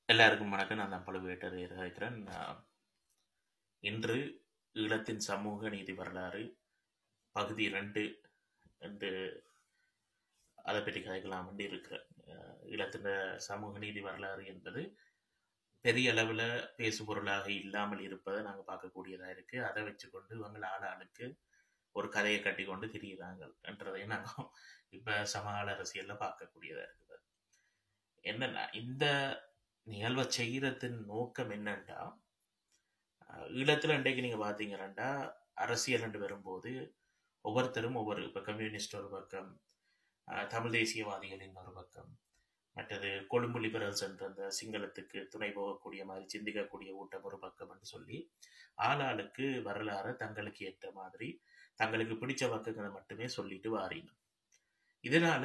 எல்லாருக்கும் வணக்கம் நான் தான் பழுவேட்டர் இருக்கிறேன் இன்று ஈழத்தின் சமூக நீதி வரலாறு பகுதி ரெண்டு என்று அதை பற்றி கதைக்கலாம் என்று இருக்கிறேன் அஹ் ஈழத்தின் சமூக நீதி வரலாறு என்பது பெரிய அளவில் பேசுபொருளாக இல்லாமல் இருப்பதை நாங்கள் பார்க்கக்கூடியதாக இருக்குது அதை வச்சுக்கொண்டு இவங்க ஆள் ஆளுக்கு ஒரு கதையை கட்டி கொண்டு திரியுறாங்க என்றதை நாங்கள் இப்போ சமகால அரசியலில் பார்க்கக்கூடியதாக இருக்குது என்னன்னா இந்த நிகழ்வை செய்கிறதின் நோக்கம் என்னன்னா அஹ் ஈழத்துல இன்றைக்கு நீங்க பாத்தீங்கன்னா அரசியல் என்று வரும்போது ஒவ்வொருத்தரும் ஒவ்வொரு இப்போ கம்யூனிஸ்ட் ஒரு பக்கம் அஹ் தமிழ் தேசியவாதிகளின் ஒரு பக்கம் மற்றது கொழும்பு லிபரல்ஸ் என்ற அந்த சிங்களத்துக்கு துணை போகக்கூடிய மாதிரி சிந்திக்கக்கூடிய ஊட்டம் ஒரு பக்கம் என்று சொல்லி ஆளாளுக்கு வரலாறு தங்களுக்கு ஏற்ற மாதிரி தங்களுக்கு பிடிச்ச பக்கங்களை மட்டுமே சொல்லிட்டு வாரீங்க இதனால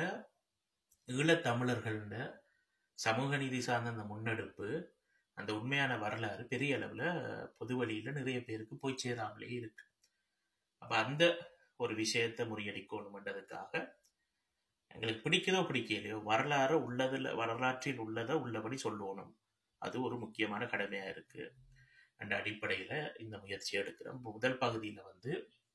ஈழத்தமிழர்கள சமூக நீதி சார்ந்த அந்த முன்னெடுப்பு அந்த உண்மையான வரலாறு பெரிய அளவில் பொது வழியில் நிறைய பேருக்கு போய் சேராமலே இருக்கு அப்போ அந்த ஒரு விஷயத்தை முறியடிக்கணுமென்றதுக்காக எங்களுக்கு பிடிக்குதோ பிடிக்கலையோ வரலாறு உள்ளதில் வரலாற்றில் உள்ளதை உள்ளபடி சொல்லணும் அது ஒரு முக்கியமான கடமையாக இருக்கு அந்த அடிப்படையில் இந்த முயற்சி எடுக்கிறோம் இப்போ முதல் பகுதியில் வந்து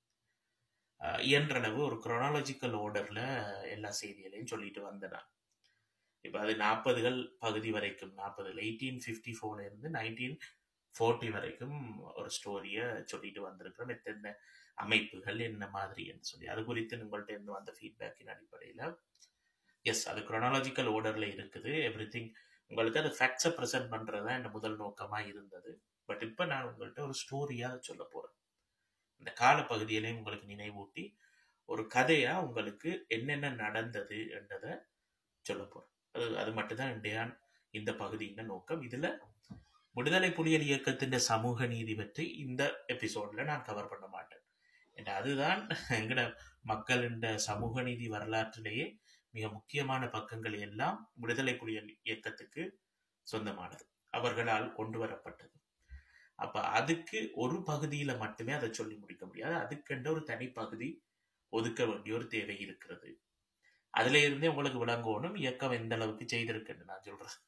அஹ், இயன்றளவு ஒரு குரோனாலஜிக்கல் ஓர்டரில் எல்லா செய்திகளையும் சொல்லிட்டு வந்தேன் இப்போ அது நாற்பதுகள் பகுதி வரைக்கும் நாற்பதுல எயிட்டீன் ஃபிஃப்டி இருந்து நைன்டீன் ஃபோர்ட்டி வரைக்கும் ஒரு ஸ்டோரியை சொல்லிட்டு வந்திருக்கிறோம் எத்தனை அமைப்புகள் என்ன மாதிரி என்று சொல்லி அது குறித்து உங்கள்கிட்ட இருந்து வந்த ஃபீட்பேக்கின் அடிப்படையில் எஸ் அது குரோனாலஜிக்கல் ஓர்டரில் இருக்குது எவ்ரி திங் உங்களுக்கு அது ஃபேக்ட்ஸை ப்ரெசென்ட் பண்ணுறது தான் என் முதல் நோக்கமாக இருந்தது பட் இப்போ நான் உங்கள்கிட்ட ஒரு ஸ்டோரியாக சொல்ல போகிறேன் இந்த காலப்பகுதியிலையும் உங்களுக்கு நினைவூட்டி ஒரு கதையாக உங்களுக்கு என்னென்ன நடந்தது என்றதை சொல்ல போகிறேன் அது அது மட்டும்தான் இன்றைய இந்த பகுதியின் நோக்கம் இதுல விடுதலை புலிகள் இயக்கத்தின் சமூக நீதி பற்றி இந்த எபிசோட்ல நான் கவர் பண்ண மாட்டேன் ஏன்னா அதுதான் எங்கட மக்களின் சமூக நீதி வரலாற்றிலேயே மிக முக்கியமான பக்கங்கள் எல்லாம் விடுதலை புலிகள் இயக்கத்துக்கு சொந்தமானது அவர்களால் கொண்டு வரப்பட்டது அப்ப அதுக்கு ஒரு பகுதியில மட்டுமே அதை சொல்லி முடிக்க முடியாது அதுக்கென்ற ஒரு தனி பகுதி ஒதுக்க வேண்டிய ஒரு தேவை இருக்கிறது அதுல இருந்தே உங்களுக்கு விளங்கணும் இயக்கம் எந்த அளவுக்கு செய்திருக்குன்னு நான் சொல்றேன்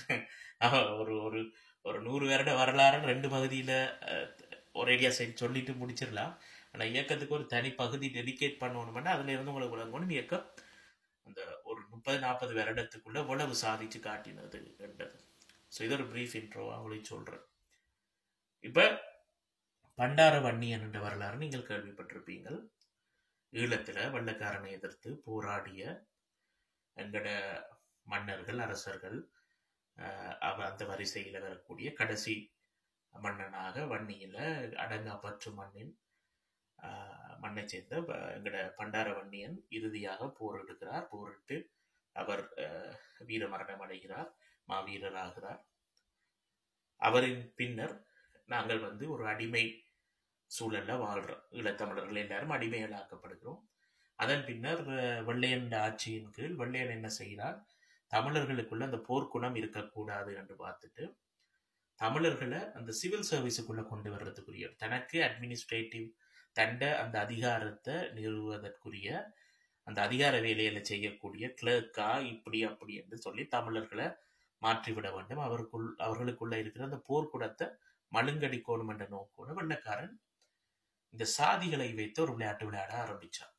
ஆஹ் ஒரு ஒரு ஒரு நூறு வருட வரலாறு ரெண்டு பகுதியில அஹ், ஒரேடியா சரி சொல்லிட்டு முடிச்சிடலாம் ஆனா இயக்கத்துக்கு ஒரு தனி பகுதி டெடிகேட் பண்ணணும்னா அதுல இருந்து உங்களுக்கு விளங்கணும் இயக்கம் அந்த ஒரு முப்பது நாற்பது வருடத்துக்குள்ள உழவு சாதிச்சு காட்டினது என்றது ஸோ இது ஒரு பிரீஃப் இன்ட்ரோவா உங்களுக்கு சொல்றேன் இப்ப பண்டார வன்னியன் என்ற வரலாறு நீங்கள் கேள்விப்பட்டிருப்பீங்கள் ஈழத்துல வெள்ளக்காரனை எதிர்த்து போராடிய எங்கட மன்னர்கள் அரசர்கள் அஹ், அவ அந்த வரிசையில் வரக்கூடிய கடைசி மன்னனாக வன்னியில அடங்காப்பற்று மண்ணின் அஹ், மண்ணைச் சேர்ந்த ப- எங்கட பண்டார வன்னியன் இறுதியாக போரிடுகிறார் போரிட்டு அவர் அஹ், வீரமரணம் அடைகிறார் மாவீரராகிறார் அவரின் பின்னர் நாங்கள் வந்து ஒரு அடிமை சூழல்ல வாழ்றோம் ஈழத்தமிழர்கள் எல்லாரும் அடிமைகளாக்கப்படுகிறோம் அதன் பின்னர் அஹ், வெள்ளையன் ஆட்சியின் கீழ் வெள்ளையன் என்ன செய்கிறார் தமிழர்களுக்குள்ள அந்த போர்க்குணம் இருக்கக்கூடாது என்று பார்த்துட்டு தமிழர்களை அந்த சிவில் சர்வீஸுக்குள்ள கொண்டு வர்றதுக்குரிய தனக்கு அட்மினிஸ்ட்ரேட்டிவ் தண்ட அந்த அதிகாரத்தை நிறுவுவதற்குரிய அந்த அதிகார வேலையில செய்யக்கூடிய கிளர்க்கா இப்படி அப்படி என்று சொல்லி தமிழர்களை மாற்றிவிட வேண்டும் அவருக்குள் அவர்களுக்குள்ள இருக்கிற அந்த போர்க்குணத்தை மழுங்கடிக்கணும் என்ற நோக்கோடு வெள்ளக்காரன் இந்த சாதிகளை வைத்து ஒரு விளையாட்டு விளையாட ஆரம்பிச்சான்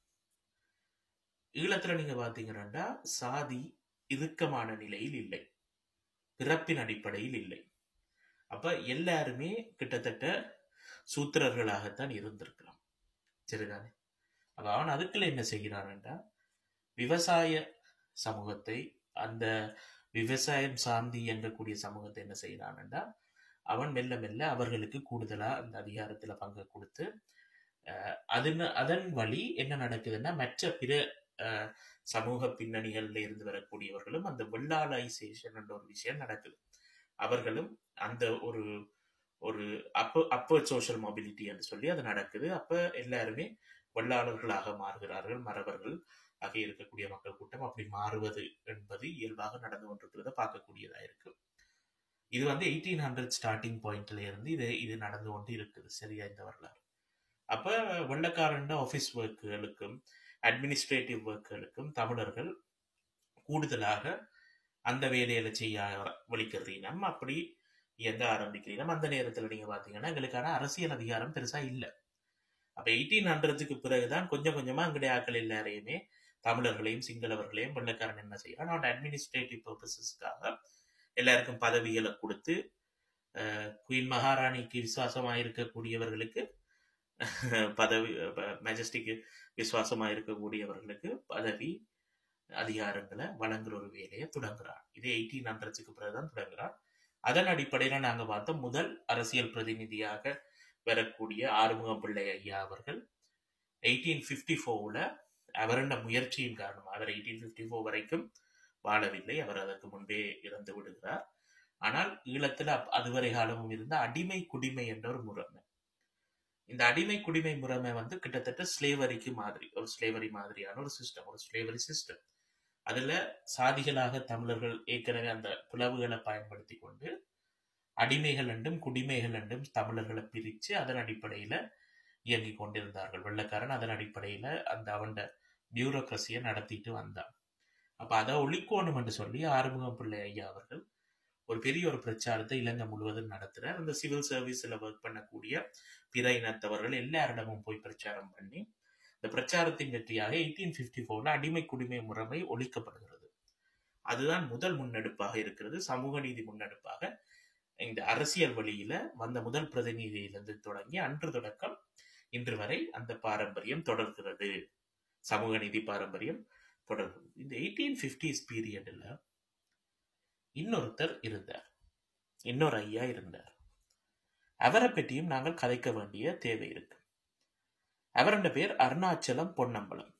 ஈழத்துல நீங்க பாத்தீங்கன்னா சாதி இறுக்கமான நிலையில் இல்லை பிறப்பின் அடிப்படையில் இல்லை அப்ப எல்லாருமே கிட்டத்தட்ட சூத்திரர்களாகத்தான் இருந்திருக்கலாம் சரிதானே அப்ப அவன் அதுக்குள்ள என்ன செய்கிறான்டா விவசாய சமூகத்தை அந்த விவசாயம் சார்ந்து இயங்கக்கூடிய சமூகத்தை என்ன செய்கிறான்டா அவன் மெல்ல மெல்ல அவர்களுக்கு கூடுதலா அந்த அதிகாரத்துல பங்கு கொடுத்து அஹ், அதன் அதன் வழி என்ன நடக்குதுன்னா மற்ற பிற அஹ், சமூக பின்னணிகள்ல இருந்து வரக்கூடியவர்களும் அந்த வெள்ளாளைசேஷன் என்ற ஒரு விஷயம் நடக்குது அவர்களும் அந்த ஒரு ஒரு அப்ப அப்ப சோஷியல் மொபிலிட்டி என்று சொல்லி அது நடக்குது அப்ப எல்லாருமே வெள்ளாளர்களாக மாறுகிறார்கள் மறவர்கள் ஆக இருக்கக்கூடிய மக்கள் கூட்டம் அப்படி மாறுவது என்பது இயல்பாக நடந்து கொண்டிருக்கிறத பார்க்கக்கூடியதா இருக்கு இது வந்து எயிட்டீன் ஹண்ட்ரட் ஸ்டார்டிங் பாயிண்ட்ல இருந்து இது இது நடந்து கொண்டு இருக்குது சரியா இந்த வரலாறு அப்ப வெள்ளக்காரண்ட ஆஃபீஸ் ஒர்க்குகளுக்கும் அட்மினிஸ்ட்ரேட்டிவ் ஒர்க்குகளுக்கும் தமிழர்கள் கூடுதலாக அந்த வேலையில செய்ய வலிக்கிறீனம் அப்படி இயங்க ஆரம்பிக்கிறீனம் அந்த நேரத்துல நீங்க பாத்தீங்கன்னா எங்களுக்கான அரசியல் அதிகாரம் பெருசா இல்ல அப்ப எயிட்டீன் ஹண்ட்ரட்ஸுக்கு பிறகுதான் கொஞ்சம் கொஞ்சமா எங்களுடைய ஆக்கள் எல்லாரையுமே தமிழர்களையும் சிங்களவர்களையும் வெள்ளக்காரன் என்ன செய்யறான் அவன் அட்மினிஸ்ட்ரேட்டிவ் பர்பசஸ்க்காக எல்லாருக்கும் பதவிகளை கொடுத்து குயின் மகாராணிக்கு விசுவாசமா இருக்கக்கூடியவர்களுக்கு பதவி மெஜஸ்டிக்கு விசுவாசமா இருக்கக்கூடியவர்களுக்கு பதவி அதிகாரங்களை வழங்குற ஒரு வேலையை தொடங்குறான் இது எயிட்டீன் ஹண்ட்ரட்ஸுக்கு பிறகுதான் தொடங்குறான் அதன் அடிப்படையில நாங்க பார்த்தோம் முதல் அரசியல் பிரதிநிதியாக வரக்கூடிய ஆறுமுகம் பிள்ளை ஐயா அவர்கள் எயிட்டீன் பிப்டி ஃபோர்ல அவருடைய முயற்சியின் காரணமாக அவர் எயிட்டீன் பிப்டி ஃபோர் வரைக்கும் வாழவில்லை அவர் அதற்கு முன்பே இறந்து விடுகிறார் ஆனால் ஈழத்துல அதுவரை காலமும் இருந்த அடிமை குடிமை என்ற ஒரு முறைமை இந்த அடிமை குடிமை முறைமை வந்து கிட்டத்தட்ட ஸ்லேவரிக்கு மாதிரி ஒரு ஸ்லேவரி மாதிரியான ஒரு சிஸ்டம் ஒரு ஸ்லேவரி சிஸ்டம் அதுல சாதிகளாக தமிழர்கள் ஏற்கனவே அந்த பிளவுகளை பயன்படுத்தி கொண்டு அடிமைகள் என்றும் குடிமைகள் என்றும் தமிழர்களை பிரித்து அதன் அடிப்படையில இயங்கி கொண்டிருந்தார்கள் வெள்ளக்காரன் அதன் அடிப்படையில அந்த அவண்ட பியூரோக்ரஸியை நடத்திட்டு வந்தான் அப்ப அதை ஒழிக்கணும் என்று சொல்லி ஆறுமுகம் பிள்ளை ஐயா அவர்கள் ஒரு பெரிய ஒரு பிரச்சாரத்தை இலங்கை முழுவதும் நடத்துறார் அந்த சிவில் சர்வீஸ்ல ஒர்க் பண்ணக்கூடிய பிற இனத்தவர்கள் எல்லாரிடமும் போய் பிரச்சாரம் பண்ணி இந்த பிரச்சாரத்தின் வெற்றியாக எயிட்டீன் பிப்டி ஃபோர்ல அடிமை குடிமை முறைமை ஒழிக்கப்படுகிறது அதுதான் முதல் முன்னெடுப்பாக இருக்கிறது சமூக நீதி முன்னெடுப்பாக இந்த அரசியல் வழியில வந்த முதல் பிரதிநிதியிலிருந்து தொடங்கி அன்று தொடக்கம் இன்று வரை அந்த பாரம்பரியம் தொடர்கிறது சமூக நீதி பாரம்பரியம் தொடர்கிறது இந்த எயிட்டீன் பிப்டிஸ் பீரியட்ல இன்னொருத்தர் இருந்தார் இன்னொரு ஐயா இருந்தார் அவரை பற்றியும் நாங்கள் கதைக்க வேண்டிய தேவை இருக்கு அவருடைய பேர் அருணாச்சலம் பொன்னம்பலம்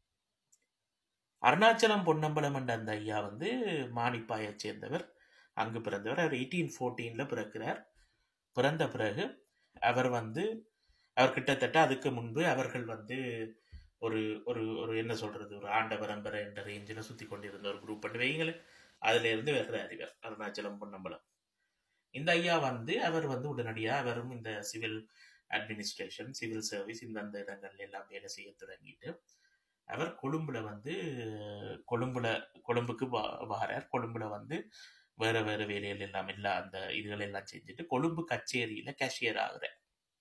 அருணாச்சலம் பொன்னம்பலம் என்ற அந்த ஐயா வந்து மானிப்பாயை சேர்ந்தவர் அங்கு பிறந்தவர் அவர் எயிட்டீன் ஃபோர்டீன்ல பிறக்கிறார் பிறந்த பிறகு அவர் வந்து அவர் கிட்டத்தட்ட அதுக்கு முன்பு அவர்கள் வந்து ஒரு ஒரு ஒரு என்ன சொல்றது ஒரு ஆண்ட பரம்பரை என்ற ரேஞ்சில் சுத்தி கொண்டிருந்த ஒரு குரூப் பண்ணி வைங்களேன் அதுல இருந்து வர்றார் இவர் அருணாச்சலம் பொன்னம்பலம் இந்த ஐயா வந்து அவர் வந்து உடனடியாக அவரும் இந்த சிவில் அட்மினிஸ்ட்ரேஷன் சிவில் சர்வீஸ் இந்த அந்த இடங்கள்ல எல்லாம் வேலை செய்ய தொடங்கிட்டு அவர் கொழும்புல வந்து கொழும்புல கொழும்புக்கு வாரார் கொழும்புல வந்து வேற வேற வேலைகள் எல்லாம் எல்லா அந்த இதுகள் எல்லாம் செஞ்சுட்டு கொழும்பு கச்சேரியில கேஷியர் ஆகுறார்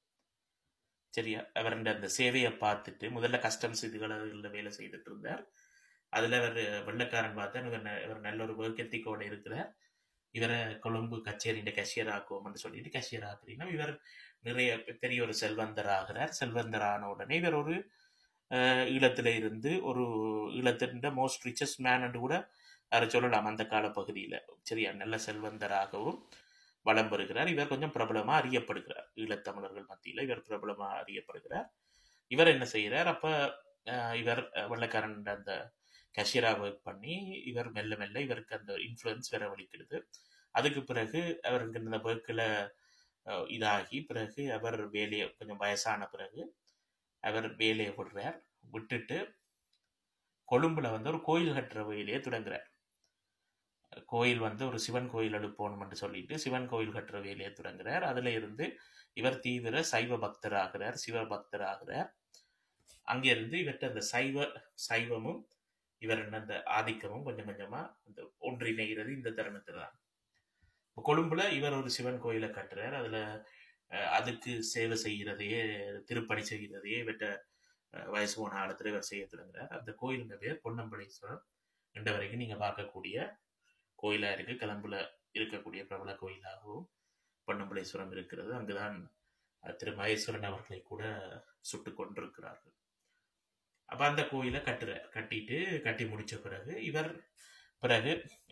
சரியா அவர் அந்த சேவையை பார்த்துட்டு முதல்ல கஸ்டம்ஸ் இதுகளில் வேலை செய்துட்டு இருந்தார் அதுல அவர் வெள்ளக்காரன் பார்த்தா இவர் இவர் நல்ல ஒரு ஒர்க் எத்திக்கோட இருக்கிறார் இவரை கொழும்பு கச்சேரியின் கேஷியர் ஆக்குவோம்னு சொல்லிட்டு கேஷியர் ஆக்குறீங்கன்னா இவர் நிறைய பெரிய ஒரு செல்வந்தர் ஆகிறார் செல்வந்தர் ஆன உடனே இவர் ஒரு ஈழத்துல இருந்து ஒரு ஈழத்தின் மோஸ்ட் ரிச்சஸ்ட் மேன் என்று கூட அதை சொல்லலாம் அந்த கால பகுதியில் சரியா நல்ல செல்வந்தராகவும் வளம் பெறுகிறார் இவர் கொஞ்சம் பிரபலமா அறியப்படுகிறார் ஈழத்தமிழர்கள் மத்தியில் இவர் பிரபலமா அறியப்படுகிறார் இவர் என்ன செய்கிறார் அப்ப இவர் வெள்ளக்காரன் அந்த கஷியரா ஒர்க் பண்ணி இவர் மெல்ல மெல்ல இவருக்கு அந்த இன்ஃப்ளூயன்ஸ் வரவழிக்கிறது அதுக்கு பிறகு அவருக்கு இந்த ஒர்க்கில் இதாகி பிறகு அவர் வேலையை கொஞ்சம் வயசான பிறகு அவர் வேலையை விடுறார் விட்டுட்டு கொழும்புல வந்து ஒரு கோயில் கட்டுற வேலையை தொடங்குறார் கோயில் வந்து ஒரு சிவன் கோயில் எழுப்பணும்னு சொல்லிட்டு சிவன் கோயில் கட்டுற வேலையை தொடங்குறார் அதுல இருந்து இவர் தீவிர சைவ பக்தர் ஆகிறார் சிவ பக்தர் ஆகிறார் அங்கிருந்து இவர்கிட்ட அந்த சைவ சைவமும் இவர் அந்த ஆதிக்கமும் கொஞ்சம் கொஞ்சமா அந்த ஒன்றிணைகிறது இந்த தருணத்துல தான் கொழும்புல இவர் ஒரு சிவன் கோயிலை கட்டுறார் அதுல அதுக்கு சேவை செய்கிறதையே திருப்பணி செய்கிறதையே இவற்ற வயசு போன காலத்துல இவர் செய்ய தொடங்குறார் அந்த கோயிலுங்க பேர் பொன்னம்பளீஸ்வரம் இன்ற வரைக்கும் நீங்க பார்க்கக்கூடிய கோயிலா இருக்கு கிளம்புல இருக்கக்கூடிய பிரபல கோயிலாகவும் பொன்னம்பளீஸ்வரம் இருக்கிறது அங்குதான் திரு மகேஸ்வரன் அவர்களை கூட சுட்டு கொண்டிருக்கிறார்கள் அப்ப அந்த கோயிலை கட்டுறார் கட்டிட்டு கட்டி முடிச்ச பிறகு இவர் பிறகு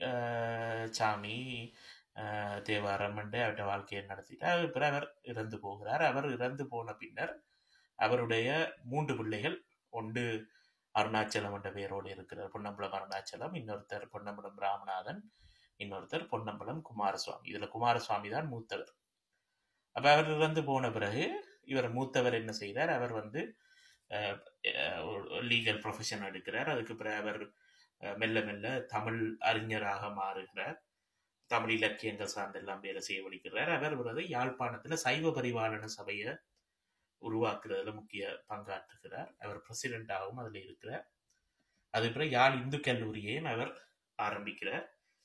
சாமி தேவாரம் என்று அவருடைய வாழ்க்கையை நடத்திட்டு அவர் பிறகு அவர் இறந்து போகிறார் அவர் இறந்து போன பின்னர் அவருடைய மூன்று பிள்ளைகள் ஒன்று அருணாச்சலம் என்ற பெயரோடு இருக்கிறார் பொன்னம்பலம் அருணாச்சலம் இன்னொருத்தர் பொன்னம்பலம் ராமநாதன் இன்னொருத்தர் பொன்னம்பலம் குமாரசுவாமி இதுல குமாரசுவாமி தான் மூத்தவர் அப்ப அவர் இறந்து போன பிறகு இவர் மூத்தவர் என்ன செய்தார் அவர் வந்து லீகல் ப்ரொஃபஷன் எடுக்கிறார் அதுக்கு பிறகு அவர் மெல்ல மெல்ல தமிழ் அறிஞராக மாறுகிறார் தமிழ் இலக்கியங்கள் சார்ந்தெல்லாம் வேலை செய்ய வலிக்கிறார் அவர் வந்து யாழ்ப்பாணத்துல சைவ பரிபாலன சபையை உருவாக்குறதுல முக்கிய பங்காற்றுகிறார் அவர் பிரசிடென்டாகவும் அதுல இருக்கிறார் அது பிறகு யாழ் இந்து கல்லூரியையும் அவர் ஆரம்பிக்கிறார்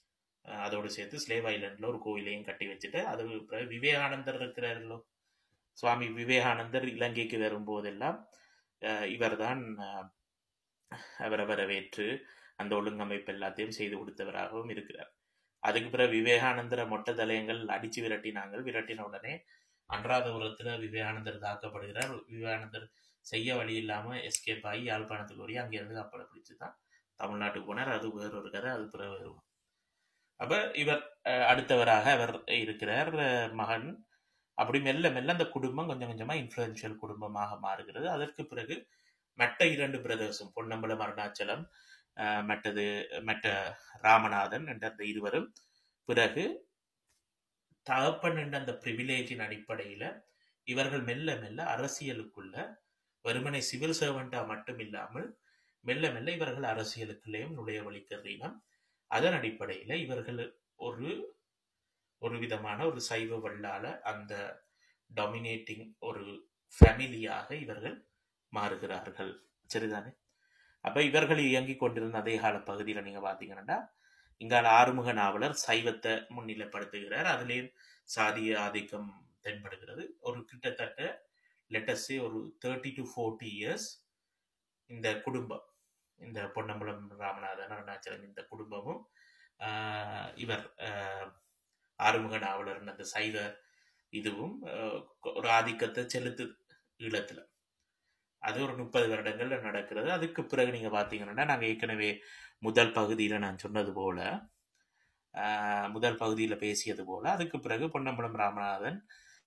அஹ் அதோடு சேர்த்து ஸ்லேவ் ஐலண்டில் ஒரு கோயிலையும் கட்டி வச்சுட்டு அது பிறகு விவேகானந்தர் இருக்கிறார்களோ சுவாமி விவேகானந்தர் இலங்கைக்கு வரும்போதெல்லாம் அஹ் இவர்தான் அஹ், அவரை வரவேற்று அந்த ஒழுங்கமைப்பு எல்லாத்தையும் செய்து கொடுத்தவராகவும் இருக்கிறார் அதுக்கு பிறகு விவேகானந்தர மொட்டை தலையங்கள் அடிச்சு விரட்டினாங்க விரட்டின உடனே அன்றாதபுரத்துல விவேகானந்தர் தாக்கப்படுகிறார் விவேகானந்தர் செய்ய வழி இல்லாம எஸ்கேப் ஆகி யாழ்ப்பாணத்துக்கு ஓடி அங்கிருந்து கப்பலை பிடிச்சு தான் தமிழ்நாட்டுக்கு போனார் அது வேற ஒரு கதை அது பிறகு வருவோம் அப்ப இவர் அஹ், அடுத்தவராக அவர் இருக்கிறார் அஹ், மகன் அப்படி மெல்ல மெல்ல அந்த குடும்பம் கொஞ்சம் கொஞ்சமா இன்ஃப்ளூயன்ஷியல் குடும்பமாக மாறுகிறது அதற்கு பிறகு மற்ற இரண்டு பிரதர்ஸும் பொன்னம்பலம் அருணாச்சலம் அஹ், மற்றது மற்ற ராமநாதன் என்ற அந்த இருவரும் பிறகு தகப்பன் என்ற அந்த ப்ரிவிலேஜின் அடிப்படையில இவர்கள் மெல்ல மெல்ல அரசியலுக்குள்ள வெறுமனை சிவில் சர்வெண்டா மட்டும் இல்லாமல் மெல்ல மெல்ல இவர்கள் அரசியலுக்குள்ளேயும் நுழைய வழிக்கிறீனம் அதன் அடிப்படையில இவர்கள் ஒரு ஒரு விதமான ஒரு சைவ வல்லால அந்த டாமினேட்டிங் ஒரு ஃபேமிலியாக இவர்கள் மாறுகிறார்கள் சரிதானே அப்ப இவர்கள் இயங்கிக் கொண்டிருந்த அதே கால பகுதியில் நீங்க பாத்தீங்கன்னா இங்கால ஆறுமுக நாவலர் சைவத்தை முன்னிலைப்படுத்துகிறார் அதுலேயும் சாதிய ஆதிக்கம் தென்படுகிறது ஒரு கிட்டத்தட்ட லெட்டஸே ஒரு தேர்ட்டி டு ஃபோர்ட்டி இயர்ஸ் இந்த குடும்பம் இந்த பொன்னம்பலம் ராமநாதன் அருணாச்சலம் இந்த குடும்பமும் ஆஹ், இவர் ஆஹ், ஆறுமுக நாவலர் அந்த சைவ இதுவும் ஆஹ், ஒரு ஆதிக்கத்தை செலுத்துது ஈழத்துல அது ஒரு முப்பது வருடங்கள்ல நடக்கிறது அதுக்கு பிறகு நீங்க பாத்தீங்கன்னா நாங்க ஏற்கனவே முதல் பகுதியில நான் சொன்னது போல ஆஹ், முதல் பகுதியில பேசியது போல அதுக்கு பிறகு பொன்னம்பலம் ராமநாதன்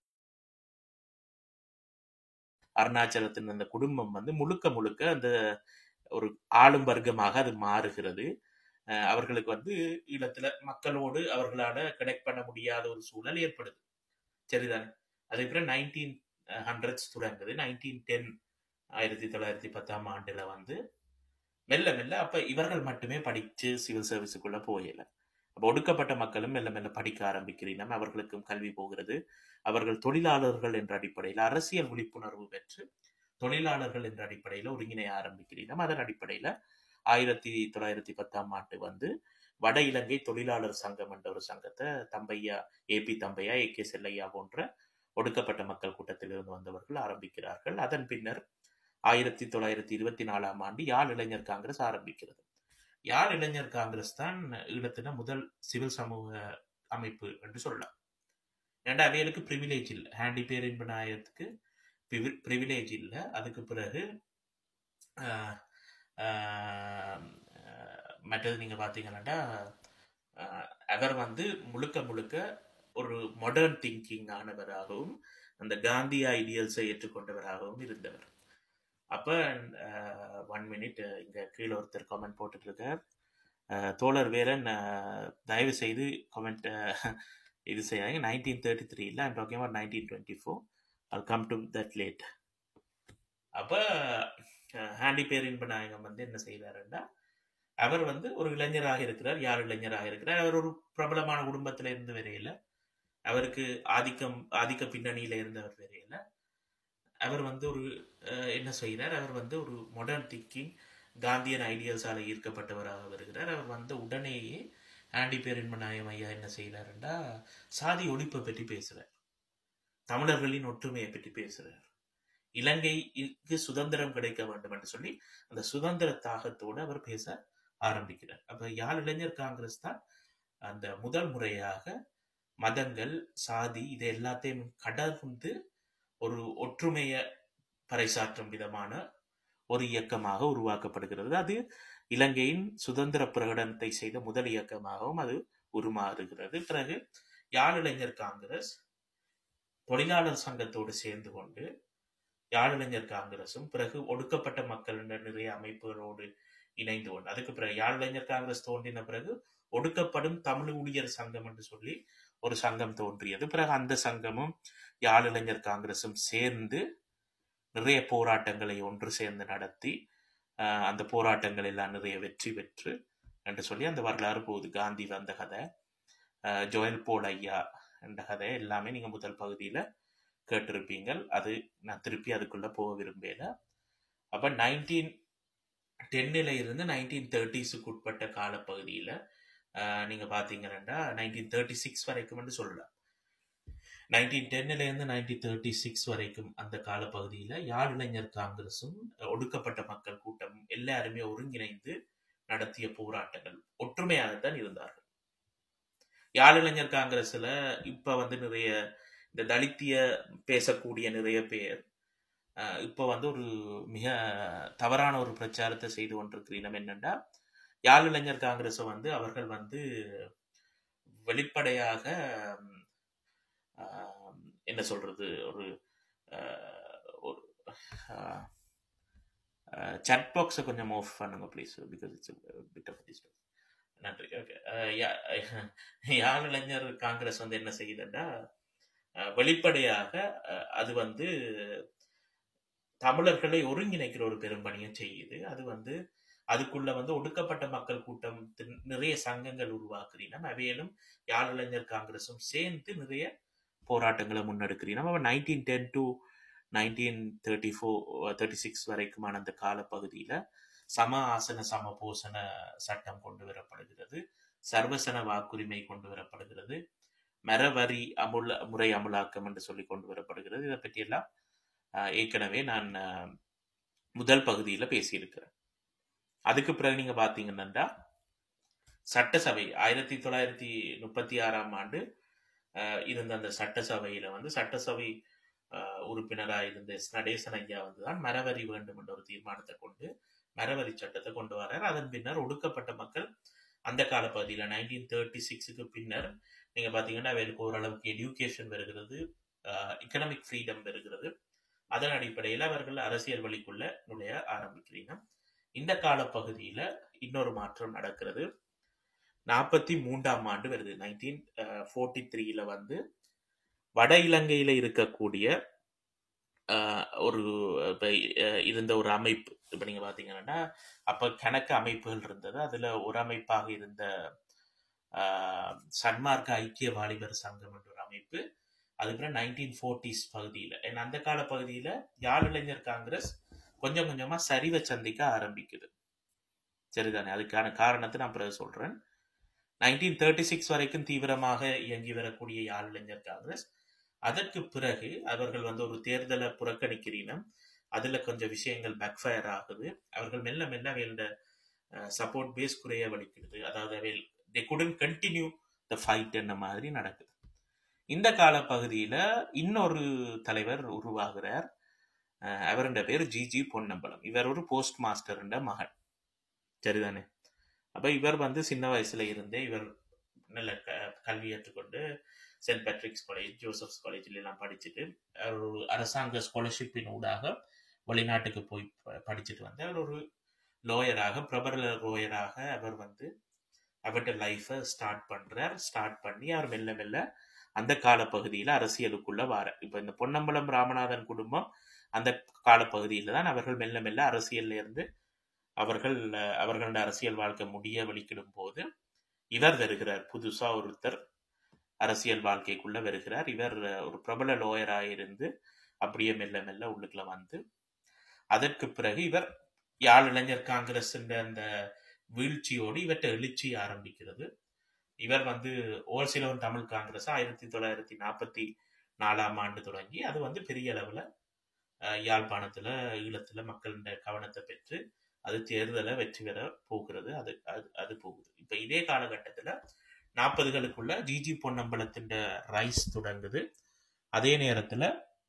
அருணாச்சலத்தின் அந்த குடும்பம் வந்து முழுக்க முழுக்க அந்த ஒரு ஆளும் வர்க்கமாக அது மாறுகிறது அஹ் அவர்களுக்கு வந்து ஈழத்துல மக்களோடு அவர்களால கனெக்ட் பண்ண முடியாத ஒரு சூழல் ஏற்படுது சரிதானே அதுக்கப்புறம் நைன்டீன் ஹண்ட்ரட்ஸ் தொடங்குது நைன்டீன் டென் ஆயிரத்தி தொள்ளாயிரத்தி பத்தாம் ஆண்டுல வந்து மெல்ல மெல்ல அப்ப இவர்கள் மட்டுமே படிச்சு சிவில் சர்வீஸுக்குள்ள போகல அப்ப ஒடுக்கப்பட்ட மக்களும் மெல்ல மெல்ல படிக்க ஆரம்பிக்கிறீங்க அவர்களுக்கும் கல்வி போகிறது அவர்கள் தொழிலாளர்கள் என்ற அடிப்படையில் அரசியல் விழிப்புணர்வு பெற்று தொழிலாளர்கள் என்ற அடிப்படையில் ஒருங்கிணைய ஆரம்பிக்கிறீங்க அதன் அடிப்படையில ஆயிரத்தி தொள்ளாயிரத்தி பத்தாம் ஆண்டு வந்து வட இலங்கை தொழிலாளர் சங்கம் என்ற ஒரு சங்கத்தை Thambiah AP Thambiah A K Chelliah போன்ற ஒடுக்கப்பட்ட மக்கள் கூட்டத்திலிருந்து வந்தவர்கள் ஆரம்பிக்கிறார்கள் அதன் பின்னர் ஆயிரத்தி தொள்ளாயிரத்தி இருபத்தி நாலாம் ஆண்டு யாழ் இளைஞர் காங்கிரஸ் ஆரம்பிக்கிறது யாழ் இளைஞர் காங்கிரஸ் தான் ஈழத்தின முதல் சிவில் சமூக அமைப்பு என்று சொல்லலாம் ஏன்டா அவைகளுக்கு ப்ரிவிலேஜ் இல்லை ஹேண்டி பேரின்ப நாயத்துக்கு ப்ரிவிலேஜ் இல்லை அதுக்கு பிறகு ஆஹ், ஆஹ், மற்றது நீங்க பாத்தீங்கன்னா ஆஹ், அவர் வந்து முழுக்க முழுக்க ஒரு மாடர்ன் திங்கிங் ஆனவராகவும் அந்த காந்தி ஐடியல்ஸை ஏற்றுக்கொண்டவராகவும் இருந்தவர் அப்ப ஒன் மினிட் இங்க கீழே ஒருத்தர் கமெண்ட் போட்டுட்டு இருக்கார் அஹ், தோழர் வீரன் அஹ், தயவு செய்து கமெண்ட் இது செய்யாங்க நைன்டீன் தேர்ட்டி த்ரீ இல்லை I'm talking about nineteen twenty four I'll come to that late அப்போ ஹாண்டி பேரின்ப நாயகம் வந்து என்ன செய்வாருன்னா அவர் வந்து ஒரு இளைஞராக இருக்கிறார் யார் இளைஞராக இருக்கிறார் அவர் ஒரு பிரபலமான குடும்பத்தில் இருந்து வரையில அவருக்கு ஆதிக்கம் ஆதிக்க பின்னணியில இருந்தவர் வரையில அவர் வந்து ஒரு அஹ், என்ன செய்கிறார் அவர் வந்து ஒரு மாடர்ன் திங்கிங் காந்தியன் ஐடியல்ஸால ஈர்க்கப்பட்டவராக வருகிறார் அவர் வந்து உடனேயே ஆண்டி பேரின்ப நாயகம் ஐயா என்ன செய்கிறாருன்னா சாதி ஒழிப்பை பற்றி பேசுறார் தமிழர்களின் ஒற்றுமையை பற்றி பேசுறார் இலங்கைக்கு சுதந்திரம் கிடைக்க வேண்டும் என்று சொல்லி அந்த சுதந்திர தாகத்தோடு அவர் பேச ஆரம்பிக்கிறார் அப்ப யாழ் இளைஞர் காங்கிரஸ் தான் அந்த முதல் முறையாக மதங்கள் சாதி இது எல்லாத்தையும் கடந்து ஒரு ஒற்றுமைய பறைசாற்றும் விதமான ஒரு இயக்கமாக உருவாக்கப்படுகிறது அது இலங்கையின் சுதந்திர பிரகடனத்தை செய்த முதல் இயக்கமாகவும் அது உருமாறுகிறது பிறகு யாழ் இளைஞர் காங்கிரஸ் தொழிலாளர் சங்கத்தோடு சேர்ந்து கொண்டு யாழ் இளைஞர் காங்கிரசும் பிறகு ஒடுக்கப்பட்ட மக்கள் என்ற நிறைய அமைப்புகளோடு இணைந்து கொண்டு அதுக்கு பிறகு யாழ் இளைஞர் காங்கிரஸ் தோன்றின பிறகு ஒடுக்கப்படும் தமிழ் ஊழியர் சங்கம் என்று சொல்லி ஒரு சங்கம் தோன்றியது பிறகு அந்த சங்கமும் யாழ் இளைஞர் காங்கிரசும் சேர்ந்து நிறைய போராட்டங்களை ஒன்று சேர்ந்து நடத்தி ஆஹ், அந்த போராட்டங்கள் எல்லாம் நிறைய வெற்றி பெற்று என்று சொல்லி அந்த வரலாறு போகுது காந்தி வந்த கதை ஆஹ், ஜோயல் போல் ஐயா என்ற கதை எல்லாமே நீங்க முதல் பகுதியில கேட்டிருப்பீங்கள் அது நான் திருப்பி அதுக்குள்ள போக விரும்பல அப்ப நைன்டீன் டென்னில் இருந்து நைன்டீன் தேர்ட்டிஸுக்கு உட்பட்ட காலப்பகுதியில அஹ், நீங்க பாத்தீங்கன்னா நைன்டீன் தேர்ட்டி சிக்ஸ் வரைக்கும் சொல்லலாம் நைன்டீன் டென்னிலேருந்து நைன்டீன் தேர்ட்டி சிக்ஸ் வரைக்கும் அந்த காலப்பகுதியில் யாழ் இளைஞர் காங்கிரஸும் ஒடுக்கப்பட்ட மக்கள் கூட்டமும் எல்லாருமே ஒருங்கிணைந்து நடத்திய போராட்டங்கள் ஒற்றுமையாகத்தான் இருந்தார்கள் யாழ் இளைஞர் காங்கிரஸ்ல இப்ப வந்து நிறைய இந்த தலித்திய பேசக்கூடிய நிறைய பேர் அஹ், இப்ப வந்து ஒரு மிக தவறான ஒரு பிரச்சாரத்தை செய்து கொண்டிருக்கிறீனம் என்னன்னா யாழ் இளைஞர் காங்கிரஸை வந்து அவர்கள் வந்து வெளிப்படையாக ம், ஆஹ், என்ன சொல்றது ஒரு ஆஹ், ஒரு சட் பாக்ஸை கொஞ்சம் ஆஃப் பண்ணுங்க please because it's bit of disturb நன்றி ஓகே யாழ் இளைஞர் காங்கிரஸ் வந்து என்ன செய்யுதுன்னா அஹ், வெளிப்படையாக அஹ், அது வந்து தமிழர்களை ஒருங்கிணைக்கிற ஒரு பெரும்பணியை செய்யுது அது வந்து அதுக்குள்ள வந்து ஒடுக்கப்பட்ட மக்கள் கூட்டம் தி- நிறைய சங்கங்கள் உருவாக்குறீனம் அவையிலும் யாழ் இளைஞர் காங்கிரஸும் சேர்ந்து நிறைய போராட்டங்களை முன்னெடுக்கிறீனம் அவன் nineteen ten to nineteen thirty four thirty six வரைக்குமான அந்த காலப்பகுதியில் சம ஆசன சம போசன சட்டம் கொண்டு வரப்படுகிறது சர்வசன வாக்குரிமை கொண்டு வரப்படுகிறது மரவரி அமுல் முறை அமுலாக்கம் என்று சொல்லி கொண்டு வரப்படுகிறது இதை பற்றியெல்லாம் ஆஹ், ஏற்கனவே நான் ஆஹ், முதல் பகுதியில் பேசியிருக்கிறேன் அதுக்கு பிறகு நீங்க பாத்தீங்கன்னா சட்டசபை ஆயிரத்தி தொள்ளாயிரத்தி முப்பத்தி ஆறாம் ஆண்டு ஆஹ், இருந்த அந்த சட்டசபையில வந்து சட்டசபை ஆஹ், உறுப்பினராக இருந்த எஸ். நடேசன் ஐயா வந்து தான் மரவரி வேண்டும் என்ற ஒரு தீர்மானத்தை கொண்டு மரவரி சட்டத்தை கொண்டு வரார் அதன் பின்னர் ஒடுக்கப்பட்ட மக்கள் அந்த காலப்பகுதியில் நைன்டீன் தேர்ட்டி சிக்ஸுக்கு பின்னர் நீங்க பாத்தீங்கன்னா அவருக்கு ஓரளவுக்கு எடியூகேஷன் வருகிறது எக்கனாமிக் ஃப்ரீடம் வருகிறது அதன் அடிப்படையில் அவர்கள் அரசியல் வழிக்குள்ள நுழைய ஆரம்பிக்கிறீங்க இந்த காலப்பகுதியில இன்னொரு மாற்றம் நடக்கிறது நாற்பத்தி மூன்றாம் ஆண்டு வருது நைன்டீன் ஃபோர்ட்டி த்ரீல வந்து வட இலங்கையில இருக்கக்கூடிய அஹ், ஒரு இப்ப அஹ், இருந்த ஒரு அமைப்பு இப்ப நீங்க பாத்தீங்கன்னா அப்ப கணக்கு அமைப்புகள் இருந்தது அதுல ஒரு அமைப்பாக இருந்த அஹ், சன்மார்க்க ஐக்கிய வாலிபர் சங்கம் என்ற ஒரு அமைப்பு அதுக்கப்புறம் நைன்டீன் ஃபோர்ட்டிஸ் பகுதியில் ஏன்னா அந்த கால பகுதியில் யாழ் இளைஞர் காங்கிரஸ் கொஞ்சம் கொஞ்சமா சரிவை சந்திக்க ஆரம்பிக்குது சரிதானே அதுக்கான காரணத்தை நான் பிறகு சொல்றேன் நைன்டீன் தேர்ட்டி சிக்ஸ் வரைக்கும் தீவிரமாக இயங்கி வரக்கூடிய யாழ் இளைஞர் காங்கிரஸ் அதற்கு பிறகு அவர்கள் வந்து ஒரு தேர்தலை புறக்கணிக்கிறீனம் அதுல கொஞ்சம் விஷயங்கள் பேக்ஃபயர் ஆகுது அவர்கள் மெல்ல மெல்ல அவையோட சப்போர்ட் பேஸ் குறைய வலிக்கிறது அதாவது அவை தே குடன் கண்டினியூ த ஃபைட் என்ன மாதிரி நடக்குது இந்த கால பகுதியில இன்னொரு தலைவர் உருவாகிறார் அஹ் அவருடைய பேர் ஜிஜி பொன்னம்பலம் இவர் ஒரு போஸ்ட் மாஸ்டர் மகன் சரிதானே அப்ப இவர் வந்து சின்ன வயசுல இருந்தே இவர் நல்ல க- கல்வி ஏற்றுக்கொண்டு சென்ட் பேட்ரிக்ஸ் காலேஜ் ஜோசப்ஸ் காலேஜ்ல எல்லாம் படிச்சுட்டு அவர் ஒரு அரசாங்க ஸ்காலர்ஷிப்பின் ஊடாக வெளிநாட்டுக்கு போய் ப- படிச்சுட்டு வந்து அவர் ஒரு லோயராக பிரபல லோயராக அவர் வந்து அவர்கிட்ட லைஃபை ஸ்டார்ட் பண்றார் ஸ்டார்ட் பண்ணி அவர் மெல்ல மெல்ல அந்த காலப்பகுதியில அரசியலுக்குள்ள வார இப்ப இந்த பொன்னம்பலம் ராமநாதன் குடும்பம் அந்த காலப்பகுதியில தான் அவர்கள் மெல்ல மெல்ல அரசியல்ல இருந்து அவர்கள் அஹ், அவர்களோட அரசியல் வாழ்க்கை முடிய வலிக்கிடும் போது இவர் வருகிறார் புதுசா ஒருத்தர் அரசியல் வாழ்க்கைக்குள்ள வருகிறார் இவர் அஹ், ஒரு பிரபல லோயராக இருந்து அப்படியே மெல்ல மெல்ல உள்ளுக்குள்ள வந்து அதற்கு பிறகு இவர் யாழ் இளைஞர் காங்கிரஸ் அந்த வீழ்ச்சியோடு இவற்றை எழுச்சி ஆரம்பிக்கிறது இவர் வந்து ஓல்சிலோன் தமிழ் காங்கிரஸ் ஆயிரத்தி தொள்ளாயிரத்தி நாற்பத்தி நாலாம் ஆண்டு தொடங்கி அது வந்து பெரிய அளவுல அஹ், யாழ்ப்பாணத்துல ஈழத்துல மக்களின் கவனத்தை பெற்று அது தேர்தலை வெற்றி பெற போகிறது அது அது அது போகுது இப்ப இதே காலகட்டத்துல நாற்பதுகளுக்குள்ள ஜிஜி பொன்னம்பலத்தின் ரைஸ் தொடங்குது அதே நேரத்துல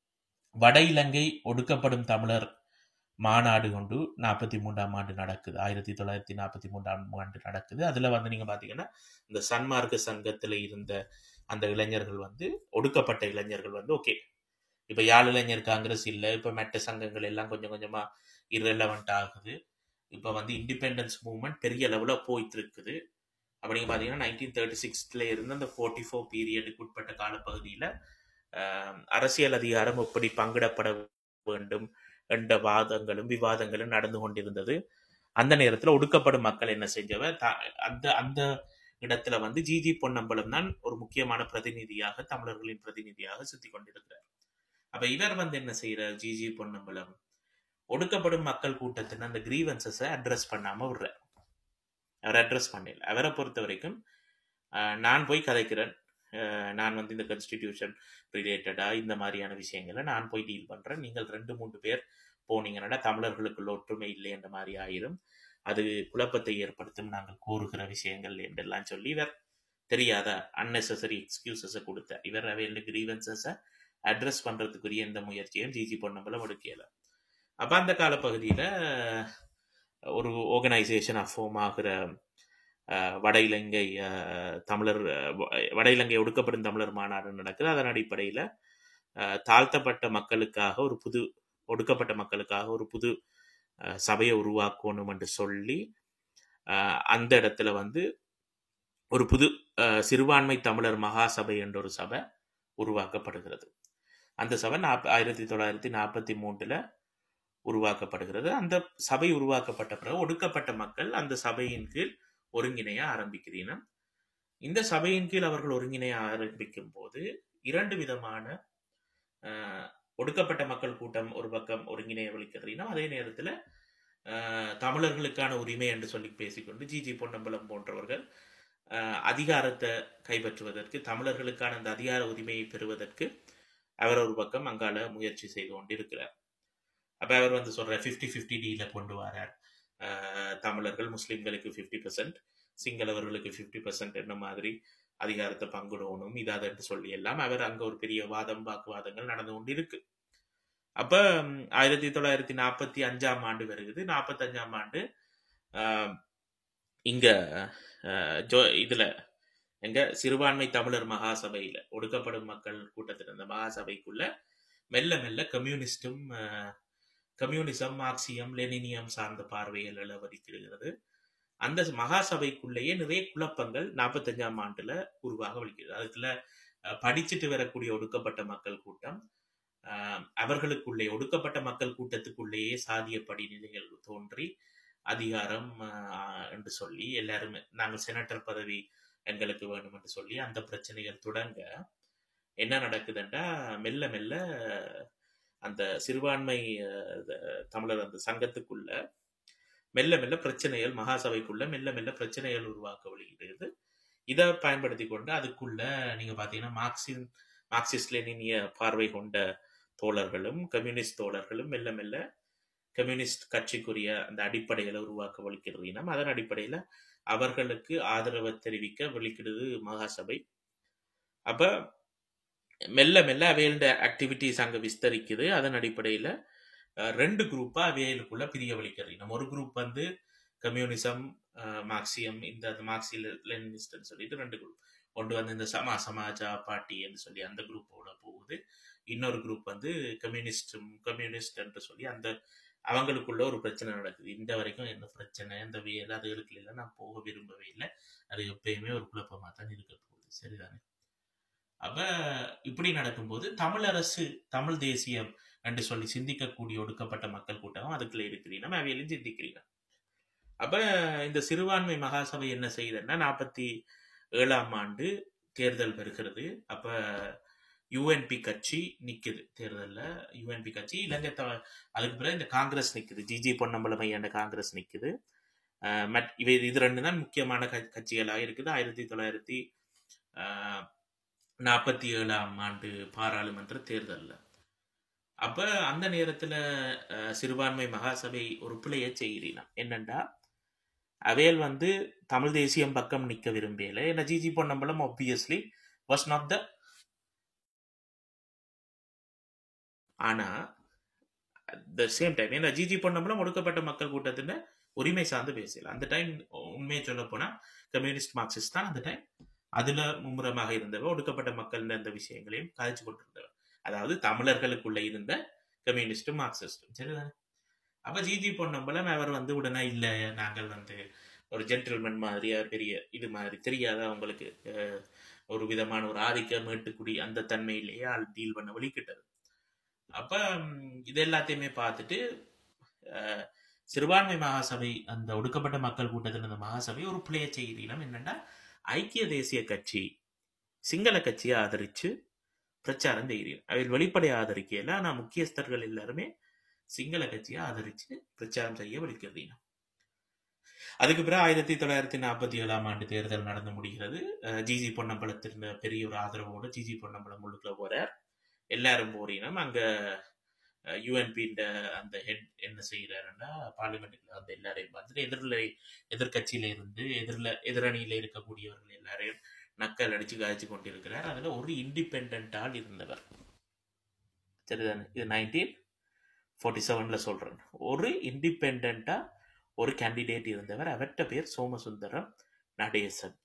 வட இலங்கை ஒடுக்கப்படும் தமிழர் மாநாடு கொண்டு நாற்பத்தி மூன்றாம் ஆண்டு நடக்குது ஆயிரத்தி தொள்ளாயிரத்தி நாற்பத்தி மூன்றாம் ஆண்டு நடக்குது அதுல வந்து நீங்க பாத்தீங்கன்னா இந்த சன்மார்க்க சங்கத்துல இருந்த அந்த இளைஞர்கள் வந்து ஒடுக்கப்பட்ட இளைஞர்கள் வந்து ஓகே இப்ப யாழ் இளைஞர் காங்கிரஸ் இல்ல இப்ப மெட்ட சங்கங்கள் எல்லாம் கொஞ்சம் கொஞ்சமா irrelevant ஆகுது இப்ப வந்து இண்டிபெண்டன்ஸ் மூவ்மெண்ட் பெரிய லெவல போயிட்டு இருக்குது அப்ப நீங்க பாத்தீங்கன்னா நைன்டீன் தேர்ட்டி சிக்ஸ்ல இருந்து அந்த ஃபோர்ட்டி ஃபோர் பீரியடுக்கு உட்பட்ட காலப்பகுதியில ஆஹ், அரசியல் அதிகாரம் எப்படி பங்கிடப்பட வேண்டும் என்ற வாதங்களும் விவாதங்களும் நடந்து கொண்டிருந்தது அந்த நேரத்துல ஒடுக்கப்படும் மக்கள் என்ன செஞ்சவ த- அந்த அந்த இடத்துல வந்து ஜிஜி பொன்னம்பலம் தான் ஒரு முக்கியமான பிரதிநிதியாக தமிழர்களின் பிரதிநிதியாக சுத்தி கொண்டிருக்கிறார் அப்ப இவர் வந்து என்ன செய்யறார் ஜிஜி பொன்னம்பலம் ஒடுக்கப்படும் மக்கள் கூட்டத்தின் அந்த கிரீவன்சஸை அட்ரஸ் பண்ணாம விடுறார் அவர் அட்ரஸ் பண்ணல அவரை பொறுத்த வரைக்கும் அஹ், நான் போய் கதைக்கிறேன் அஹ், நான் வந்து இந்த கான்ஸ்டிடியூஷன் ரிலேட்டடாக இந்த மாதிரியான விஷயங்களை நான் போய் டீல் பண்ணுறேன் நீங்கள் ரெண்டு மூன்று பேர் போனீங்கன்னா தமிழர்களுக்குள்ள ஒற்றுமை இல்லை என்ற மாதிரி ஆயிரும் அது குழப்பத்தை ஏற்படுத்தும் நாங்கள் கூறுகிற விஷயங்கள் என்றெல்லாம் சொல்லி இவர் தெரியாத அன்னெசரி எக்ஸ்கியூசஸை கொடுத்தார் இவர் அவையில் கிரீவன்சஸை அட்ரஸ் பண்ணுறதுக்குரிய எந்த முயற்சியும் ஜிஜி பொன்னம்பலம் எடுக்கல அப்போ அந்த காலப்பகுதியில் ஒரு ஆர்கனைசேஷன் ஃபார்ம் ஆகிற அஹ், வட இலங்கை அஹ், தமிழர் அஹ், வ- வட இலங்கை ஒடுக்கப்படும் தமிழர் மாநாடு நடக்குது அதன் அடிப்படையில் தாழ்த்தப்பட்ட மக்களுக்காக ஒரு புது ஒடுக்கப்பட்ட மக்களுக்காக ஒரு புது அஹ், சபையை உருவாக்கணும் என்று சொல்லி அஹ், அந்த இடத்துல வந்து ஒரு புது அஹ், சிறுபான்மை தமிழர் மகாசபை என்ற ஒரு சபை உருவாக்கப்படுகிறது அந்த சபை நாப் ஆயிரத்தி தொள்ளாயிரத்தி நாற்பத்தி மூன்றில் உருவாக்கப்படுகிறது அந்த சபை உருவாக்கப்பட்ட பிறகு ஒடுக்கப்பட்ட மக்கள் அந்த சபையின் கீழ் ஒருங்கிணைய ஆரம்பிக்கிறீர்கள் இந்த சபையின் கீழ் அவர்கள் ஒருங்கிணைய ஆரம்பிக்கும் போது இரண்டு விதமான அஹ், ஒடுக்கப்பட்ட மக்கள் கூட்டம் ஒரு பக்கம் ஒருங்கிணைய வலிக்கிறீனா அதே நேரத்தில் தமிழர்களுக்கான உரிமை என்று சொல்லி பேசிக்கொண்டு ஜிஜி பொன்னம்பலம் போன்றவர்கள் அஹ், அதிகாரத்தை கைப்பற்றுவதற்கு தமிழர்களுக்கான அந்த அதிகார உரிமையை பெறுவதற்கு அவர் ஒரு பக்கம் அங்கால முயற்சி செய்து கொண்டிருக்கிறார் அப்ப அவர் வந்து சொல்ற ஃபிஃப்டி ஃபிஃப்டி டீல கொண்டு வரார் அஹ், தமிழர்கள் முஸ்லிம்களுக்கு ஃபிஃப்டி பர்சன்ட் சிங்களவர்களுக்கு ஃபிஃப்டி பர்சன்ட் என்ன மாதிரி அதிகாரத்தை பங்கிடணும் இதாதன்னு சொல்லி எல்லாம் அவர் அங்க ஒரு பெரிய வாதம் வாக்குவாதங்கள் நடந்து கொண்டு இருக்கு அப்ப ம், ஆயிரத்தி தொள்ளாயிரத்தி நாற்பத்தி அஞ்சாம் ஆண்டு வருகிறது நாற்பத்தஞ்சாம் ஆண்டு ஆஹ், இங்க ஆஹ், ஜோ இதுல எங்க சிறுபான்மை தமிழர் மகாசபையில ஒடுக்கப்படும் மக்கள் கூட்டத்தில் இருந்த மகாசபைக்குள்ள மெல்ல மெல்ல கம்யூனிஸ்டும் ஆஹ், கம்யூனிசம் மார்க்சியம் லெனினியம் சார்ந்த பார்வைகள் இளவரிக்கிறது அந்த மகாசபைக்குள்ளேயே நிறைய குழப்பங்கள் நாற்பத்தஞ்சாம் ஆண்டுல உருவாக வலிக்கிறது அதுக்குள்ள அஹ், படிச்சுட்டு வரக்கூடிய ஒடுக்கப்பட்ட மக்கள் கூட்டம் ஆஹ், அவர்களுக்குள்ளே ஒடுக்கப்பட்ட மக்கள் கூட்டத்துக்குள்ளேயே சாதிய படிநிலைகள் தோன்றி அதிகாரம் ஆஹ், என்று சொல்லி எல்லாருமே நாங்கள் செனட்டர் பதவி எங்களுக்கு வேணும் என்று சொல்லி அந்த பிரச்சனைகள் தொடங்க என்ன நடக்குதுன்னா மெல்ல மெல்ல அந்த சிறுபான்மை அஹ், த- தமிழர் அந்த சங்கத்துக்குள்ள மெல்ல மெல்ல பிரச்சனைகள் மகாசபைக்குள்ள மெல்ல மெல்ல பிரச்சனைகள் உருவாக்க வழிகிறது இதை பயன்படுத்தி கொண்டு அதுக்குள்ள நீங்க பாத்தீங்கன்னா மார்க்சின் மார்க்சிஸ்ட் லெனினிய பார்வை கொண்ட தோழர்களும் கம்யூனிஸ்ட் தோழர்களும் மெல்ல மெல்ல கம்யூனிஸ்ட் கட்சிக்குரிய அந்த அடிப்படைகளை உருவாக்க வலிக்கிறது இனம் அதன் அடிப்படையில அவர்களுக்கு ஆதரவை தெரிவிக்க வலிக்கிறது மகாசபை அப்ப மெல்ல மெல்ல அவையோட ஆக்டிவிட்டிஸ் அங்க விஸ்தரிக்குது அதன் அடிப்படையில அஹ், ரெண்டு குரூப்பா அவைகளுக்குள்ள பிரிய வலிக்கிறது நம்ம ஒரு குரூப் வந்து கம்யூனிசம் அஹ், மார்க்சியம் இந்த மார்க்சி லெனினிஸ்ட்னு சொல்லிட்டு ரெண்டு குரூப் ஒன்று வந்து இந்த சமா சமாஜா பார்ட்டின்னு சொல்லி அந்த குரூப்போட போகுது இன்னொரு குரூப் வந்து கம்யூனிஸ்ட் கம்யூனிஸ்ட் என்று சொல்லி அந்த அவங்களுக்குள்ள ஒரு பிரச்சனை நடக்குது இந்த வரைக்கும் என்ன பிரச்சனை இந்த வேலை அதுகளுக்கு இல்லை நான் போக விரும்பவே இல்லை அது எப்பயுமே ஒரு குழப்பமா தான் இருக்க போகுது சரிதானே அப்ப இப்படி நடக்கும்போது தமிழரசு தமிழ் தேசியம் என்று சொல்லி சிந்திக்கக்கூடிய ஒடுக்கப்பட்ட மக்கள் கூட்டம் அதுக்குள்ள இருக்கிறீங்க நம்ம அவையிலும் சிந்திக்கிறீங்க அப்ப இந்த சிறுபான்மை மகாசபை என்ன செய்யுதுன்னா நாற்பத்தி ஏழாம் ஆண்டு தேர்தல் வருகிறது அப்ப யுஎன்பி கட்சி நிக்குது தேர்தல்ல யுஎன்பி கட்சி இலங்கை த அதுக்கு பிறகு இந்த காங்கிரஸ் நிக்குது ஜிஜி பொன்னம்பலம் ஐயாண்ட காங்கிரஸ் நிக்குது அஹ் மட் இவை இது ரெண்டு தான் முக்கியமான க- கட்சிகளாக இருக்குது ஆயிரத்தி தொள்ளாயிரத்தி நாற்பத்தி ஏழாம் ஆண்டு பாராளுமன்ற தேர்தல்ல அப்ப அந்த நேரத்துல அஹ், சிறுபான்மை மகாசபை ஒரு பிழையை செய்கிறீனா என்னண்டா அவையல் வந்து தமிழ் தேசியம் பக்கம் நிக்க விரும்பல ஏன்னா GG Ponnambalam obviously was not the ஆனா த சேம் டைம் ஏன்னா ஜிஜி பொன்னம்பலம் ஒடுக்கப்பட்ட மக்கள் கூட்டத்தின் உரிமை சார்ந்து பேசல அந்த டைம் உண்மையை சொல்ல போனா கம்யூனிஸ்ட் மார்க்சிஸ்ட் தான் அந்த டைம் அதுல மும்முரமாக இருந்தவர் ஒடுக்கப்பட்ட மக்கள் அந்த விஷயங்களையும் கதைச்சு கொண்டிருந்தவர் அதாவது தமிழர்களுக்குள்ள இருந்த கம்யூனிஸ்டும் மார்க்சிஸ்டும் சரிதானே அப்ப ஜிஜி பொன்னம்பலம் அவர் வந்து உடனே இல்ல நாங்கள் வந்து ஒரு ஜென்டில்மேன் மாதிரியா பெரிய இது மாதிரி தெரியாத அவங்களுக்கு அஹ், ஒரு விதமான ஒரு ஆதிக்க மேட்டுக்குடி அந்த தன்மையிலேயே ஆள் டீல் பண்ண வழிகிட்டது அப்ப ம், இது எல்லாத்தையுமே பார்த்துட்டு அஹ், சிறுபான்மை மகாசபை அந்த ஒடுக்கப்பட்ட மக்கள் கூட்டத்தில் இருந்த மகாசபை ஒரு பிள்ளைய செய்கிறீனம் என்னன்னா ஐக்கிய தேசிய கட்சி சிங்கள கட்சியை ஆதரிச்சு பிரச்சாரம் செய்கிறீர்கள் அவையில் வெளிப்படை ஆதரிக்கல ஆனா முக்கியஸ்தர்கள் எல்லாருமே சிங்கள கட்சியை ஆதரிச்சு பிரச்சாரம் செய்ய வலிக்கிறீங்க அதுக்கு பிறகு ஆயிரத்தி தொள்ளாயிரத்தி நாற்பத்தி ஏழாம் ஆண்டு தேர்தல் நடந்து முடிகிறது அஹ் ஜிஜி பொன்னம்பலத்தின் பெரிய ஒரு ஆதரவோடு ஜிஜி பொன்னம்பலம் உள்ளுக்குள்ள போறார் எல்லாரும் போறீங்கன்னா அங்க யூஎன்பின்ற அந்த ஹெட் என்ன செய்யறாருன்னா பார்லிமெண்ட்ல வந்து எல்லாரையும் பார்த்துட்டு எதிரில் எதிர்கட்சியில இருந்து எதிரில் எதிரணியில இருக்கக்கூடியவர்கள் எல்லாரையும் நக்கல் அடிச்சு காய்ச்சி கொண்டிருக்கிறார் அதுல ஒரு இண்டிபெண்டால் இருந்தவர் சரிதானே இது நைன்டீன் ஃபார்ட்டி செவன்ல சொல்றேன் ஒரு இண்டிபெண்டா ஒரு கேண்டிடேட் இருந்தவர் அவர்கிட்ட பேர் சோமசுந்தரம் நடேசன்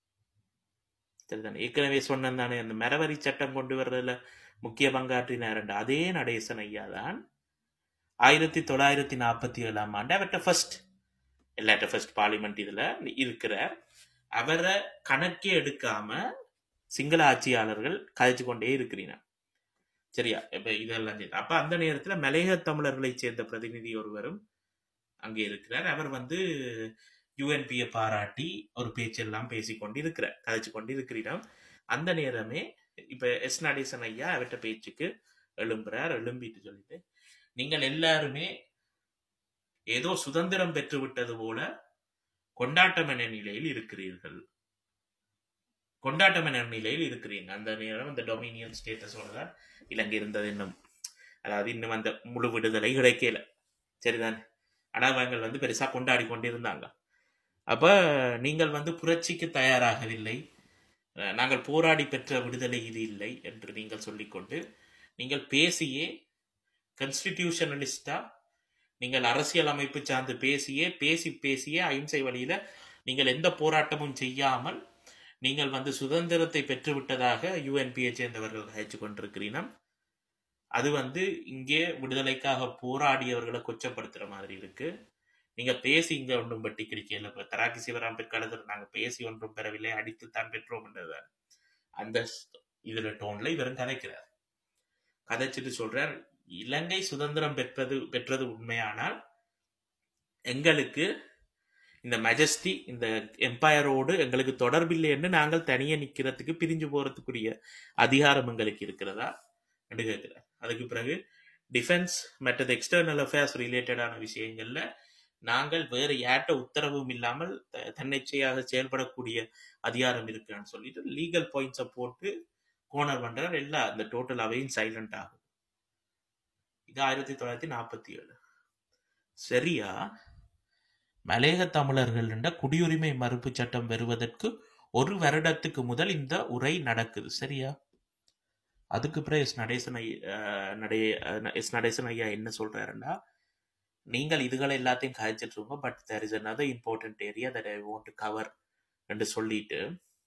சரிதானே ஏற்கனவே சொன்னேன் தானே அந்த மரவரி சட்டம் கொண்டு வர்றதுல முக்கிய பங்காற்றினார் அதே நடேசன் ஐயா தான் ஆயிரத்தி தொள்ளாயிரத்தி நாற்பத்தி ஏழாம் ஆண்டு அவர்கிட்ட ஃபர்ஸ்ட் எல்லாட்ட ஃபர்ஸ்ட் பார்லிமெண்ட் இதுல இருக்கிறார் அவரை கணக்கே எடுக்காம சிங்கள ஆட்சியாளர்கள் கதைச்சு கொண்டே இருக்கிறீங்க சரியா இப்ப இதெல்லாம் செய்து அப்ப அந்த நேரத்துல மலையக தமிழர்களை சேர்ந்த பிரதிநிதி ஒருவரும் அங்கே இருக்கிறார் அவர் வந்து யூஎன்பியை பாராட்டி ஒரு பேச்செல்லாம் பேசிக்கொண்டு இருக்கிறார் கதைச்சு கொண்டு இருக்கிறீராம் அந்த நேரமே இப்ப எஸ் நடேசன் ஐயா அவர்கிட்ட பேச்சுக்கு எழும்புறார் எழும்பிட்டு சொல்லிட்டு நீங்கள் எல்லாருமே ஏதோ சுதந்திரம் பெற்று விட்டது போல கொண்டாட்டம் என நிலையில் இருக்கிறீர்கள் கொண்டாட்டம் என நிலையில் இருக்கிறீங்க அந்த நேரம் அந்த டொமினியன் ஸ்டேட்டஸோட தான் இலங்கை இருந்தது இன்னும் அதாவது இன்னும் அந்த முழு விடுதலை கிடைக்கல சரிதான் அடாவங்கள் வந்து பெருசா கொண்டாடி கொண்டிருந்தாங்க அப்ப நீங்கள் வந்து புரட்சிக்கு தயாராகவில்லை அஹ் நாங்கள் போராடி பெற்ற விடுதலை இது இல்லை என்று நீங்கள் சொல்லிக்கொண்டு நீங்கள் பேசியே கன்ஸ்டிடியூஷனலிஸ்டா நீங்கள் அரசியல் அமைப்பு சார்ந்து பேசியே பேசி பேசியே அಹಿಂசை வழியில நீங்கள் எந்த போராட்டமும் செய்யாமல் நீங்கள் வந்து சுதந்திரத்தை பெற்றுவிட்டதாக யுஎன்பியை சேர்ந்தவர்கள் கழிச்சு கொண்டிருக்கிறீனம் அது வந்து இங்கே விடுதலைக்காக போராடியவர்களை கொச்சப்படுத்துற மாதிரி இருக்கு நீங்க பேசி இங்க ஒன்றும் பட்டி கிடைக்கல இப்ப தராக்கி சிவராம் பிற்காலத்தில் நாங்க பேசி ஒன்றும் பெறவில்லை அடித்து தான் பெற்றோம் என்றது அந்த இதுல டோன்ல இவரும் கதைக்கிறார் கதைச்சிட்டு சொல்றார் இலங்கை சுதந்திரம் பெற்றது பெற்றது உண்மையானால் எங்களுக்கு இந்த மெஜஸ்டி இந்த எம்பையரோடு எங்களுக்கு தொடர்பில்லைன்னு நாங்கள் தனியே நிக்கிறதுக்கு பிரிஞ்சு போறதுக்குரிய அதிகாரம் எங்களுக்கு இருக்கிறதா என்று கேட்கிறார் அதுக்கு பிறகு டிஃபென்ஸ் மற்றது எக்ஸ்டர்னல் அஃபேர்ஸ் ரிலேட்டடான விஷயங்கள்ல நாங்கள் வேறு யார்ட்ட உத்தரவும் இல்லாமல் த- தன்னிச்சையாக செயல்படக்கூடிய அதிகாரம் இருக்குன்னு சொல்லிட்டு லீகல் பாயிண்ட்ஸை போட்டு கோனர் பண்றார் எல்லா அந்த டோட்டல் அவையும் சைலண்ட் ஆகும் இது ஆயிரத்தி தொள்ளாயிரத்தி நாற்பத்தி ஏழு சரியா மலையக தமிழர்கள் என்ற குடியுரிமை மறுப்பு சட்டம் வருவதற்கு ஒரு வருடத்துக்கு முதல் இந்த உரை நடக்குது சரியா அதுக்கு பிறகு எஸ் நடேசன் ஐயா அஹ், நடே அஹ், எஸ் நடேசன் ஐயா என்ன சொல்றாருன்னா நீங்கள் இதுகளை எல்லாத்தையும் காய்ச்சிட்டு இருக்கோங்க but there is another important area that I want to cover என்று சொல்லிட்டு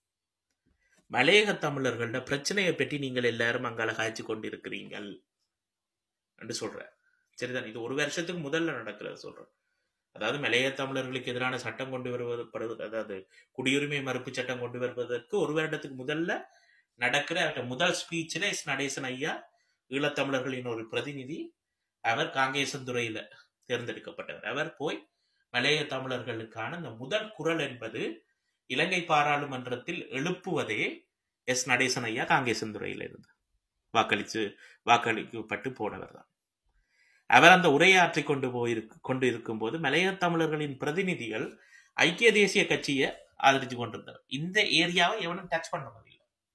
மலையக தமிழர்களோட பிரச்சனையை பற்றி நீங்கள் எல்லாரும் அங்கால காய்ச்சி கொண்டிருக்கிறீங்கள் என்று சொல்றார் சரிதான் இது ஒரு வருஷத்துக்கு முதல்ல நடக்கிறது சொல்றேன் அதாவது மலையக தமிழர்களுக்கு எதிரான சட்டம் கொண்டு வருவது படுவது அதாவது குடியுரிமை மறுப்பு சட்டம் கொண்டு வருவதற்கு ஒரு வருடத்துக்கு முதல்ல நடக்கிற அவர்ட்ட முதல் ஸ்பீச்சில் எஸ் நடேசன் ஐயா ஈழத்தமிழர்களின் ஒரு பிரதிநிதி அவர் காங்கேசந்துறையில தேர்ந்தெடுக்கப்பட்டவர் அவர் போய் மலைய தமிழர்களுக்கான இந்த முதல் குரல் என்பது இலங்கை பாராளுமன்றத்தில் எழுப்புவதே எஸ் நடேசன் ஐயா காங்கேசந்துறையில இருந்து வாக்களிச்சு வாக்களிக்கப்பட்டு போனவர் தான் அவர் அந்த உரையாற்றி கொண்டு போயிருக்கு கொண்டு இருக்கும்போது மலைய தமிழர்களின் பிரதிநிதிகள் ஐக்கிய தேசிய கட்சியை ஆதரிச்சு கொண்டிருந்தார் இந்த ஏரியாவை எவனும் டச் பண்ண முடியல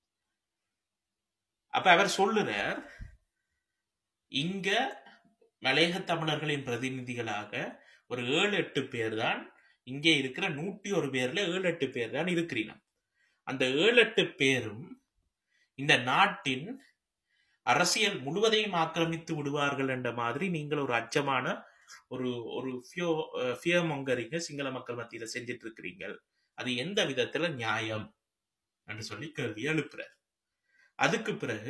அப்ப அவர் சொல்லுறார் இங்க மலையக தமிழர்களின் பிரதிநிதிகளாக ஒரு ஏழு எட்டு பேர் தான் இங்கே இருக்கிற நூற்றி ஒரு பேர்ல ஏழு எட்டு பேர் தான் இருக்கிறீங்க அந்த ஏழு எட்டு பேரும் இந்த நாட்டின் அரசியல் முழுவதையும் ஆக்கிரமித்து விடுவார்கள் என்ற மாதிரி நீங்கள் ஒரு அச்சமான ஒரு ஒரு ஃபியோ ஃபியமொங்கரிங்க சிங்கள மக்கள் மத்தியில செஞ்சிட்டு இருக்கிறீங்க அது எந்த விதத்துல நியாயம் என்று சொல்லி கேள்வி எழுப்புறார் அதுக்கு பிறகு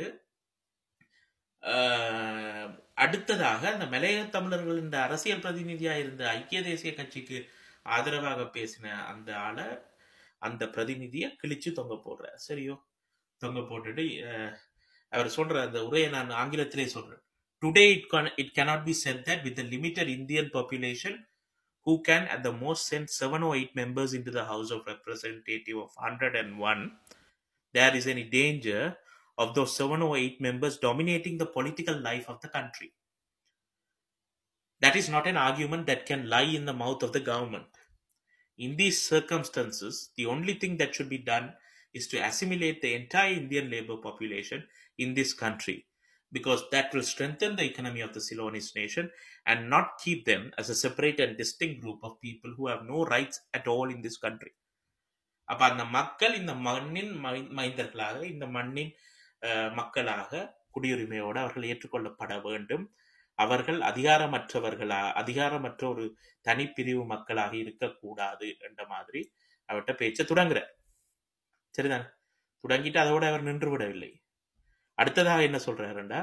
ஆஹ், அடுத்ததாக அந்த மலைய தமிழர்கள் இந்த அரசியல் பிரதிநிதியா இருந்த ஐக்கிய தேசிய கட்சிக்கு ஆதரவாக பேசின அந்த ஆளை அந்த பிரதிநிதியை கிழிச்சு தொங்க போடுறார் சரியோ தொங்க போட்டுட்டு அஹ், அவர் சொல்ற அந்த உரையை நான் ஆங்கிலத்திலே சொல்றேன் today it it cannot be said that with the limited indian population who can at the most send seven or eight members into the house of representative of 101 there is any danger of those seven or eight members dominating the political life of the country that is not an argument that can lie in the mouth of the government In these circumstances, the only thing that should be done is to assimilate the entire Indian labor population in this country because that will strengthen the economy of the Ceylonese nation and not keep them as a separate and distinct group of people who have no rights at all in this country. அப்ப அந்த மக்கள் இந்த மண்ணின் my- மைந்தர்களாக இந்த மண்ணின் அஹ், மக்களாக குடியுரிமையோடு அவர்கள் ஏற்றுக்கொள்ளப்பட வேண்டும் அவர்கள் அதிகாரமற்றவர்களா அதிகாரமற்ற ஒரு தனிப்பிரிவு மக்களாக இருக்கக்கூடாது என்ற மாதிரி அவர்கிட்ட பேச்ச தொடங்குறார் சரிதானே தொடங்கிட்டு அதோட அவர் நின்று விடவில்லை அடுத்ததாக என்ன சொல்றாருண்டா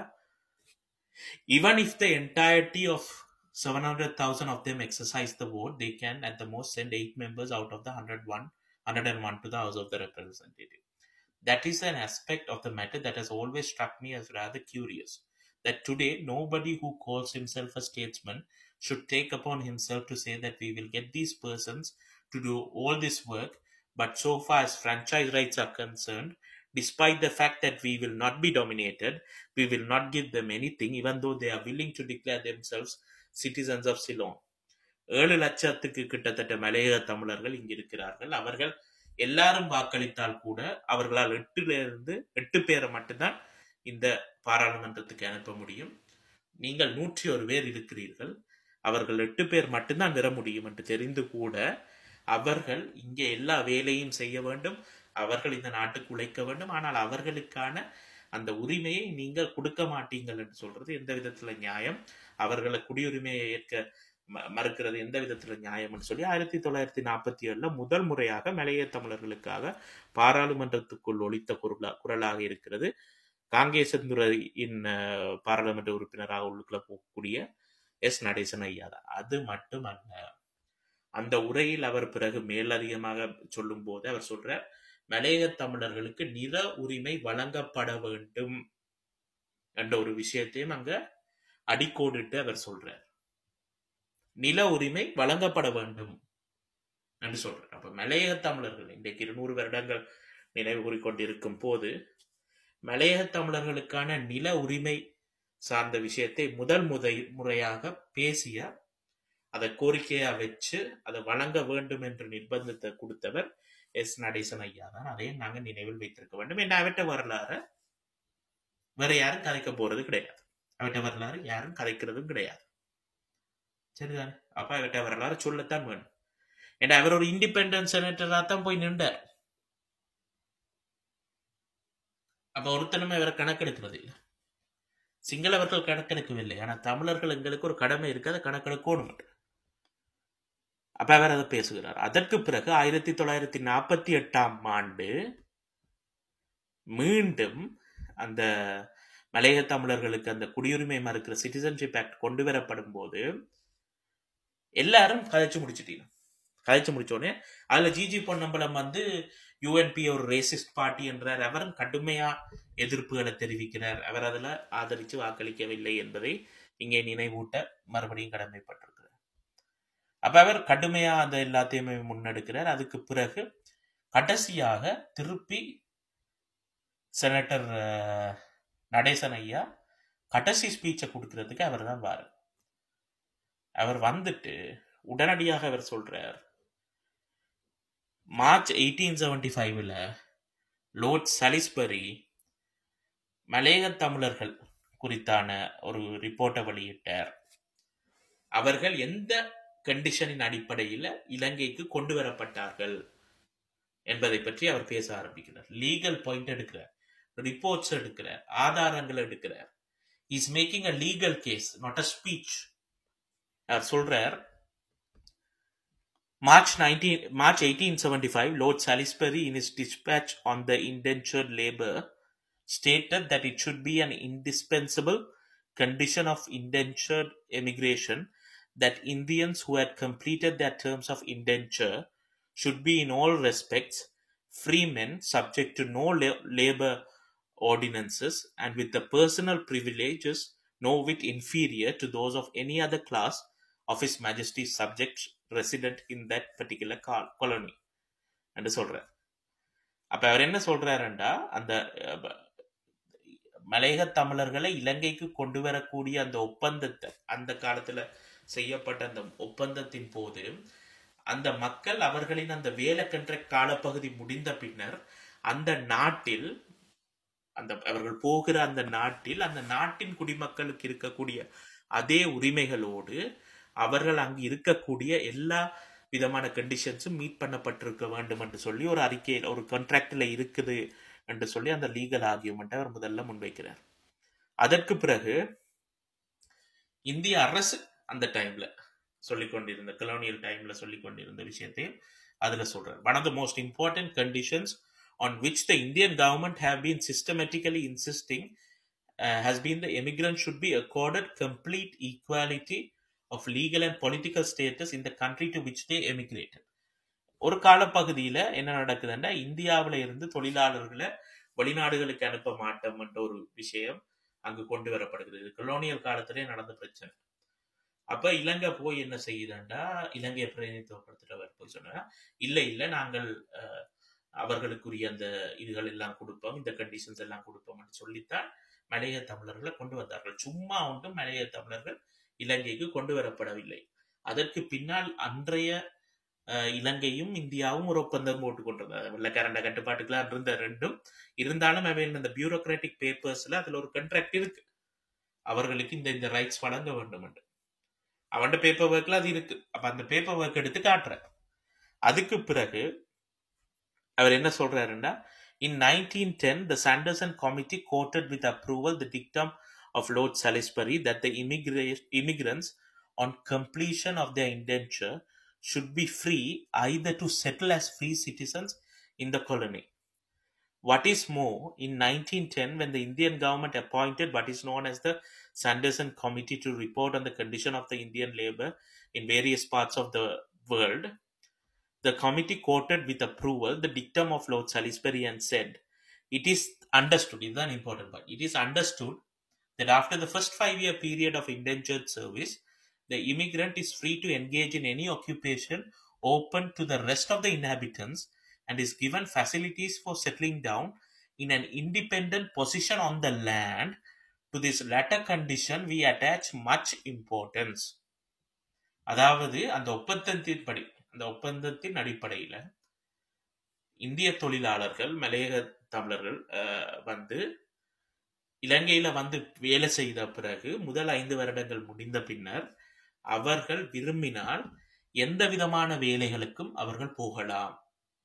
even if the entirety of 700,000 of them exercise the vote, they can at the most send eight members out of the 101, 101 to the House of the Representative. That is an aspect of the matter that has always struck me as rather curious. That today, nobody who calls himself a statesman should take upon himself to say that we will get these persons to do all this work, but so far as franchise rights are concerned, despite the fact that we will not be dominated, we will not give them anything, even though they are willing to declare themselves citizens of Ceylon. ஏழு லட்சத்துக்கு கிட்டத்தட்ட மலையக தமிழர்கள் இங்கு இருக்கிறார்கள் அவர்கள் எல்லாரும் வாக்களித்தால் கூட அவர்களால் எட்டுல இருந்து எட்டு பேரை மட்டும்தான் இந்த பாராளுமன்றத்துக்கு அனுப்ப முடியும் நீங்கள் நூற்றி ஒரு பேர் இருக்கிறீர்கள் அவர்கள் எட்டு பேர் மட்டும்தான் பெற முடியும் என்று தெரிந்து கூட அவர்கள் இங்கே எல்லா வேலையும் செய்ய வேண்டும் அவர்கள் இந்த நாட்டுக்கு உழைக்க வேண்டும் ஆனால் அவர்களுக்கான அந்த உரிமையை நீங்கள் கொடுக்க மாட்டீங்கள் என்று சொல்றது எந்த விதத்துல நியாயம் அவர்களை குடியுரிமையை ஏற்க ம- மறுக்கிறது எந்த விதத்துல நியாயம்னு சொல்லி ஆயிரத்தி தொள்ளாயிரத்தி நாற்பத்தி ஏழுல முதல் முறையாக மலைய தமிழர்களுக்காக பாராளுமன்றத்துக்குள் ஒலித்த குரலா குரலாக இருக்கிறது காங்கேசந்துரையின் அஹ், பாராளுமன்ற உறுப்பினராக உள்ளுக்குள்ள போகக்கூடிய எஸ் நடேசன் ஐயா தான் அது மட்டுமல்ல அந்த உரையில் அவர் பிறகு மேலதிகமாக சொல்லும் போது அவர் சொல்றார் மலையக தமிழர்களுக்கு நில உரிமை வழங்கப்பட வேண்டும் என்ற ஒரு விஷயத்தையும் அங்க அடிக்கோடிட்டு அவர் சொல்றார் நில உரிமை வழங்கப்பட வேண்டும் என்று சொல்றார் அப்ப மலையக தமிழர்கள் இன்றைக்கு இருநூறு வருடங்கள் நினைவு கூறிக்கொண்டிருக்கும் போது மலையக தமிழர்களுக்கான நில உரிமை சார்ந்த விஷயத்தை முதல் முதை முறையாக பேசிய அதை கோரிக்கையா வச்சு அதை வழங்க வேண்டும் என்று நிர்பந்தத்தை கொடுத்தவர் எஸ் நடேசன் ஐயா தான் அதையும் நாங்க நினைவில் வைத்திருக்க வேண்டும் என்ன அவற்ற வரலாறு வேற யாரும் கதைக்க போறது கிடையாது அவற்ற வரலாறு யாரும் கதைக்கிறதும் கிடையாது சரிதானே அப்ப அவற்ற வரலாறு சொல்லத்தான் வேணும் ஏன்னா அவர் ஒரு இண்டிபெண்டன்ட் செனட்டரா தான் போய் நின்றார் அப்ப ஒருத்தனுமே அவரை கணக்கெடுக்கிறது இல்லை சிங்களவர்கள் கணக்கெடுக்கவில்லை ஆனா தமிழர்கள் எங்களுக்கு ஒரு கடமை இருக்கு அதை கணக்கெடுக்கணும் அப்ப அவர் அதை பேசுகிறார் அதற்கு பிறகு ஆயிரத்தி தொள்ளாயிரத்தி நாற்பத்தி எட்டாம் ஆண்டு மீண்டும் அந்த மலையக தமிழர்களுக்கு அந்த குடியுரிமை மறுக்கிற சிட்டிசன்ஷிப் ஆக்ட் கொண்டு வரப்படும் போது எல்லாரும் கதைச்சு முடிச்சிட்டீங்க கதைச்சு முடிச்ச உடனே அதுல ஜிஜி பொன்னம்பலம் வந்து யூஎன்பி ஒரு ரேசிஸ்ட் பார்ட்டி என்றார் அவரும் கடுமையா எதிர்ப்புகளை தெரிவிக்கிறார் அவர் அதுல ஆதரித்து வாக்களிக்கவில்லை என்பதை இங்கே நினைவூட்ட மறுபடியும் கடமைப்பட்டிருக்கிறார் அப்ப அவர் கடுமையா அந்த எல்லாத்தையுமே முன்னெடுக்கிறார் அதுக்கு பிறகு கடைசியாக திருப்பி செனட்டர் அஹ், நடேசன் ஐயா கடைசி ஸ்பீச்சை கொடுக்கறதுக்கு அவர் தான் வாரு அவர் வந்துட்டு உடனடியாக அவர் சொல்றார் மார்ச் எயிட்டீன் செவன்டி ஃபைவ்ல லோர்ட் சலிஸ்பரி மலையக தமிழர்கள் குறித்தான ஒரு ரிப்போர்ட்டை வெளியிட்டார் அவர்கள் எந்த கண்டிஷனின் அடிப்படையில் இலங்கைக்கு கொண்டு வரப்பட்டார்கள் என்பதை பற்றி அவர் பேச ஆரம்பிக்கிறார் லீகல் பாயிண்ட் எடுக்கிறார் ரிப்போர்ட்ஸ் எடுக்கிறார் ஆதாரங்கள் எடுக்கிறார் is making a legal case not a speech அவர் சொல்றார் March 19, March 1875, Lord Salisbury, in his dispatch on the indentured labor, stated that it should be an indispensable condition of indentured emigration that Indians who had completed their terms of indenture should be in all respects free men subject to no la- labor ordinances and with the personal privileges no whit inferior to those of any other class of His Majesty's subjects resident in that particular col- colony என்று சொல்றார் அப்ப அவர் என்ன சொல்றாருண்டா அந்த அஹ், ப- மலையக தமிழர்களை இலங்கைக்கு கொண்டு வரக்கூடிய அந்த ஒப்பந்தத்தை அந்த காலத்துல செய்யப்பட்ட அந்த ஒப்பந்தத்தின் போது அந்த மக்கள் அவர்களின் அந்த வேலைக்கன்ற காலப்பகுதி முடிந்த பின்னர் அந்த நாட்டில் அந்த அவர்கள் போகிற அந்த நாட்டில் அந்த நாட்டின் குடிமக்களுக்கு இருக்கக்கூடிய அதே உரிமைகளோடு அவர்கள் அங்கு இருக்கக்கூடிய எல்லா விதமான கண்டிஷன்ஸும் மீட் பண்ணப்பட்டிருக்க வேண்டும் என்று சொல்லி ஒரு அறிக்கையில் ஒரு கான்ட்ராக்டில் இருக்குது என்று சொல்லி அந்த லீகல் ஆர்கியூமெண்ட் அவர் முதல்ல முன்வைக்கிறார் அதற்கு பிறகு இந்திய அரசு அந்த டைம்ல சொல்லிக் கொண்டிருந்த கலோனியல் டைம்ல சொல்லிக் கொண்டிருந்த விஷயத்தையும் அதுல சொல்றார் one of the most important conditions on which the Indian government have been systematically insisting uh, has been the immigrant should be accorded complete equality of legal and political status in the country to which they emigrated. ஒரு காலப்பகுதியில என்ன நடக்குதுன்னா இந்தியாவில இருந்து தொழிலாளர்களை வெளிநாடுகளுக்கு அனுப்ப மாட்டோம் என்ற ஒரு விஷயம் அங்கு கொண்டு வரப்படுகிறது இது கொலோனியல் காலத்திலே நடந்த பிரச்சனை அப்ப இலங்கை போய் என்ன செய்யுதுண்டா இலங்கையை பிரதிநிதித்துவப்படுத்துறவர் போய் சொன்னா இல்ல இல்ல நாங்கள் அஹ், அவர்களுக்குரிய அந்த இதுகள் எல்லாம் கொடுப்போம் இந்த கண்டிஷன்ஸ் எல்லாம் கொடுப்போம்னு சொல்லித்தான் மலைய தமிழர்களை கொண்டு வந்தார்கள் சும்மா ஒன்றும் மலைய தமிழர்கள் இலங்கைக்கு கொண்டு வரப்படவில்லை அதற்கு பின்னால் அன்றைய அஹ், இலங்கையும் இந்தியாவும் ஒரு ஒப்பந்தம் போட்டுக் கொண்டிருந்தது வெள்ளக்காரண்ட கட்டுப்பாட்டுக்கெல்லாம் இருந்த ரெண்டும் இருந்தாலும் அவை இந்த பியூரோக்ராட்டிக் பேப்பர்ஸ்ல அதுல ஒரு கண்ட்ராக்ட் இருக்கு அவர்களுக்கு இந்த இந்த ரைட்ஸ் வழங்க வேண்டும் என்று அவன்ட பேப்பர் ஒர்க்ல அது இருக்கு அப்ப அந்த பேப்பர் ஒர்க் எடுத்து காட்டுற அதுக்கு பிறகு அவர் என்ன சொல்றாருன்னா in 1910 the sanderson committee quoted with approval the dictum of lord salisbury that the immigra- immigrants on completion of their indenture should be free either to settle as free citizens in the colony what is more in 1910 when the indian government appointed what is known as the sanderson committee to report on the condition of the indian labor in various parts of the world the committee quoted with approval the dictum of Lord Salisbury and said, It is understood, is an important part. It is understood that after the first five year period of indentured service, the immigrant is free to engage in any occupation open to the rest of the inhabitants and is given facilities for settling down in an independent position on the land. To this latter condition, we attach much importance. அதாவது அந்த ஒப்பந்தத்தின்படி அந்த ஒப்பந்தத்தின் அடிப்படையில இந்திய தொழிலாளர்கள் மலையக தமிழர்கள் அஹ், வந்து இலங்கையில வந்து வேலை செய்த பிறகு முதல் ஐந்து வருடங்கள் முடிந்த பின்னர் அவர்கள் விரும்பினால் எந்த விதமான வேலைகளுக்கும் அவர்கள் போகலாம்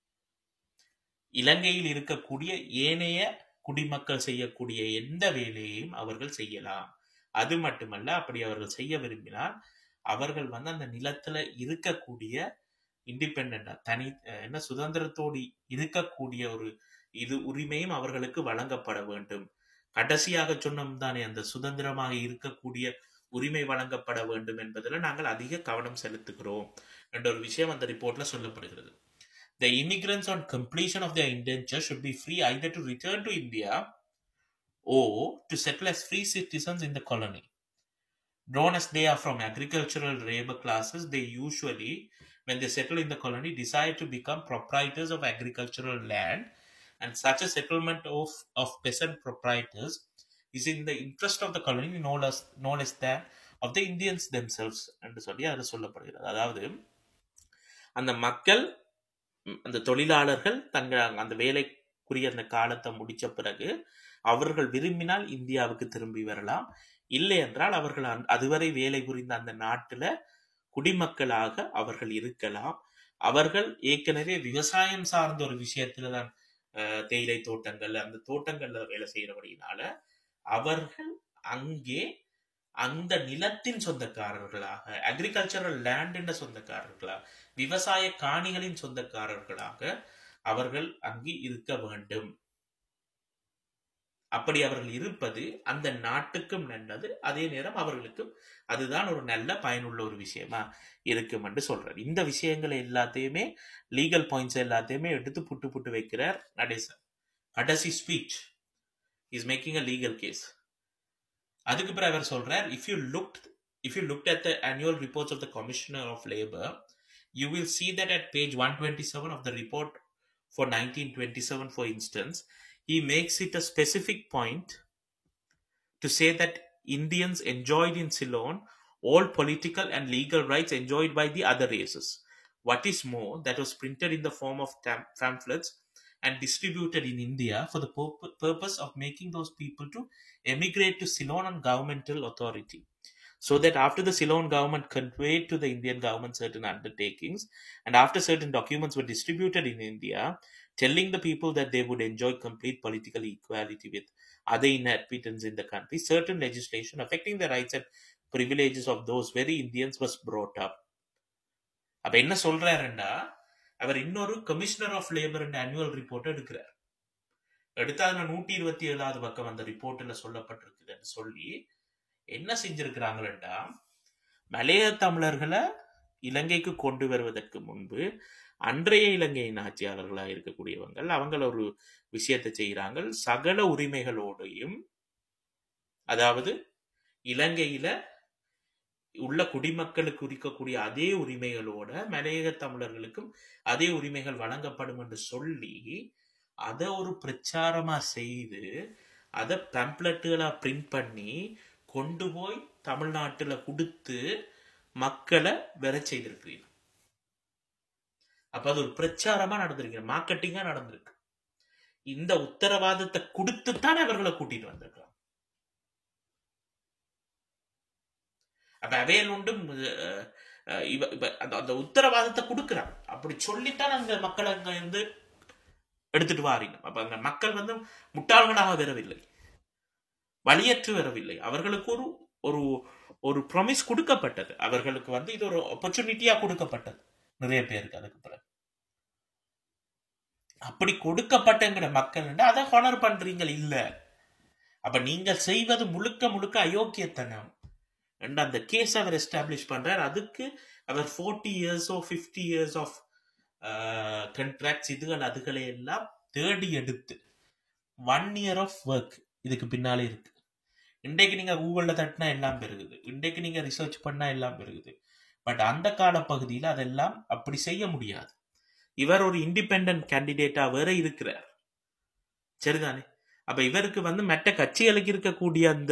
இலங்கையில் இருக்கக்கூடிய ஏனைய குடிமக்கள் செய்யக்கூடிய எந்த வேலையையும் அவர்கள் செய்யலாம் அது மட்டுமல்ல அப்படி அவர்கள் செய்ய விரும்பினால் அவர்கள் வந்து அந்த நிலத்துல இருக்கக்கூடிய இண்டிபெண்டா தனி அஹ் என்ன சுதந்திரத்தோடு இருக்கக்கூடிய ஒரு இது உரிமையும் அவர்களுக்கு வழங்கப்பட வேண்டும் கடைசியாக சொன்னோம் தானே அந்த சுதந்திரமாக இருக்கக்கூடிய உரிமை வழங்கப்பட வேண்டும் என்பதில் நாங்கள் அதிக கவனம் செலுத்துகிறோம் என்ற ஒரு விஷயம் அந்த ரிப்போர்ட்ல சொல்லப்படுகிறது The immigrants on completion of their indenture should be free either to return to India or to settle as free citizens in the colony. Known as they are from agricultural labor classes, they usually, when they settle in the colony, decide to become proprietors of agricultural land, and such a settlement of, of peasant proprietors is in the interest of the colony, known as, known as that of the Indians themselves. என்று சொல்லி அதில் சொல்லப்படுகிறது அதாவது அந்த மக்கள் ம், அந்த தொழிலாளர்கள் தங்கள் அந்த வேலைக்குரிய அந்த காலத்தை முடிச்ச பிறகு அவர்கள் விரும்பினால் இந்தியாவுக்கு திரும்பி வரலாம் இல்லை என்றால் அவர்கள் அந்த- அதுவரை வேலை புரிந்த அந்த நாட்டுல குடிமக்களாக அவர்கள் இருக்கலாம் அவர்கள் ஏற்கனவே விவசாயம் சார்ந்த ஒரு விஷயத்துல தான் அஹ், தேயிலை தோட்டங்கள் அந்த தோட்டங்கள்ல வேலை செய்யறபடினால அவர்கள் அங்கே அந்த நிலத்தின் சொந்தக்காரர்களாக அக்ரிகல்ச்சரல் லேண்டின் சொந்தக்காரர்களாக விவசாய காணிகளின் சொந்தக்காரர்களாக அவர்கள் அங்கு இருக்க வேண்டும் அப்படி அவர்கள் இருப்பது அந்த நாட்டுக்கும் நல்லது அதே நேரம் அவர்களுக்கும் அதுதான் ஒரு நல்ல பயனுள்ள ஒரு விஷயமா இருக்கும் என்று சொல்றார் இந்த விஷயங்களை எல்லாத்தையுமே லீகல் பாயிண்ட்ஸ் எல்லாத்தையுமே எடுத்து புட்டு புட்டு வைக்கிறார் நடேசன் கடைசி speech is making a legal case அதுக்கு பிறகு அவர் சொல்றார் if you look if you look at the annual reports of the commissioner of labor you will see that at page 127 of the report for 1927 for instance he makes it a specific point to say that indians enjoyed in ceylon all political and legal rights enjoyed by the other races What is more, that was printed in the form of tam- pamphlets and distributed in India for the purpo- purpose of making those people to emigrate to Ceylon on governmental authority. So that after the Ceylon government conveyed to the Indian government certain undertakings, and after certain documents were distributed in India, telling the people that they would enjoy complete political equality with other inhabitants in the country, certain legislation affecting the rights and privileges of those very Indians was brought up. அப்ப என்ன சொல்றாருண்டா அவர் இன்னொரு commissioner of labour annual report எடுக்கிறார் எடுத்து அதுல நூத்தி இருபத்தி ஏழாவது பக்கம் அந்த ரிப்போர்ட்ல சொல்லப்பட்டிருக்குதுன்னு சொல்லி என்ன செஞ்சிருக்கிறாங்களா மலைய தமிழர்களை இலங்கைக்கு கொண்டு வருவதற்கு முன்பு அன்றைய இலங்கையின் ஆட்சியாளர்களா இருக்கக்கூடியவங்க அவங்கள ஒரு விஷயத்தை செய்கிறாங்க சகல உரிமைகளோடையும் அதாவது இலங்கையில உள்ள குடிமக்களுக்கு இருக்கக்கூடிய அதே உரிமைகளோட மலையக தமிழர்களுக்கும் அதே உரிமைகள் வழங்கப்படும் என்று சொல்லி அதை ஒரு பிரச்சாரமா செய்து அதை பேம்ப்ளெட்டுகளா பிரிண்ட் பண்ணி கொண்டு போய் தமிழ்நாட்டுல கொடுத்து மக்களை வெற செய்திருக்கிறீங்க அப்ப அது ஒரு பிரச்சாரமா நடந்திருக்கு மார்க்கெட்டிங்கா நடந்திருக்கு இந்த உத்தரவாதத்தை கொடுத்துத்தான் அவர்களை கூட்டிட்டு வந்திருக்கிறாங்க அப்ப அவையல் உண்டு அஹ், அஹ், இவ இப்ப அந்த அந்த உத்தரவாதத்தை கொடுக்குறாங்க அப்படி சொல்லித்தான் அங்க மக்கள் அங்க இருந்து எடுத்துட்டு வாரீங்க அப்ப அங்க மக்கள் வந்து முட்டாள்களாக வரவில்லை வழியற்று வரவில்லை அவர்களுக்கு ஒரு ஒரு ஒரு ப்ராமிஸ் கொடுக்கப்பட்டது அவர்களுக்கு வந்து இது ஒரு ஆப்பர்ச்சுனிட்டியா கொடுக்கப்பட்டது நிறைய பேருக்கு அதுக்கு பிறகு அப்படி கொடுக்கப்பட்டங்கிற மக்கள் அதை ஹானர் பண்றீங்க இல்ல அப்ப நீங்க செய்வது முழுக்க முழுக்க அயோக்கியத்தனம் என்று அந்த கேஸ் அவர் எஸ்டாப்ளிஷ் பண்றார் அதுக்கு அவர் ஃபோர்ட்டி இயர்ஸோ ஃபிஃப்டி இயர்ஸ் ஆஃப் கண்ட்ராக்ட்ஸ் இதுகள் அதுகளை எல்லாம் தேடி எடுத்து ஒன் இயர் ஆஃப் ஒர்க் இதுக்கு பின்னாலே இருக்கு இன்றைக்கு நீங்க கூகுள்ல தட்டினா எல்லாம் பெருகுது இன்றைக்கு நீங்க ரிசர்ச் பண்ணா எல்லாம் பெருகுது பட் அந்த கால பகுதியில் அதெல்லாம் அப்படி செய்ய முடியாது இவர் ஒரு இண்டிபெண்ட் கேண்டிடேட்டா வேற இருக்கிறார் சரிதானே அப்ப இவருக்கு வந்து மற்ற கட்சிகளுக்கு இருக்கக்கூடிய அந்த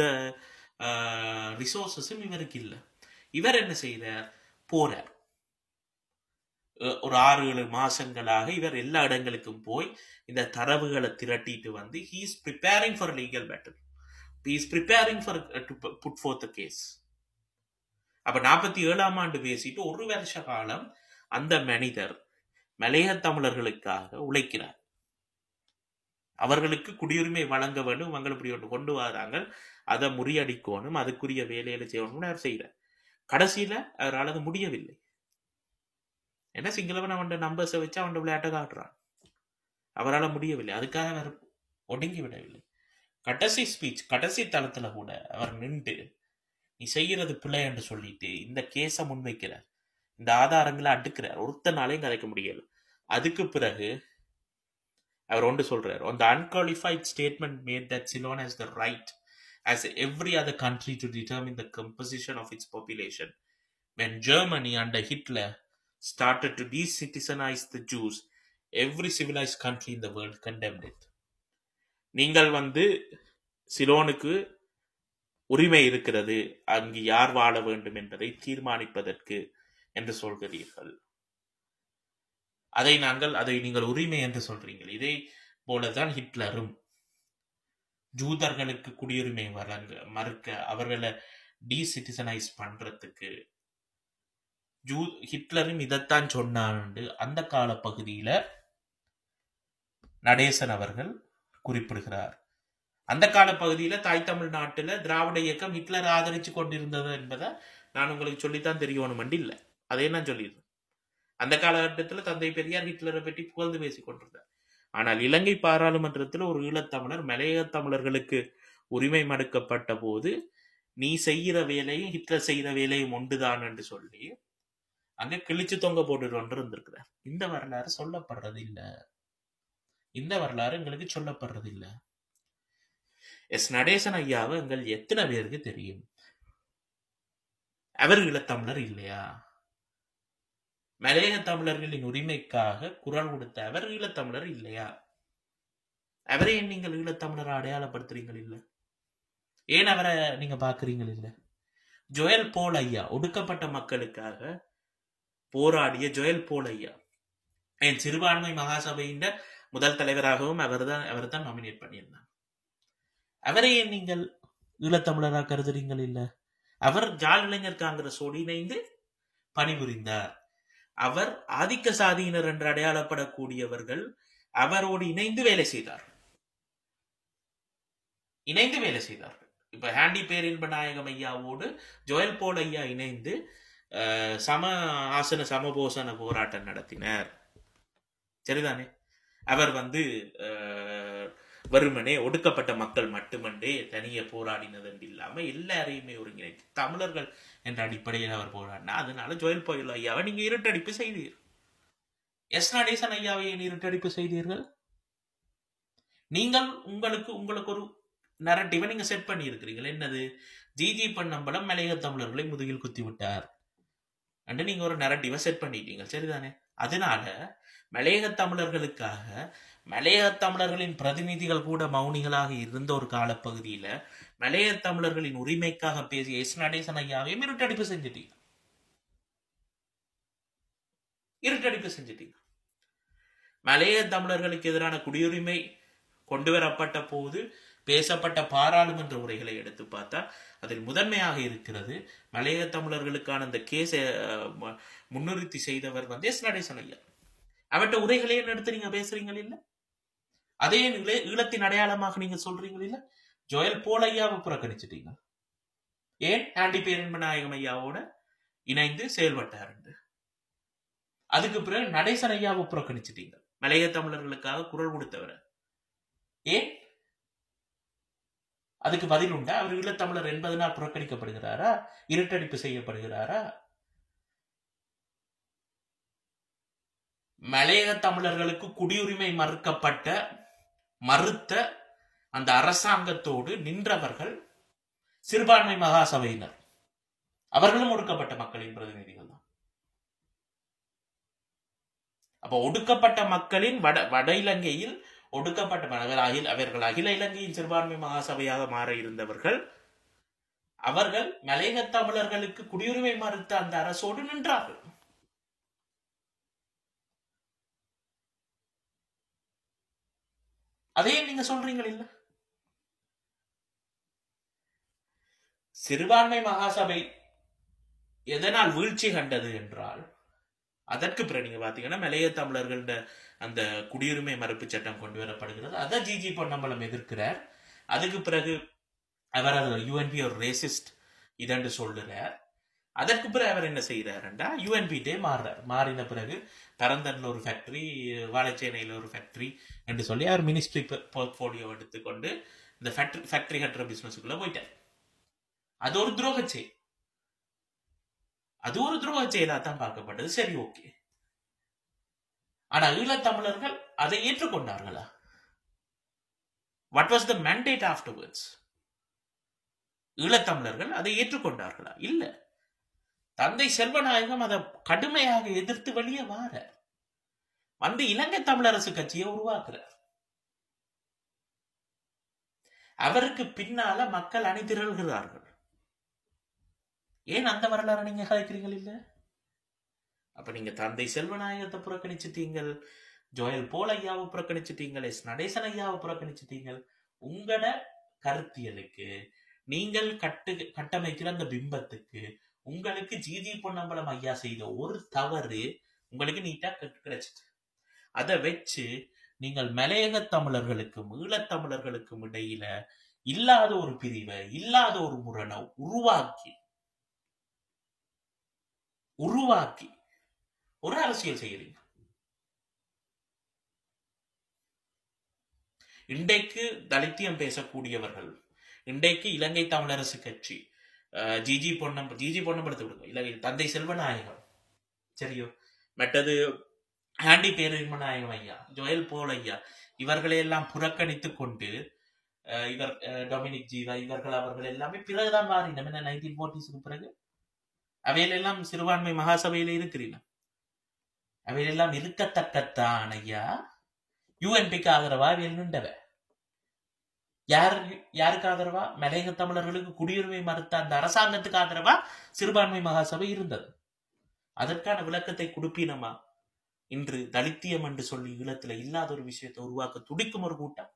ரிசோர்சஸும் இவருக்கு இல்லை இவர் என்ன செய்கிறார் போறார் அஹ் ஒரு ஆறு ஏழு மாசங்களாக இவர் எல்லா இடங்களுக்கும் போய் இந்த தரவுகளை திரட்டிட்டு வந்து he is preparing for legal battle he is preparing for to put forth case அப்ப நாற்பத்தி ஏழாம் ஆண்டு பேசிட்டு ஒரு வருஷ காலம் அந்த மனிதர் மலைய தமிழர்களுக்காக உழைக்கிறார் அவர்களுக்கு குடியுரிமை வழங்க வேண்டும் அவங்க இப்படி ஒன்று கொண்டு வராங்க அதை முறியடிக்கணும் அதுக்குரிய வேலையில செய்யணும்னு அவர் செய்யறார் கடைசியில அவரால் அது முடியவில்லை ஏன்னா சிங்களவன் அவன் நம்பர்ஸை வச்சு அவன் விளையாட்டை காட்டுறான் அவரால் முடியவில்லை அதுக்காக அவர் ஒடுங்கி விடவில்லை கடைசி ஸ்பீச் கடைசி தளத்துல கூட அவர் நின்று நீ செய்யறது பிள்ளை என்று சொல்லிட்டு இந்த கேஸை முன்வைக்கிறார் இந்த ஆதாரங்களை அடுக்கிறார் ஒருத்தனாலையும் கதைக்க முடியல அதுக்கு பிறகு அவர் ஒன்று சொல்றார் on the unqualified statement made that Ceylon has the right as every other country to determine the composition of its population when Germany under Hitler started to decitizenize the Jews every civilized country in the world condemned it நீங்கள் வந்து சிலோனுக்கு உரிமை இருக்கிறது அங்கு யார் வாழ வேண்டும் என்பதை தீர்மானிப்பதற்கு என்று சொல்கிறீர்கள் அதை நாங்கள் அதை நீங்கள் உரிமை என்று சொல்றீங்கள் இதே போலதான் ஹிட்லரும் ஜூதர்களுக்கு குடியுரிமை வழங்க மறுக்க அவர்களை டீசிட்டிசனைஸ் பண்றதுக்கு ஜூ ஹிட்லரும் இதைத்தான் சொன்னான்னு அந்த கால பகுதியில நடேசன் அவர்கள் குறிப்பிடுகிறார் அந்த கால பகுதியில தாய் தமிழ்நாட்டுல திராவிட இயக்கம் ஹிட்லர் ஆதரிச்சு கொண்டிருந்தது என்பதை நான் உங்களுக்கு சொல்லித்தான் தெரியணும் இல்லை அதே நான் சொல்லிடுறேன் அந்த காலகட்டத்தில் தந்தை பெரியார் ஹிட்லரை பற்றி புகழ்ந்து பேசிக் கொண்டிருந்தார் ஆனால் இலங்கை பாராளுமன்றத்தில் ஒரு ஈழத்தமிழர் மலையக தமிழர்களுக்கு உரிமை மறுக்கப்பட்ட போது நீ செய்கிற வேலையும் ஹிட்லர் செய்கிற வேலையும் ஒன்றுதான் என்று சொல்லி அங்க கிழிச்சு தொங்க போட்டு ஒன்று இருந்திருக்கிறார் இந்த வரலாறு சொல்லப்படுறது இல்ல இந்த வரலாறு எங்களுக்கு சொல்லப்படுறது இல்ல எஸ் நடேசன் ஐயாவை எங்கள் எத்தனை பேருக்கு தெரியும் அவர் ஈழத்தமிழர் இல்லையா மலையக தமிழர்களின் உரிமைக்காக குரல் கொடுத்த அவர் ஈழத்தமிழர் இல்லையா அவரை ஏன் நீங்கள் ஈழத்தமிழர் அடையாளப்படுத்துறீங்கள் இல்ல ஏன் அவரை நீங்க பாக்குறீங்கள் இல்ல ஜோயல் போல் ஐயா ஒடுக்கப்பட்ட மக்களுக்காக போராடிய ஜோயல் போல் ஐயா என் சிறுபான்மை மகாசபையின் முதல் தலைவராகவும் அவர்தான் அவர்தான் நாமினேட் பண்ணியிருந்தார் அவரை ஏன் நீங்கள் ஈழத்தமிழராக கருதுறீங்கள் இல்ல அவர் ஜாழ் இளைஞர் காங்கிரஸோடு இணைந்து பணிபுரிந்தார் அவர் ஆதிக்க சாதியினர் என்று அடையாளப்படக்கூடியவர்கள் அவரோடு இணைந்து வேலை செய்தார் இணைந்து வேலை செய்தார்கள் இப்ப ஹாண்டி பேரின்ப நாயகம் ஐயாவோடு ஜோயல் போல் ஐயா இணைந்து அஹ், சம ஆசன சமபோசன போராட்டம் நடத்தினர் சரிதானே அவர் வந்து அஹ், வெறுமனே ஒடுக்கப்பட்ட மக்கள் மட்டுமன்றே தனியே போராடினது என்று இல்லாம எல்லாரையுமே ஒருங்கிணைத்து தமிழர்கள் என்ற அடிப்படையில் அவர் போராடினா அதனால ஜோயல் போயில் ஐயாவை நீங்க இருட்டடிப்பு செய்தீர் எஸ் நடேசன் ஐயாவை ஏன் இருட்டடிப்பு செய்தீர்கள் நீங்கள் உங்களுக்கு உங்களுக்கு ஒரு நரட்டிவை நீங்க செட் பண்ணி இருக்கிறீர்கள் என்னது ஜிஜி பண்ணம்பலம் மலையக தமிழர்களை முதுகில் குத்தி விட்டார் என்று நீங்க ஒரு நரட்டிவை செட் பண்ணிட்டீங்க சரிதானே அதனால மலையக தமிழர்களுக்காக மலையக தமிழர்களின் பிரதிநிதிகள் கூட மௌனிகளாக இருந்த ஒரு காலப்பகுதியில மலையக தமிழர்களின் உரிமைக்காக பேசிய எஸ் நடேசன் ஐயாவையும் இருட்டடிப்பு செஞ்சிட்டீங்க இருட்டடிப்பு செஞ்சிட்டீங்க மலையக தமிழர்களுக்கு எதிரான குடியுரிமை கொண்டு வரப்பட்ட போது பேசப்பட்ட பாராளுமன்ற உரைகளை எடுத்து பார்த்தா அதில் முதன்மையாக இருக்கிறது மலையக தமிழர்களுக்கான அந்த கேஸை முன்னிறுத்தி செய்தவர் வந்து எஸ் நடேசன் ஐயா அவட்ட உரைகளே எடுத்து நீங்க பேசுறீங்க இல்ல அதே ஈழ- ஈழத்தின் அடையாளமாக நீங்க சொல்றீங்க இல்ல ஜோயல் போல் ஐயாவை புறக்கணிச்சிட்டீங்க ஏன் ஆண்டி பேரன்ப நாயகம் ஐயாவோட இணைந்து செயல்பட்டார் என்று. அதுக்கு பிறகு நடேசன் ஐயாவை புறக்கணிச்சிட்டீங்க மலைய தமிழர்களுக்காக குரல் கொடுத்தவர் ஏன் அதுக்கு பதில் உண்டா அவர் ஈழத்தமிழர் என்பதனால் புறக்கணிக்கப்படுகிறாரா இருட்டடிப்பு செய்யப்படுகிறாரா மலையக தமிழர்களுக்கு குடியுரிமை மறுக்கப்பட்ட மறுத்த அந்த அரசாங்கத்தோடு நின்றவர்கள் சிறுபான்மை மகாசபையினர் அவர்களும் ஒடுக்கப்பட்ட மக்களின் பிரதிநிதிகள் தான் அப்ப ஒடுக்கப்பட்ட மக்களின் வட வட இலங்கையில் ஒடுக்கப்பட்ட ம- அகில அவர்கள் அகில இலங்கையின் சிறுபான்மை மகாசபையாக மாற இருந்தவர்கள் அவர்கள் மலையக தமிழர்களுக்கு குடியுரிமை மறுத்த அந்த அரசோடு நின்றார்கள் அதையே நீங்க சொல்றீங்கள் இல்ல சிறுபான்மை மகாசபை எதனால் வீழ்ச்சி கண்டது என்றால் அதற்கு பிறகு நீங்க பாத்தீங்கன்னா மலைய தமிழர்கள் அந்த குடியுரிமை மறுப்பு சட்டம் கொண்டு வரப்படுகிறது அதை ஜிஜி பொன்னம்பலம் எதிர்க்கிறார் அதுக்கு பிறகு அவர் அது யூஎன்பி ஒரு ரேசிஸ்ட் இதென்று சொல்லுறார் அதற்கு பிறகு அவர் என்ன செய்யறாருண்டா யூஎன்பி டே மாறுறார் மாறின பிறகு பரந்தன்ல ஒரு ஃபேக்டரி வாழைச்சேனையில் ஒரு ஃபேக்டரி என்று சொல்லி அவர் மினிஸ்ட்ரி போர்ட்ஃபோலியோ எடுத்துக்கொண்டு இந்த ஃபேக்டரி ஃபேக்டரி கட்டுற பிசினஸுக்குள்ள போயிட்டார் அது ஒரு துரோக செயல் அது ஒரு துரோக செயலா தான் பார்க்கப்பட்டது சரி ஓகே ஆனா ஈழத்தமிழர்கள் அதை ஏற்றுக்கொண்டார்களா what was the mandate afterwards ஈழத்தமிழர்கள் அதை ஏற்றுக்கொண்டார்களா இல்ல தந்தை செல்வநாயகம் அதை கடுமையாக எதிர்த்து வெளியே வார வந்து இலங்கை தமிழரசு கட்சியை உருவாக்குறார் அவருக்கு பின்னால மக்கள் அணிதிரள்கிறார்கள் ஏன் அந்த வரலாறு நீங்க கலைக்கிறீங்கள் இல்ல அப்ப நீங்க தந்தை செல்வநாயகத்தை புறக்கணிச்சிட்டீங்கள் ஜோயல் போல் ஐயாவை புறக்கணிச்சிட்டீங்கள் எஸ் நடேசன் ஐயாவை புறக்கணிச்சிட்டீங்கள் உங்களோட கருத்தியலுக்கு நீங்கள் கட்டு கட்டமைக்கிற அந்த பிம்பத்துக்கு உங்களுக்கு ஜிஜி பொன்னம்பலம் ஐயா செய்த ஒரு தவறு உங்களுக்கு நீட்டா கி- கிடைச்சிட்டு அதை வச்சு நீங்கள் மலையக தமிழர்களுக்கும் ஈழத்தமிழர்களுக்கும் இடையில இல்லாத ஒரு பிரிவை இல்லாத ஒரு முரணை உருவாக்கி உருவாக்கி ஒரு அரசியல் செய்யறீங்க இன்றைக்கு தலித்தியம் பேசக்கூடியவர்கள் இன்றைக்கு இலங்கை தமிழரசு கட்சி அஹ், ஜிஜி பொன்னம் ஜிஜி பொன்னம்பலத்தை விடுங்க இலங்கை தந்தை செல்வநாயகம் சரியோ மற்றது ஆண்டி பேரின்மநாயகம் ஐயா ஜோயல் போல் ஐயா இவர்களை எல்லாம் புறக்கணித்துக் கொண்டு அஹ், இவர் அஹ், டொமினிக் ஜீவா இவர்கள் அவர்கள் எல்லாமே பிறகுதான் மாறினோம் என்ன நைன்டீன் ஃபோர்ட்டிஸுக்கு பிறகு அவையிலெல்லாம் சிறுபான்மை மகாசபையில இருக்கிறீங்க அவையிலெல்லாம் இருக்கத்தக்கத்தான் ஐயா யூஎன்பிக்கு ஆதரவா அவையில் நின்றவ யார் யாருக்கு ஆதரவா மலையக தமிழர்களுக்கு குடியுரிமை மறுத்த அந்த அரசாங்கத்துக்கு ஆதரவா சிறுபான்மை மகாசபை இருந்தது அதற்கான விளக்கத்தை கொடுப்பினமா இன்று தலித்தியம் என்று சொல்லி ஈழத்துல இல்லாத ஒரு விஷயத்தை உருவாக்க துடிக்கும் ஒரு கூட்டம்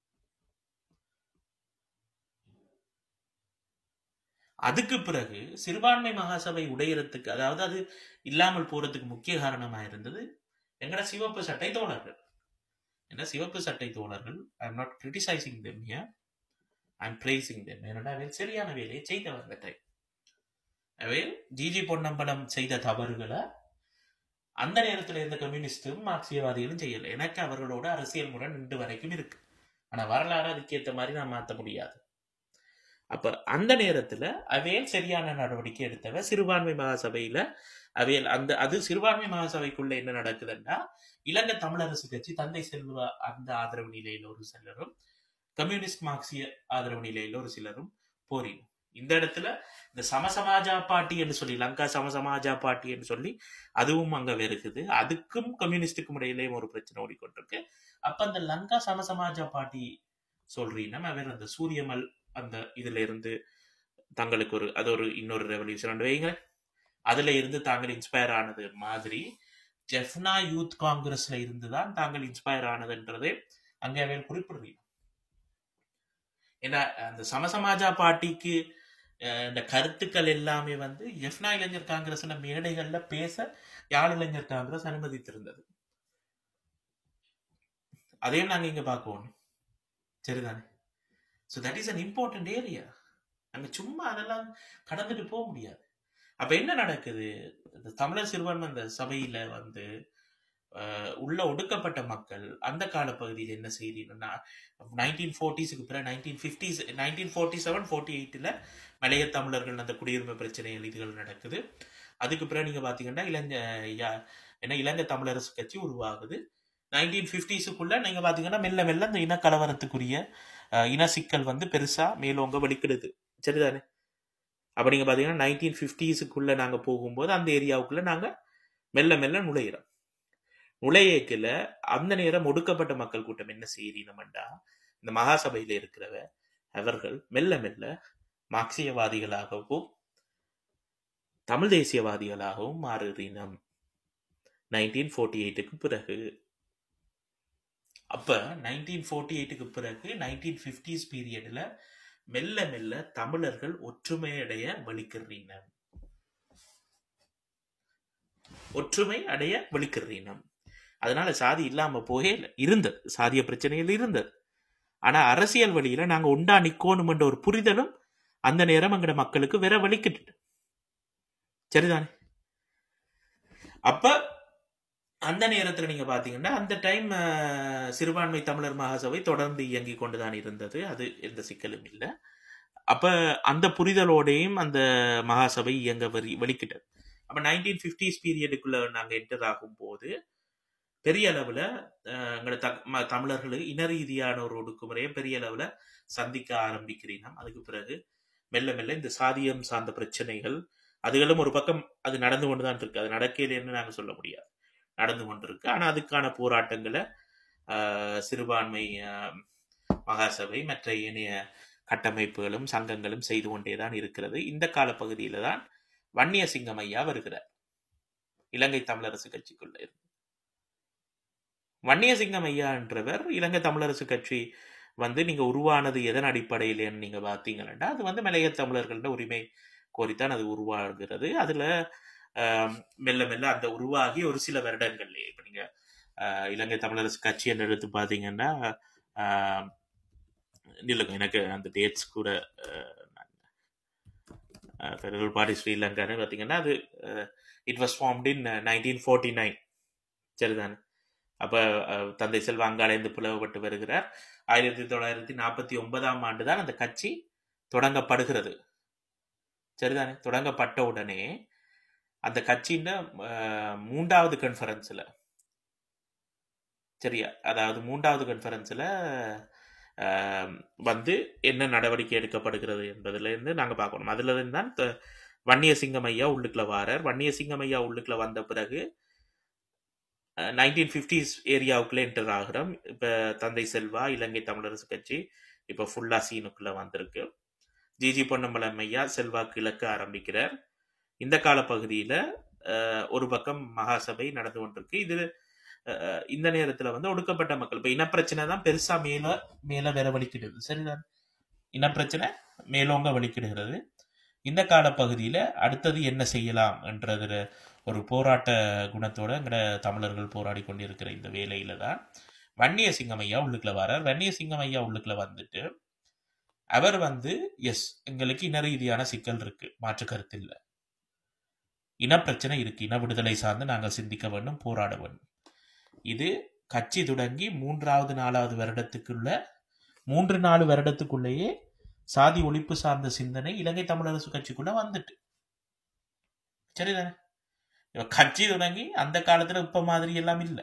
அதுக்கு பிறகு சிறுபான்மை மகாசபை உடையறதுக்கு அதாவது அது இல்லாமல் போறதுக்கு முக்கிய காரணமா இருந்தது எங்கட சிவப்பு சட்டை தோழர்கள் என்ன சிவப்பு சட்டை தோழர்கள் I am not criticising them here I am praising them ஏன்னா அவன் சரியான வேலையை செய்தவங்க டைம் அவன் ஜிஜி பொன்னம்பலம் செய்த தவறுகளை அந்த நேரத்தில் இருந்த கம்யூனிஸ்டும் மார்க்சியவாதிகளும் செய்யல எனக்கு அவர்களோட அரசியல் முறை நின்று வரைக்கும் இருக்கு ஆனா வரலாறு அதுக்கேற்ற மாதிரி நான் மாற்ற முடியாது அப்ப அந்த நேரத்துல அவையல் சரியான நடவடிக்கை எடுத்தவ சிறுபான்மை மகாசபையில அவையல் அந்த அது சிறுபான்மை மகாசபைக்குள்ள என்ன நடக்குதுன்னா இலங்கை தமிழரசு கட்சி தந்தை செல்வா அந்த ஆதரவு நிலையில ஒரு சிலரும் கம்யூனிஸ்ட் மார்க்சிய ஆதரவு நிலையில ஒரு சிலரும் போரிடும் இந்த இடத்துல இந்த சமசமாஜா பாட்டி என்று சொல்லி லங்கா சமசமாஜா பாட்டி என்று சொல்லி அதுவும் அங்க இருக்குது அதுக்கும் கம்யூனிஸ்டுக்கும் இடையிலேயும் ஒரு பிரச்சனை ஓடிக்கொண்டிருக்கு அப்ப அந்த லங்கா சமசமாஜா பாட்டி சொல்றீங்கன்னா அவர் அந்த சூரியமல் அந்த இதுல இருந்து தங்களுக்கு ஒரு அது ஒரு இன்னொரு ரெவல்யூஷன் வைங்க அதுல இருந்து தாங்கள் இன்ஸ்பயர் ஆனது மாதிரி ஜெஃப்னா யூத் காங்கிரஸ்ல இருந்து தான் தாங்கள் இன்ஸ்பயர் ஆனதுன்றதே அங்கே அவர் குறிப்பிடுறீங்க ஏன்னா அந்த சமசமாஜா பாட்டிக்கு இந்த கருத்துக்கள் எல்லாமே வந்து ஜெஃப்னா இளைஞர் காங்கிரஸ்ல மேடைகள்ல பேச யாழ் இளைஞர் காங்கிரஸ் அனுமதித்திருந்தது அதையும் நாங்க இங்க பார்க்கணும் சரிதானே so that is an important area அங்க சும்மா அதெல்லாம் கடந்துட்டு போக முடியாது அப்ப என்ன நடக்குது இந்த தமிழர் சிறுபான்மை அந்த சபையில வந்து உள்ள ஒடுக்கப்பட்ட மக்கள் அந்த காலப்பகுதியில் என்ன செய்தினா நைன்டீன் ஃபோர்ட்டிஸுக்கு பிறகு nineteen fifties nineteen forty seven forty எயிட்டில் மலைய தமிழர்கள் அந்த குடியுரிமை பிரச்சனைகள் இதுகள் நடக்குது அதுக்கு பிறகு நீங்கள் பார்த்தீங்கன்னா இலங்கை என்ன இலங்கை தமிழரசு கட்சி உருவாகுது நைன்டீன் ஃபிஃப்டிஸுக்குள்ள நீங்கள் பார்த்தீங்கன்னா மெல்ல மெல்ல அந்த இனக்கலவரத்துக்குரிய இன சிக்கல் வந்து பெருசாக மேலோங்க வலிக்கிடுது சரிதானே அப்போ நீங்கள் பார்த்தீங்கன்னா நைன்டீன் ஃபிஃப்டிஸுக்குள்ளே நாங்கள் போகும்போது அந்த ஏரியாவுக்குள்ளே நாங்கள் மெல்ல மெல்ல நுழையிறோம் நுழையக்கில் அந்த நேரம் ஒடுக்கப்பட்ட மக்கள் கூட்டம் என்ன செய்யறீனம்டா இந்த மகாசபையில் இருக்கிறவ அவர்கள் மெல்ல மெல்ல மார்க்சியவாதிகளாகவும் தமிழ் தேசியவாதிகளாகவும் மாறுறினம் நைன்டீன் ஃபோர்ட்டி எயிட்டுக்கு பிறகு அப்ப நைன்டீன் ஃபோர்ட்டி எயிட்டுக்கு பிறகு நைன்டீன் ஃபிஃப்டிஸ் பீரியட்ல மெல்ல மெல்ல தமிழர்கள் ஒற்றுமையடைய வலிக்கிறீனம் ஒற்றுமை அடைய வலிக்கிறீனம் அதனால சாதி இல்லாம போயே இருந்தது சாதிய பிரச்சனைகள் இருந்தது ஆனா அரசியல் வழியில நாங்க உண்டா நிக்கோணும்ன்ற ஒரு புரிதலும் அந்த நேரம் அங்கட மக்களுக்கு வேற வலிக்கிட்டு சரிதானே அப்ப அந்த நேரத்துல நீங்க பாத்தீங்கன்னா அந்த டைம் சிறுபான்மை தமிழர் மகாசபை தொடர்ந்து இயங்கி கொண்டுதான் இருந்தது அது எந்த சிக்கலும் இல்லை அப்ப அந்த புரிதலோடையும் அந்த மகாசபை இயங்க வரி வெளிக்கிட்டது அப்ப நைன்டீன் பிப்டிஸ் பீரியடுக்குள்ள நாங்க என்டர் ஆகும் போது பெரிய அளவுல எங்களை தமிழர்களுக்கு இன ரீதியான ஒரு ஒடுக்குமுறையை பெரிய அளவுல சந்திக்க ஆரம்பிக்கிறீங்க அதுக்கு பிறகு மெல்ல மெல்ல இந்த சாதியம் சார்ந்த பிரச்சனைகள் அதுகளும் ஒரு பக்கம் அது நடந்து கொண்டுதான் இருக்கு அது நடக்கலைன்னு நாங்க சொல்ல முடியாது நடந்து கொண்டிருக்கு ஆனா அதுக்கான போராட்டங்களை சிறுபான்மை மகாசபை மற்ற ஏனைய கட்டமைப்புகளும் சங்கங்களும் செய்து கொண்டேதான் இருக்கிறது இந்த காலப்பகுதியில தான் வன்னிய சிங்கம் ஐயா வருகிறார் இலங்கை தமிழரசு கட்சிக்குள்ள இருந்து வன்னிய சிங்கம் ஐயா என்றவர் இலங்கை தமிழரசு கட்சி வந்து நீங்க உருவானது எதன் அடிப்படையிலன்னு நீங்க பார்த்தீங்கன்னா அது வந்து மலைய தமிழர்கள்ட உரிமை கோரித்தான் அது உருவாகிறது அதுல மெல்ல மெல்ல அந்த உருவாகி ஒரு சில வருடங்கள்லயே இப்ப நீங்க இலங்கை தமிழரசு கட்சி என்று எடுத்து பாத்தீங்கன்னா இல்லைங்க எனக்கு அந்த டேட்ஸ் கூட ஃபெடரல் பார்ட்டி ஸ்ரீலங்கான்னு பார்த்தீங்கன்னா அது it was formed in nineteen forty nine சரிதானே அப்போ தந்தை செல்வா அங்காலேந்து பிளவுபட்டு வருகிறார் ஆயிரத்தி தொள்ளாயிரத்தி நாற்பத்தி ஒன்பதாம் ஆண்டு தான் அந்த கட்சி தொடங்கப்படுகிறது சரிதானே தொடங்கப்பட்ட உடனே அந்த கட்சியின் மூன்றாவது கான்ஃபரன்ஸில் சரியா அதாவது மூன்றாவது கான்ஃபரன்ஸில் வந்து என்ன நடவடிக்கை எடுக்கப்படுகிறது என்பதுலேருந்து நாங்கள் பார்க்கணும் அதுல இருந்து தான் வன்னிய சிங்கம் ஐயா உள்ளுக்குள்ள வாரார் வன்னிய சிங்கம் ஐயா உள்ளுக்குள்ள வந்த பிறகு நைன்டீன் ஃபிஃப்டிஸ் ஏரியாவுக்குள்ள என்டர் ஆகிறோம் இப்போ தந்தை செல்வா இலங்கை தமிழரசு கட்சி இப்போ ஃபுல்லா சீனுக்குள்ள வந்திருக்கு ஜிஜி பொன்னம்பலம் ஐயா செல்வாக்கு இழக்க ஆரம்பிக்கிறார் இந்த கால பகுதியில் அஹ், ஒரு பக்கம் மகாசபை நடந்து கொண்டிருக்கு இது அஹ், இந்த நேரத்துல வந்து ஒடுக்கப்பட்ட மக்கள் இப்ப இனப்பிரச்சனை தான் பெருசா மேல மேல வேற வலிக்கிடுது சரிதான் இனப்பிரச்சனை மேலோங்க வலிக்கிடுகிறது இந்த காலப்பகுதியில அடுத்தது என்ன செய்யலாம் என்றதுல ஒரு போராட்ட குணத்தோட எங்கட தமிழர்கள் போராடி கொண்டிருக்கிற இந்த வேலையில தான் வன்னிய சிங்கம் ஐயா உள்ளுக்குள்ள வரார் வன்னிய சிங்கம் ஐயா உள்ளுக்குள்ள வந்துட்டு அவர் வந்து எஸ் எங்களுக்கு இன ரீதியான சிக்கல் இருக்கு மாற்று கருத்து இல்ல இனப்பிரச்சனை இருக்கு இன விடுதலை சார்ந்து நாங்கள் சிந்திக்க வேண்டும் போராட வேண்டும் இது கட்சி தொடங்கி மூன்றாவது நாலாவது வருடத்துக்குள்ள மூன்று நாலு வருடத்துக்குள்ளேயே சாதி ஒழிப்பு சார்ந்த சிந்தனை இலங்கை தமிழரசு கட்சிக்குள்ள வந்துட்டு சரிதானே இப்ப கட்சி தொடங்கி அந்த காலத்துல இப்ப மாதிரி எல்லாம் இல்ல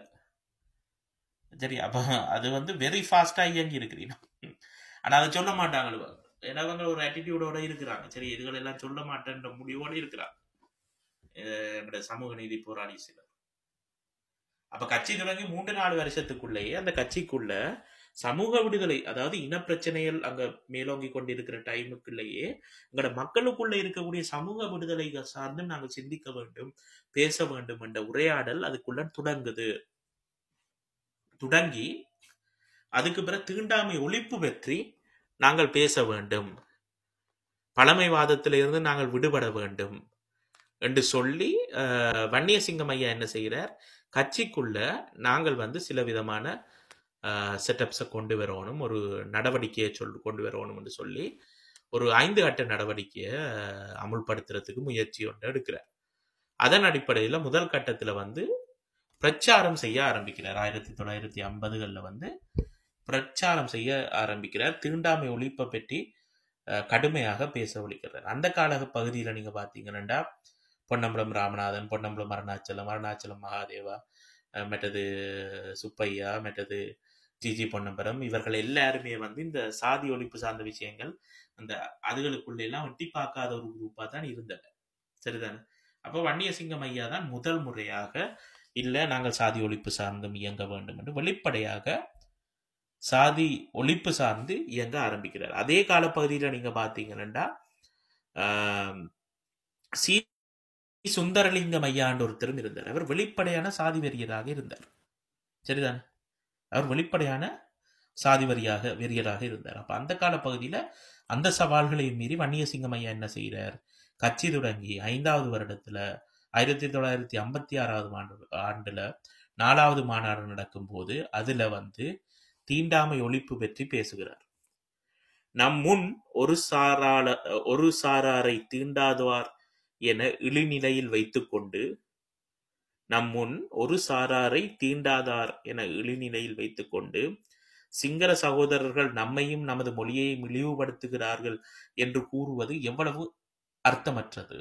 சரி அப்ப அது வந்து வெரி ஃபாஸ்டா இயங்கி இருக்கிறீங்க ஆனா அதை சொல்ல மாட்டாங்க ஏன்னா அவங்க ஒரு ஆட்டிடியூடோட இருக்கிறாங்க சரி இதுகள் எல்லாம் சொல்ல மாட்டேன்ற முடிவோட இருக்கிறாங்க அஹ் எங்களுடைய சமூக நீதி போராளி சிலர் அப்ப கட்சி தொடங்கி மூன்று நாலு வருஷத்துக்குள்ளேயே அந்த கட்சிக்குள்ள சமூக விடுதலை அதாவது இனப்பிரச்சனைகள் அங்க மேலோங்கி கொண்டிருக்கிற டைமுக்குள்ளேயே எங்களோட மக்களுக்குள்ள இருக்கக்கூடிய சமூக விடுதலைகள் சார்ந்து நாங்கள் சிந்திக்க வேண்டும் பேச வேண்டும் என்ற உரையாடல் அதுக்குள்ள தொடங்குது தொடங்கி அதுக்கு பிறகு தீண்டாமை ஒழிப்பு பற்றி நாங்கள் பேச வேண்டும் பழமைவாதத்திலிருந்து நாங்கள் விடுபட வேண்டும் என்று சொல்லி அஹ், வன்னியசிங்கம் ஐயா என்ன செய்கிறார் கட்சிக்குள்ள நாங்கள் வந்து சில விதமான செட்டப்ஸை கொண்டு வரணும் ஒரு நடவடிக்கையை சொல் கொண்டு வரணும் என்று சொல்லி ஒரு ஐந்து கட்ட நடவடிக்கையை அஹ், அமுல்படுத்துறதுக்கு முயற்சி ஒன்று எடுக்கிறார் அதன் அடிப்படையில் முதல் கட்டத்தில் வந்து பிரச்சாரம் செய்ய ஆரம்பிக்கிறார் ஆயிரத்தி தொள்ளாயிரத்தி ஐம்பதுகளில் வந்து பிரச்சாரம் செய்ய ஆரம்பிக்கிறார் தீண்டாமை ஒழிப்பை பற்றி அஹ், கடுமையாக பேச ஒழிக்கிறார் அந்த கால பகுதியில் நீங்க பார்த்தீங்கன்னா பொன்னம்பலம் ராமநாதன் பொன்னம்பலம் அருணாச்சலம் அருணாச்சலம் மகாதேவா அஹ், மற்றது சுப்பையா மற்றது ஜிஜி பொன்னம்பலம் இவர்கள் எல்லாருமே வந்து இந்த சாதி ஒழிப்பு சார்ந்த விஷயங்கள் அந்த அதுகளுக்குள்ள எல்லாம் வெட்டி பார்க்காத ஒரு குரூப்பா தான் இருந்தது சரிதானே அப்போ வன்னியசிங்கம் ஐயா தான் முதல் முறையாக இல்ல நாங்கள் சாதி ஒழிப்பு சார்ந்தும் இயங்க வேண்டும் என்று வெளிப்படையாக சாதி ஒழிப்பு சார்ந்து இயங்க ஆரம்பிக்கிறார் அதே காலப்பகுதியில் நீங்க பாத்தீங்கன்னா ஆம், சி சுந்தரலிங்கம் ஐயாண்டு ஒருத்தரும் இருந்தார் அவர் வெளிப்படையான சாதி வெறியராக இருந்தார் சரிதானே அவர் வெளிப்படையான சாதி வரியாக வெறியராக இருந்தார் அப்ப அந்த கால பகுதியில அந்த சவால்களையும் மீறி வன்னியசிங்கம் ஐயா என்ன செய்கிறார் கட்சி தொடங்கி ஐந்தாவது வருடத்துல ஆயிரத்தி தொள்ளாயிரத்தி ஐம்பத்தி ஆறாவது ஆண்டு ஆண்டுல நாலாவது மாநாடு நடக்கும் போது அதுல வந்து தீண்டாமை ஒழிப்பு பற்றி பேசுகிறார் நம் முன் ஒரு சாராள ஒரு சாராரை தீண்டாதுவார் என இழிநிலையில் வைத்துக்கொண்டு நம் முன் ஒரு சாராரை தீண்டாதார் என இழிநிலையில் வைத்துக்கொண்டு சிங்கள சகோதரர்கள் நம்மையும் நமது மொழியையும் இழிவுபடுத்துகிறார்கள் என்று கூறுவது எவ்வளவு அர்த்தமற்றது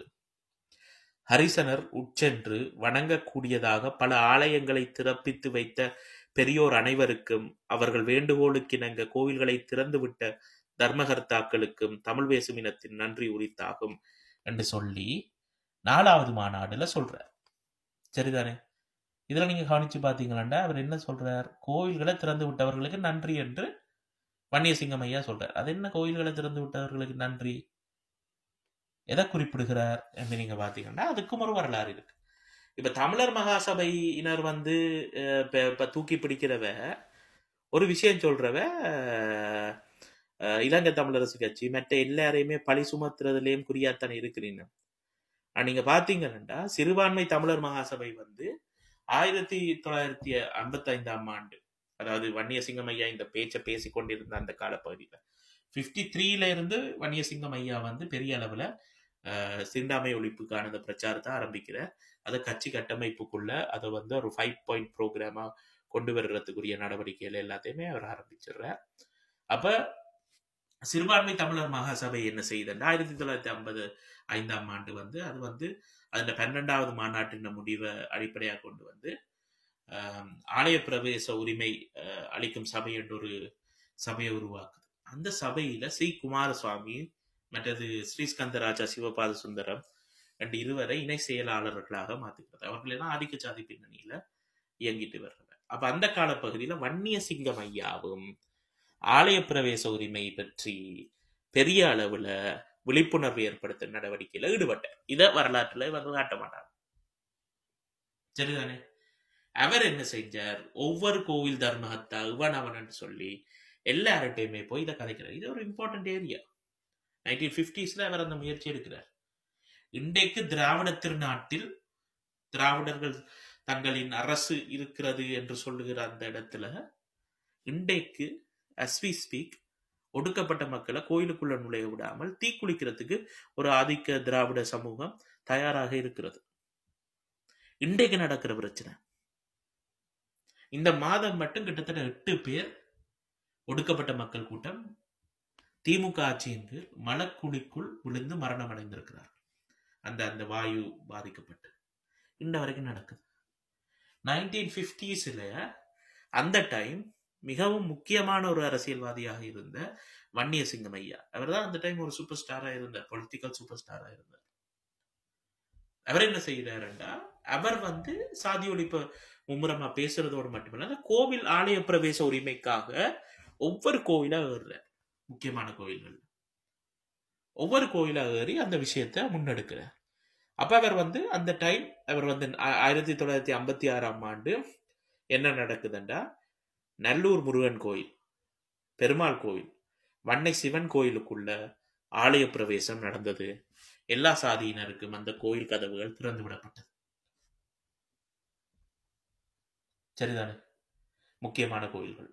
ஹரிசனர் உட்சென்று வணங்கக்கூடியதாக பல ஆலயங்களை திறப்பித்து வைத்த பெரியோர் அனைவருக்கும் அவர்கள் வேண்டுகோளுக்கிணங்க கோவில்களை திறந்துவிட்ட தர்மகர்த்தாக்களுக்கும் தமிழ் பேசும் இனத்தின் நன்றி உரித்தாகும் என்று சொல்லி நாலாவது மாநாடுல சொல்றார் சரிதானே இதுல நீங்க கவனிச்சு பாத்தீங்கன்னா அவர் என்ன சொல்றார் கோவில்களை திறந்து விட்டவர்களுக்கு நன்றி என்று வன்னியசிங்கம் ஐயா சொல்றார் அது என்ன கோவில்களை திறந்து விட்டவர்களுக்கு நன்றி எதை குறிப்பிடுகிறார் என்று நீங்க பாத்தீங்கன்னா அதுக்கும் ஒரு வரலாறு இருக்கு இப்ப தமிழர் மகாசபையினர் வந்து அஹ், இப்ப இப்ப தூக்கி பிடிக்கிறவ ஒரு விஷயம் சொல்றவ அஹ், அஹ், இலங்கை தமிழரசு கட்சி மற்ற எல்லாரையுமே பழி சுமத்துறதுலயும் குறியாத்தானே இருக்கிறீங்க ஆனா, நீங்க பாத்தீங்கன்னா சிறுபான்மை தமிழர் மகாசபை வந்து ஆயிரத்தி தொள்ளாயிரத்தி ஐம்பத்தி ஐந்தாம் ஆண்டு அதாவது வன்னியசிங்கம் ஐயா இந்த பேச்சை பேசிக் கொண்டிருந்த அந்த காலப்பகுதியில பிப்டி த்ரீல இருந்து வன்னியசிங்கம் ஐயா வந்து பெரிய அளவுல அஹ், சிந்தாமை ஒழிப்புக்கான அந்த பிரச்சாரத்தை ஆரம்பிக்கிற அதை கட்சி கட்டமைப்புக்குள்ள அதை வந்து ஒரு ஃபைவ் பாயிண்ட் ப்ரோக்ராமா கொண்டு வர்றதுக்குரிய நடவடிக்கைகள் எல்லாத்தையுமே அவர் ஆரம்பிச்சிடுறார் அப்ப சிறுபான்மை தமிழர் மகாசபை என்ன செய்யுதுன்னா ஆயிரத்தி தொள்ளாயிரத்தி ஐம்பது ஐந்தாம் ஆண்டு வந்து அது வந்து அதுல பன்னெண்டாவது மாநாட்டின் முடிவை அடிப்படையாக கொண்டு வந்து ஆம், ஆலய பிரவேச உரிமை அஹ், அளிக்கும் சபை என்ற ஒரு சபையை உருவாக்குது அந்த சபையில ஸ்ரீ குமாரசுவாமி மற்றது ஸ்ரீஸ்கந்தராஜா சிவபாத சுந்தரம் ரெண்டு இருவரை இணை செயலாளர்களாக மாத்துகிறது அவர்கள் எல்லாம் ஆதிக்க சாதி பின்னணியில இயங்கிட்டு வர்றவர் அப்ப அந்த காலப்பகுதியில வன்னிய சிங்கம் ஐயாவும் ஆலய பிரவேச உரிமை பற்றி பெரிய அளவுல விழிப்புணர்வு ஏற்படுத்தும் நடவடிக்கையில ஈடுபட்டார் இத வரலாற்றுல இவங்க காட்ட மாட்டாங்க சரிதானே அவர் என்ன செஞ்சார் ஒவ்வொரு கோவில் தர்மஹத்தா இவன் அவன் சொல்லி எல்லார்ட்டையுமே போய் இதை கதைக்கிறார் இது ஒரு இம்பார்ட்டன்ட் ஏரியா நைன்டீன் பிப்டிஸ்ல அவர் அந்த முயற்சி எடுக்கிறார் இன்றைக்கு திராவிட திருநாட்டில் திராவிடர்கள் தங்களின் அரசு இருக்கிறது என்று சொல்லுகிற அந்த இடத்துல இன்றைக்கு அஸ் வி ஸ்பீக் ஒடுக்கப்பட்ட மக்களை கோயிலுக்குள்ள நுழைய விடாமல் தீக்குளிக்கிறதுக்கு ஒரு ஆதிக்க திராவிட சமூகம் தயாராக இருக்கிறது இன்றைக்கு நடக்கிற பிரச்சனை இந்த மாதம் மட்டும் கிட்டத்தட்ட எட்டு பேர் ஒடுக்கப்பட்ட மக்கள் கூட்டம் திமுக ஆட்சியின் கீழ் மலக்குழிக்குள் விழுந்து மரணம் அடைந்திருக்கிறார் அந்த அந்த வாயு பாதிக்கப்பட்டு இன்ன வரைக்கும் நடக்குது நைன்டீன் பிப்டிஸ்ல அந்த டைம் மிகவும் முக்கியமான ஒரு அரசியல்வாதியாக இருந்த வன்னியசிங்கம் ஐயா அவர் தான் அந்த டைம் ஒரு சூப்பர் ஸ்டாரா இருந்தார் பொலிட்டிக்கல் சூப்பர் ஸ்டாரா இருந்தார் அவர் என்ன செய்யறாருண்டா அவர் வந்து சாதி ஒழிப்பு மும்முரமா பேசுறதோடு மட்டுமல்ல அந்த கோவில் ஆலய பிரவேச உரிமைக்காக ஒவ்வொரு கோவிலா ஏறுறார் முக்கியமான கோவில்கள் ஒவ்வொரு கோயிலா ஏறி அந்த விஷயத்தை முன்னெடுக்கிறார் அப்ப அவர் வந்து அந்த டைம் அவர் வந்து ஆ- ஆயிரத்தி தொள்ளாயிரத்தி ஐம்பத்தி ஆறாம் ஆண்டு என்ன நடக்குதுண்டா நல்லூர் முருகன் கோயில் பெருமாள் கோயில் வன்னை சிவன் கோயிலுக்குள்ள ஆலய பிரவேசம் நடந்தது எல்லா சாதியினருக்கும் அந்த கோயில் கதவுகள் திறந்து விடப்பட்டது சரிதானே முக்கியமான கோயில்கள்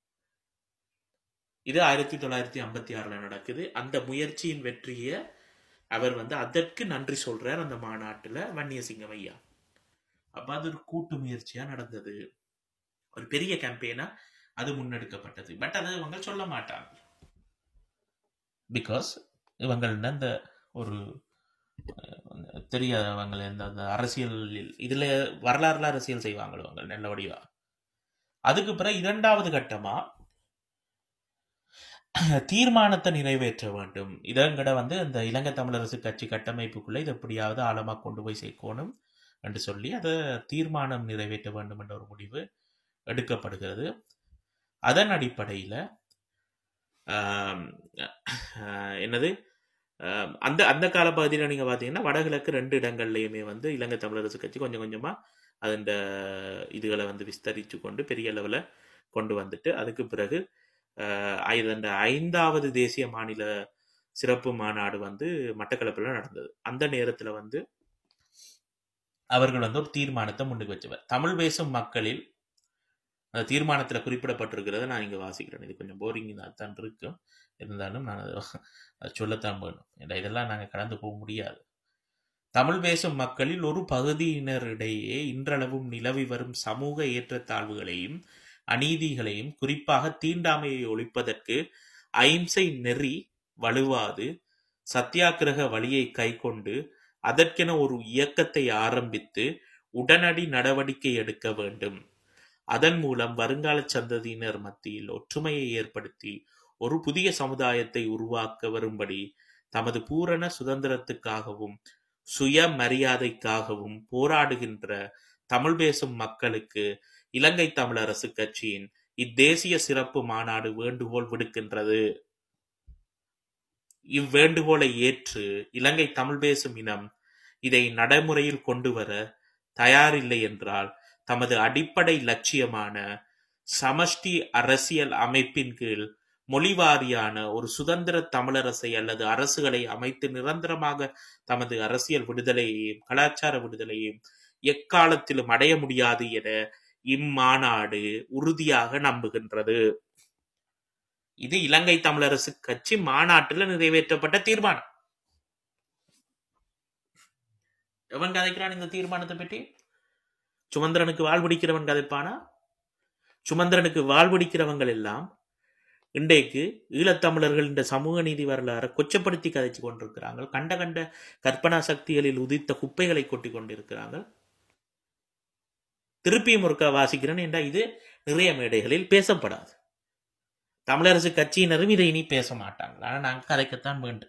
இது ஆயிரத்தி தொள்ளாயிரத்தி ஐம்பத்தி ஆறுல நடக்குது அந்த முயற்சியின் வெற்றியை அவர் வந்து அதற்கு நன்றி சொல்றார் அந்த மாநாட்டுல வன்னியசிங்கம் ஐயா அப்ப அது ஒரு கூட்டு முயற்சியா நடந்தது ஒரு பெரிய கேம்பெயினா அது முன்னெடுக்கப்பட்டது பட் அதை இவங்க சொல்ல மாட்டாங்க பிகாஸ் இவங்க அந்த ஒரு அஹ், தெரியாதவங்க இந்த அந்த அரசியல் இதுல வரலாறுல அரசியல் செய்வாங்க இவங்க நல்ல வடிவா அதுக்கு பிறகு இரண்டாவது கட்டமா தீர்மானத்தை நிறைவேற்ற வேண்டும் இதங்கட வந்து இந்த இலங்கை தமிழரசு கட்சி கட்டமைப்புக்குள்ள இது எப்படியாவது ஆழமா கொண்டு போய் சேர்க்கணும் என்று சொல்லி அதை தீர்மானம் நிறைவேற்ற வேண்டும் என்ற ஒரு முடிவு எடுக்கப்படுகிறது அதன் அடிப்படையில் என்னது ஆம், அந்த அந்த கால பகுதியில் நீங்கள் பார்த்தீங்கன்னா வடகிழக்கு ரெண்டு இடங்கள்லையுமே வந்து இலங்கை தமிழரசு கட்சி கொஞ்சம் கொஞ்சமாக அதன் இதுகளை வந்து விஸ்தரித்து கொண்டு பெரிய அளவில் கொண்டு வந்துட்டு அதுக்கு பிறகு ஆஹ், இதன் ஐந்தாவது தேசிய மாநில சிறப்பு மாநாடு வந்து மட்டக்களப்பில் நடந்தது அந்த நேரத்தில் வந்து அவர்கள் வந்து ஒரு தீர்மானத்தை முன்னுக்கு வச்சவர் தமிழ் பேசும் மக்களில் அந்த தீர்மானத்தில் குறிப்பிடப்பட்டிருக்கிறத நான் இங்கே வாசிக்கிறேன் இது கொஞ்சம் போரிங் தான் இருக்கும் இருந்தாலும் நான் அதை அதை சொல்லத்தான் வேணும் ஏன்னா இதெல்லாம் நாங்கள் கடந்து போக முடியாது தமிழ் பேசும் மக்களில் ஒரு பகுதியினரிடையே இன்றளவும் நிலவி வரும் சமூக ஏற்றத்தாழ்வுகளையும் அநீதிகளையும் குறிப்பாக தீண்டாமையை ஒழிப்பதற்கு அಹಿಂசை நெறி வலுவாது சத்தியாகிரக வழியை கைக்கொண்டு அதற்கென ஒரு இயக்கத்தை ஆரம்பித்து உடனடி நடவடிக்கை எடுக்க வேண்டும் அதன் மூலம் வருங்கால சந்ததியினர் மத்தியில் ஒற்றுமையை ஏற்படுத்தி ஒரு புதிய சமுதாயத்தை உருவாக்க வரும்படி தமது பூரண சுதந்திரத்துக்காகவும் சுய மரியாதைக்காகவும் போராடுகின்ற தமிழ் பேசும் மக்களுக்கு இலங்கை தமிழரசு கட்சியின் இத்தேசிய சிறப்பு மாநாடு வேண்டுகோள் விடுக்கின்றது இவ்வேண்டுகோளை ஏற்று இலங்கை தமிழ் பேசும் இனம் இதை நடைமுறையில் கொண்டு வர தயாரில்லை என்றால் தமது அடிப்படை லட்சியமான சமஷ்டி அரசியல் அமைப்பின் கீழ் மொழிவாரியான ஒரு சுதந்திர தமிழரசை அல்லது அரசுகளை அமைத்து நிரந்தரமாக தமது அரசியல் விடுதலையையும் கலாச்சார விடுதலையையும் எக்காலத்திலும் அடைய முடியாது என இம்மாநாடு உறுதியாக நம்புகின்றது இது இலங்கை தமிழரசு கட்சி மாநாட்டில் நிறைவேற்றப்பட்ட தீர்மானம் எவன் கதைக்கிறான் இந்த தீர்மானத்தை பற்றி சுமந்திரனுக்கு வாழ்பிடிக்கிறவன் கதைப்பானா சுமந்திரனுக்கு வாழ்பிடிக்கிறவங்கள் எல்லாம் இன்றைக்கு ஈழத்தமிழர்கள் இந்த சமூக நீதி வரலாறை கொச்சப்படுத்தி கதைச்சு கொண்டிருக்கிறாங்க கண்ட கண்ட கற்பனா சக்திகளில் உதித்த குப்பைகளை கொட்டி கொண்டிருக்கிறாங்க திருப்பியும் ஒருக்கா வாசிக்கிறேன் என்றால் இது நிறைய மேடைகளில் பேசப்படாது தமிழரசு கட்சியினரும் இதை இனி பேச மாட்டாங்க ஆனால் நாங்கள் கதைக்கத்தான் வேண்டும்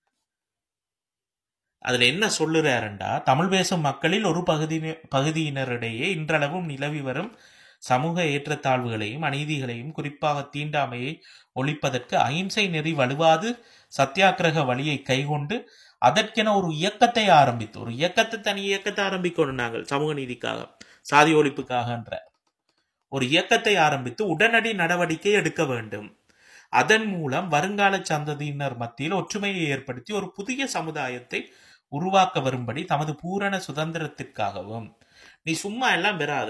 அதுல என்ன சொல்லுறாருண்டா தமிழ் பேசும் மக்களில் ஒரு பகுதி பகுதியினரிடையே இன்றளவும் நிலவி வரும் சமூக ஏற்றத்தாழ்வுகளையும் அநீதிகளையும் குறிப்பாக தீண்டாமையை ஒழிப்பதற்கு அಹಿಂசை நெறி வலுவாது சத்தியாகிரக வழியை கைக்கொண்டு அதற்கென ஒரு இயக்கத்தை ஆரம்பித்து ஒரு இயக்கத்தை தனி இயக்கத்தை ஆரம்பிக்கணும் நாங்கள் சமூக நீதிக்காக சாதி ஒழிப்புக்காகன்ற ஒரு இயக்கத்தை ஆரம்பித்து உடனடி நடவடிக்கை எடுக்க வேண்டும் அதன் மூலம் வருங்கால சந்ததியினர் மத்தியில் ஒற்றுமையை ஏற்படுத்தி ஒரு புதிய சமுதாயத்தை உருவாக்க வரும்படி தமது பூரண சுதந்திரத்திற்காகவும் நீ சும்மா எல்லாம் பெறாத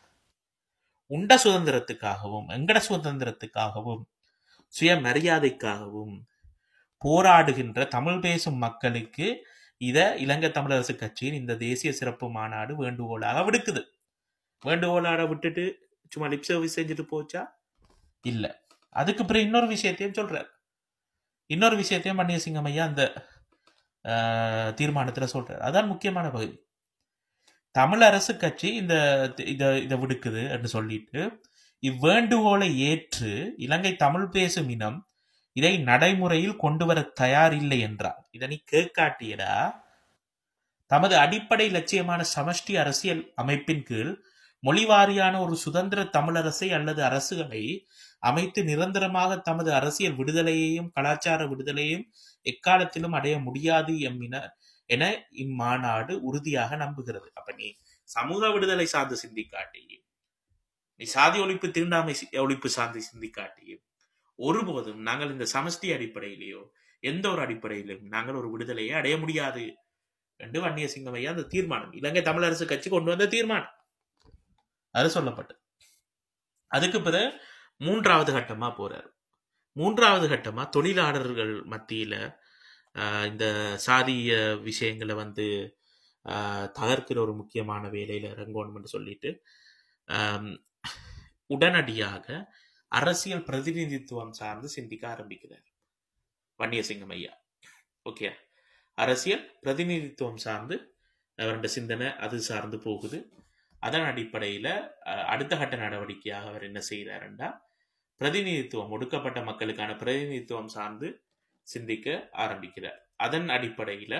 உண்ட சுதந்திரத்துக்காகவும் எங்கட சுதந்திரத்துக்காகவும் சுயமரியாதைக்காகவும் போராடுகின்ற தமிழ் பேசும் மக்களுக்கு இத இலங்கை தமிழரசு கட்சியின் இந்த தேசிய சிறப்பு மாநாடு வேண்டுகோளாக விடுக்குது வேண்டுகோளாக விட்டுட்டு சும்மா லிப் சர்வீஸ் செஞ்சுட்டு போச்சா இல்ல அதுக்கு பிறகு இன்னொரு விஷயத்தையும் சொல்றார் இன்னொரு விஷயத்தையும் மன்னியசிங்கம் ஐயா அந்த ஆஹ், தீர்மானத்துல சொல்றார் அதான் முக்கியமான பகுதி தமிழ் அரசு கட்சி இந்த இத இதை விடுக்குது என்று சொல்லிட்டு இவ்வேண்டுகோளை ஏற்று இலங்கை தமிழ் பேசும் இனம் இதை நடைமுறையில் கொண்டு வர தயாரில்லை என்றார் இதனை கேட்காட்டியடா தமது அடிப்படை லட்சியமான சமஷ்டி அரசியல் அமைப்பின் கீழ் மொழிவாரியான ஒரு சுதந்திர தமிழரசை அல்லது அரசுகளை அமைத்து நிரந்தரமாக தமது அரசியல் விடுதலையையும் கலாச்சார விடுதலையையும் எக்காலத்திலும் அடைய முடியாது எம்மின என இம்மாநாடு உறுதியாக நம்புகிறது அப்ப நீ சமூக விடுதலை சார்ந்து சிந்திக்காட்டி நீ சாதி ஒழிப்பு தீண்டாமை சி- ஒழிப்பு சார்ந்து சிந்திக்காட்டி ஒருபோதும் நாங்கள் இந்த சமஷ்டி அடிப்படையிலேயோ எந்த ஒரு அடிப்படையிலும் நாங்கள் ஒரு விடுதலையை அடைய முடியாது என்று வன்னிய சிங்கமையா அந்த தீர்மானம் இலங்கை தமிழரசு கட்சி கொண்டு வந்த தீர்மானம் அது சொல்லப்பட்டது அதுக்கு பிறகு மூன்றாவது கட்டமா போறாரு மூன்றாவது கட்டமா தொழிலாளர்கள் மத்தியில ஆஹ், இந்த சாதிய விஷயங்களை வந்து ஆஹ், தகர்க்கிற ஒரு முக்கியமான வேலையில இறங்கணும்னு சொல்லிட்டு ஆம், உடனடியாக அரசியல் பிரதிநிதித்துவம் சார்ந்து சிந்திக்க ஆரம்பிக்கிறார் வன்னியசிங்கம் ஐயா ஓகே அரசியல் பிரதிநிதித்துவம் சார்ந்து அவருடைய சிந்தனை அது சார்ந்து போகுது அதன் அடிப்படையில அஹ், அடுத்த கட்ட நடவடிக்கையாக அவர் என்ன செய்கிறாருன்னா பிரதிநிதித்துவம் ஒடுக்கப்பட்ட மக்களுக்கான பிரதிநிதித்துவம் சார்ந்து சிந்திக்க ஆரம்பிக்கிறார் அதன் அடிப்படையில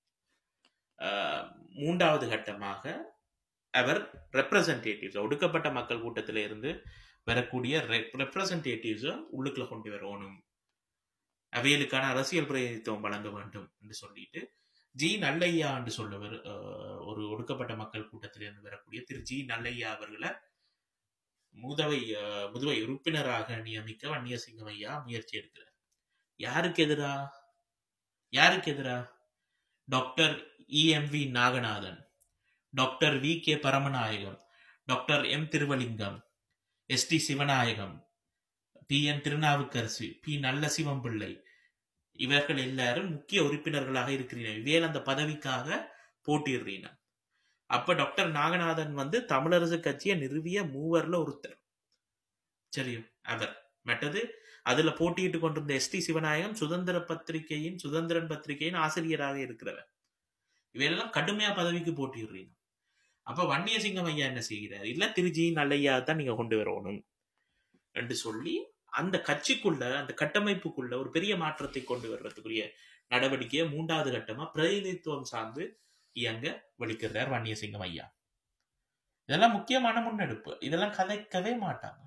அஹ், மூன்றாவது கட்டமாக அவர் ரெப்ரசன்டேட்டிவ்ஸ் ஒடுக்கப்பட்ட மக்கள் கூட்டத்தில இருந்து வரக்கூடிய ரெப்ரசன்டேட்டிவ்ஸை உள்ளுக்குள்ள கொண்டு வரணும் அவைகளுக்கான அரசியல் பிரதிநிதித்துவம் வழங்க வேண்டும் என்று சொல்லிட்டு ஜி நல்லையா என்று சொல்லவர் அஹ், ஒரு ஒடுக்கப்பட்ட மக்கள் கூட்டத்திலிருந்து வரக்கூடிய திரு ஜி நல்லையா அவர்களை முதுவை அஹ், முதுவை உறுப்பினராக நியமிக்க வன்னியசிங்கம் ஐயா முயற்சி எடுக்கிறார் யாருக்கு எதிரா யாருக்கு எதிரா doctor EMV Naganathan doctor V K Paramanayagam doctor M Thiruvalingam S D Sivanayagam P N Thirunavukkarasu P Nalla Sivampillai இவர்கள் எல்லாரும் முக்கிய உறுப்பினர்களாக இருக்கிறீர்கள் இவையில் அந்த பதவிக்காக போட்டியிடுறீங்க அப்ப டாக்டர் நாகநாதன் வந்து தமிழரசு கட்சியை நிறுவிய மூவர்ல ஒருத்தர் சரியோ அவர் மற்றது அதுல போட்டியிட்டு கொண்டிருந்த எஸ் டி சிவநாயகம் சுதந்திர பத்திரிகையின் சுதந்திரன் பத்திரிகையின் ஆசிரியராக இருக்கிறவர் இவையெல்லாம் கடுமையா பதவிக்கு போட்டியிடுறீங்க அப்ப வன்னியசிங்கம் ஐயா என்ன செய்கிறார் இல்ல திருச்சி நல்லையா தான் நீங்க கொண்டு வரணும் என்று சொல்லி அந்த கட்சிக்குள்ள அந்த கட்டமைப்புக்குள்ள ஒரு பெரிய மாற்றத்தை கொண்டு வர்றதுக்குரிய நடவடிக்கையை மூன்றாவது கட்டமா பிரதிநிதித்துவம் சார்ந்து இயங்க வலிக்கிறார் வன்னியசிங்கம் ஐயா இதெல்லாம் முக்கியமான முன்னெடுப்பு இதெல்லாம் கதைக்கவே மாட்டாங்க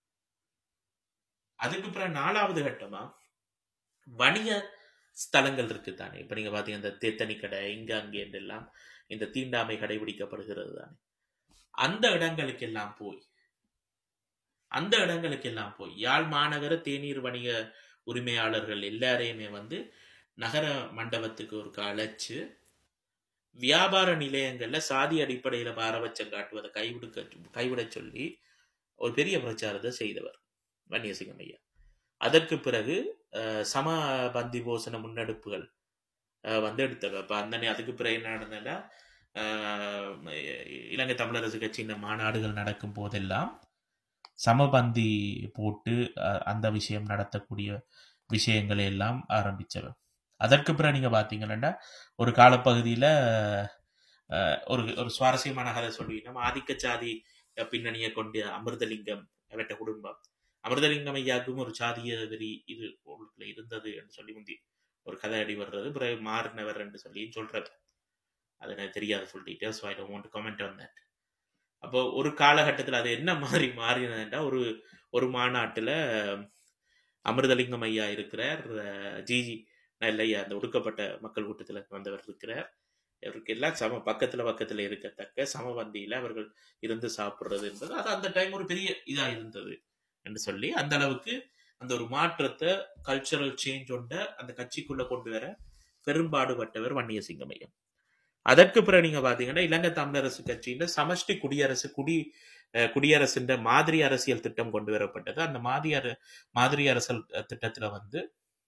அதுக்கு பிறகு நாலாவது கட்டமா வணிக ஸ்தலங்கள் இருக்கு தானே இப்ப நீங்க பாத்தீங்க இந்த தேத்தனி கடை இங்க அங்கே எல்லாம் இந்த தீண்டாமை கடைபிடிக்கப்படுகிறது தானே அந்த இடங்களுக்கு எல்லாம் போய் அந்த இடங்களுக்கு எல்லாம் போய் யாழ் மாநகர தேநீர் வணிக உரிமையாளர்கள் எல்லாரையுமே வந்து நகர மண்டபத்துக்கு ஒரு அழைச்சு வியாபார நிலையங்கள்ல சாதி அடிப்படையில பாரபட்சம் காட்டுவதை கைவிடுக்க கைவிட சொல்லி ஒரு பெரிய பிரச்சாரத்தை செய்தவர் வன்னியசிங்கம் ஐயா அதற்கு பிறகு அஹ், சமபந்தி போசன முன்னெடுப்புகள் அஹ், வந்து எடுத்தவர் அப்ப அந்த நே- அதுக்கு பிறகு என்ன நடந்ததுன்னா அஹ், இலங்கை தமிழரசு கட்சியின் மாநாடுகள் நடக்கும் போதெல்லாம் சமபந்தி போட்டு அஹ், அந்த விஷயம் நடத்தக்கூடிய விஷயங்களை எல்லாம் ஆரம்பிச்சவர் அதற்கு பிறகு நீங்க பாத்தீங்கன்னா ஒரு காலப்பகுதியில அஹ், ஒரு ஒரு சுவாரஸ்யமான கதை சொல்லினோம் ஆதிக்க சாதி பின்னணியை கொண்டு அமிர்தலிங்கம் அவற்ற குடும்பம் அமிர்தலிங்கம் ஐயாவுக்கும் ஒரு சாதிய வெறி இது உள்ளுக்குள்ள இருந்தது என்று சொல்லி முந்தி ஒரு கதை அடி வர்றது பிறகு மாறினவர் என்று சொல்லி சொல்றது அது எனக்கு தெரியாது full details I don't want comment on that அப்போ ஒரு காலகட்டத்தில் அது என்ன மாதிரி மாறினதுன்றா ஒரு ஒரு மாநாட்டில் அமிர்தலிங்கம் ஐயா இருக்கிறார் அஹ், ஜிஜி இல்லையா அந்த ஒடுக்கப்பட்ட மக்கள் கூட்டத்தில் வந்தவர் இருக்கிறார் இவருக்கு எல்லாம் சம பக்கத்துல பக்கத்துல இருக்கத்தக்க சமபந்தியில அவர்கள் இருந்து சாப்பிடுறது என்பது அது அந்த டைம் ஒரு பெரிய இதா இருந்தது என்று சொல்லி அந்த அளவுக்கு அந்த ஒரு மாற்றத்தை கல்ச்சரல் சேஞ்ச் ஒன்ற அந்த கட்சிக்குள்ள கொண்டு வர பெரும்பாடுபட்டவர் வன்னிய சிங்கமையம் அதற்கு பிறகு நீங்க பாத்தீங்கன்னா இலங்கை தமிழரசு கட்சியின் சமஷ்டி குடியரசு குடி அஹ், குடியரசின் மாதிரி அரசியல் திட்டம் கொண்டு வரப்பட்டது அந்த மாதிரி அர மாதிரி அரசியல் திட்டத்துல வந்து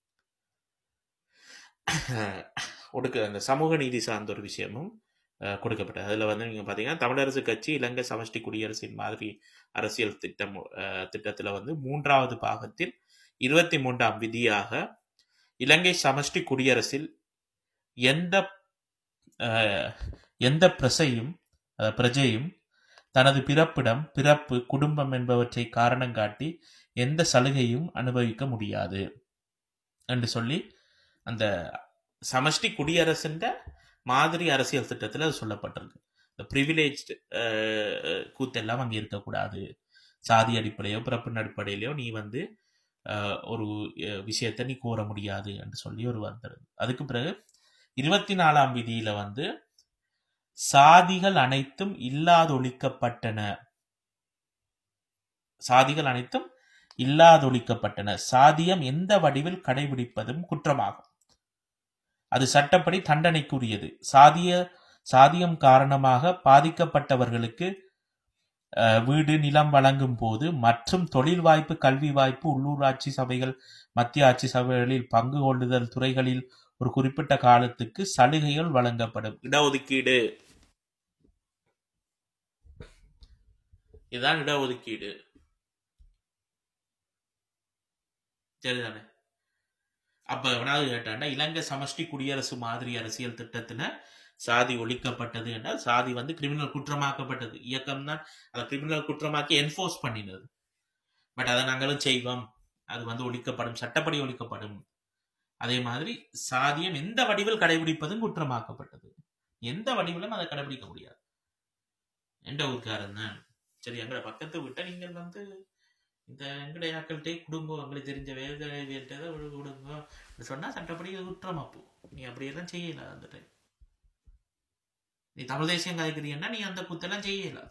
அஹ், ஒடுக்க அந்த சமூக நீதி சார்ந்த ஒரு விஷயமும் அஹ், கொடுக்கப்பட்டது அதுல வந்து நீங்க பாத்தீங்கன்னா தமிழரசு கட்சி இலங்கை சமஷ்டி குடியரசின் மாதிரி அரசியல் திட்டம் அஹ், திட்டத்துல வந்து மூன்றாவது பாகத்தில் இருபத்தி மூன்றாம் விதியாக இலங்கை சமஷ்டி குடியரசில் எந்த அஹ், எந்த பிரசையும் அஹ், பிரஜையும் தனது பிறப்பிடம் பிறப்பு குடும்பம் என்பவற்றை காரணம் காட்டி எந்த சலுகையும் அனுபவிக்க முடியாது என்று சொல்லி அந்த சமஷ்டி குடியரசின் மாதிரி அரசியல் திட்டத்தில் அது சொல்லப்பட்டிருக்கு இந்த ப்ரிவிலேஜ் கூத்தெல்லாம் அங்கே இருக்கக்கூடாது சாதி அடிப்படையோ பிறப்பின் அடிப்படையிலையோ நீ வந்து அஹ், ஒரு அஹ், விஷயத்தை நீ கோர முடியாது என்று சொல்லி ஒரு வந்தது அதுக்கு பிறகு இருபத்தி நாலாம் விதியில வந்து சாதிகள் அனைத்தும் இல்லாதொழிக்கப்பட்டன சாதிகள் அனைத்தும் இல்லாதொழிக்கப்பட்டன சாதியம் எந்த வடிவில் கடைபிடிப்பதும் குற்றமாகும் அது சட்டப்படி தண்டனைக்குரியது சாதிய சாதியம் காரணமாக பாதிக்கப்பட்டவர்களுக்கு அஹ், வீடு நிலம் வழங்கும் போது மற்றும் தொழில் வாய்ப்பு கல்வி வாய்ப்பு உள்ளூராட்சி சபைகள் மத்திய ஆட்சி சபைகளில் பங்கு கொள்ளுதல் துறைகளில் ஒரு குறிப்பிட்ட காலத்துக்கு சலுகைகள் வழங்கப்படும் இடஒதுக்கீடு இதுதான் இடஒதுக்கீடு சரிதானே அப்ப எவனாவது கேட்டாண்டா இலங்கை சமஷ்டி குடியரசு மாதிரி அரசியல் திட்டத்துல சாதி ஒழிக்கப்பட்டது என்றால் சாதி வந்து கிரிமினல் குற்றமாக்கப்பட்டது இயக்கம் தான் அதை கிரிமினல் குற்றமாக்கி என்ஃபோர்ஸ் பண்ணினது பட் அதை நாங்களும் செய்வோம் அது வந்து ஒழிக்கப்படும் சட்டப்படி ஒழிக்கப்படும் அதே மாதிரி சாதியம் எந்த வடிவில் கடைபிடிப்பதும் குற்றமாக்கப்பட்டது எந்த வடிவிலும் அதை கடைபிடிக்க முடியாது எந்த ஊருக்காரன் தான் சரி எங்களை பக்கத்து விட்ட நீங்கள் வந்து இந்த எங்களுடைய ஆக்கள்கிட்டே கொடுங்கோ உங்களுக்கு தெரிஞ்ச வேலை கொடுங்கோ சொன்னா சட்டப்படி இது குற்றம் அப்போ நீ அப்படியெல்லாம் செய்யல அந்த டைம் நீ தமிழ் தேசியம் கதைக்கிறீங்கன்னா நீ அந்த குத்தெல்லாம் செய்யல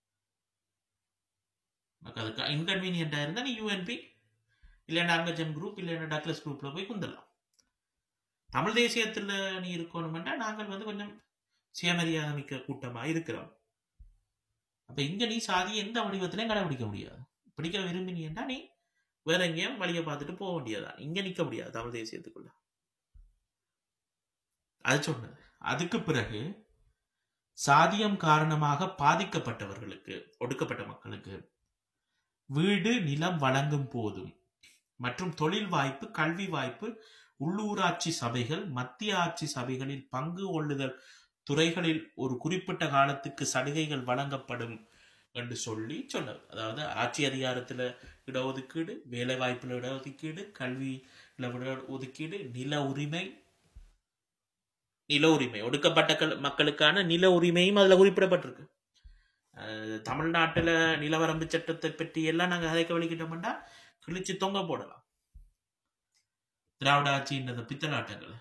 உனக்கு அதுக்கு இன்கன்வீனியண்டா இருந்தா நீ யூஎன்பி இல்லைன்னா அங்கஜம் குரூப் இல்லைன்னா டக்லஸ் குரூப்ல போய் குந்தலாம் தமிழ் தேசியத்துல நீ இருக்கணும்னா நாங்கள் வந்து கொஞ்சம் சுயமரியாதை மிக்க கூட்டமா இருக்கிறோம் அப்ப இங்க நீ சாதி எந்த வடிவத்திலையும் கடைபிடிக்க முடியாது பிடிக்க விரும்பினீன்னா நீ வேற எங்கேயும் வழியை பார்த்துட்டு போக வேண்டியதுதான் இங்க நிக்க முடியாது தமிழ் தேசியத்துக்குள்ள அது சொன்னது அதுக்கு பிறகு சாதியம் காரணமாக பாதிக்கப்பட்டவர்களுக்கு ஒடுக்கப்பட்ட மக்களுக்கு வீடு நிலம் வழங்கும் போதும் மற்றும் தொழில் வாய்ப்பு கல்வி வாய்ப்பு உள்ளூராட்சி சபைகள் மத்திய ஆட்சி சபைகளில் பங்கு கொள்ளுதல் துறைகளில் ஒரு குறிப்பிட்ட காலத்துக்கு சலுகைகள் வழங்கப்படும் என்று சொல்லி சொன்னார் அதாவது ஆட்சி அதிகாரத்துல இடஒதுக்கீடு வேலை வாய்ப்புல இடஒதுக்கீடு கல்வியில இட ஒதுக்கீடு நில உரிமை நில உரிமை ஒடுக்கப்பட்ட கள்- மக்களுக்கான நில உரிமையும் அதுல குறிப்பிடப்பட்டிருக்கு அஹ் தமிழ்நாட்டுல நிலவரம்பு சட்டத்தை பற்றி எல்லாம் நாங்க கதைக்க வலிக்கிட்டோம்னா கிழிச்சு தொங்க போடலாம் திராவிட ஆட்சின்றத பித்தலாட்டங்களை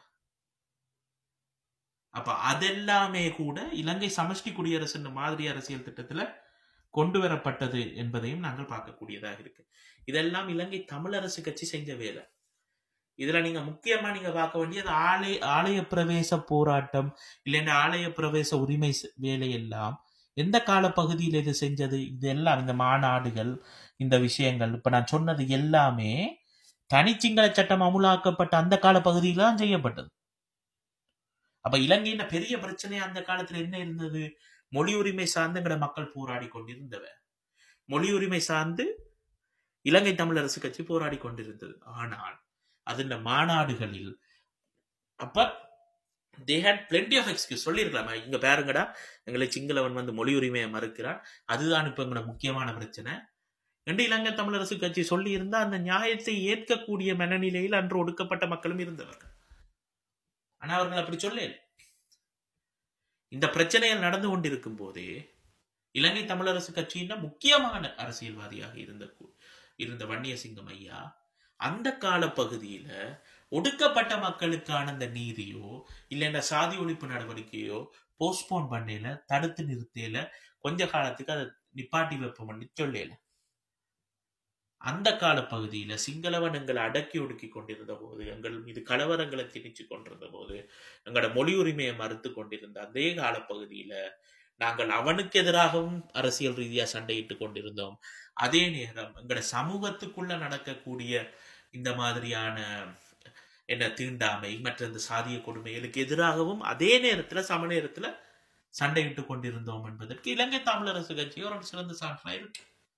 அப்ப அதெல்லாமே கூட இலங்கை சமஷ்டி குடியரசு மாதிரி அரசியல் திட்டத்துல கொண்டு வரப்பட்டது என்பதையும் நாங்கள் பார்க்கக்கூடியதாக இருக்கு இதெல்லாம் இலங்கை தமிழரசு கட்சி செஞ்ச வேலை இதுல நீங்க முக்கியமா நீங்க பார்க்க வேண்டியது ஆலய ஆலய பிரவேச போராட்டம் இல்லைன்னா ஆலய பிரவேச உரிமை செ- வேலை எல்லாம் எந்த கால பகுதியில் இது செஞ்சது இது எல்லாம் இந்த மாநாடுகள் இந்த விஷயங்கள் இப்ப நான் சொன்னது எல்லாமே தனிச்சிங்கள சட்டம் அமுலாக்கப்பட்ட அந்த கால பகுதியில தான் செய்யப்பட்டது அப்ப இலங்கையின் பெரிய பிரச்சனை அந்த காலத்துல என்ன இருந்தது மொழி உரிமை சார்ந்து எங்கட மக்கள் போராடி கொண்டிருந்தவ மொழி உரிமை சார்ந்து இலங்கை தமிழரசு கட்சி போராடி கொண்டிருந்தது ஆனால் அதுல மாநாடுகளில் அப்ப they had plenty of excuse சொல்லியிருக்கலாமா இங்க பாருங்கடா எங்களை சிங்களவன் வந்து மொழி உரிமையை மறுக்கிறான் அதுதான் இப்ப எங்களோட முக்கியமான பிரச்சனை என்று இலங்கை தமிழரசு கட்சி சொல்லி இருந்தா அந்த நியாயத்தை ஏற்கக்கூடிய மனநிலையில் அன்று ஒடுக்கப்பட்ட மக்களும் இருந்தவர்கள் ஆனா அவர்கள் அப்படி சொல்ல இந்த பிரச்சனைகள் நடந்து கொண்டிருக்கும் போதே இலங்கை தமிழரசு கட்சியின் முக்கியமான அரசியல்வாதியாக இருந்த கு- இருந்த வன்னியசிங்கம் ஐயா அந்த கால பகுதியில ஒடுக்கப்பட்ட மக்களுக்கான அந்த நீதியோ இல்லைன்னா சாதி ஒழிப்பு நடவடிக்கையோ போஸ்ட்போன் பண்ணல தடுத்து நிறுத்தையில கொஞ்ச காலத்துக்கு அதை நிப்பாட்டி வைப்போம்னு சொல்லல அந்த கால பகுதியில சிங்களவன் எங்களை அடக்கி ஒடுக்கி கொண்டிருந்த போது எங்கள் மீது கலவரங்களை திணிச்சு கொண்டிருந்த போது எங்களோட மொழி உரிமையை மறுத்து கொண்டிருந்த அதே காலப்பகுதியில நாங்கள் அவனுக்கு எதிராகவும் அரசியல் ரீதியா சண்டையிட்டு கொண்டிருந்தோம் அதே நேரம் எங்களோட சமூகத்துக்குள்ள நடக்கக்கூடிய இந்த மாதிரியான என்ன தீண்டாமை மற்ற இந்த சாதிய கொடுமைகளுக்கு எதிராகவும் அதே நேரத்துல சம நேரத்துல சண்டையிட்டு கொண்டிருந்தோம் என்பதற்கு இலங்கை தமிழரசு கட்சி ஒரு சிறந்த சான்றா இருக்கு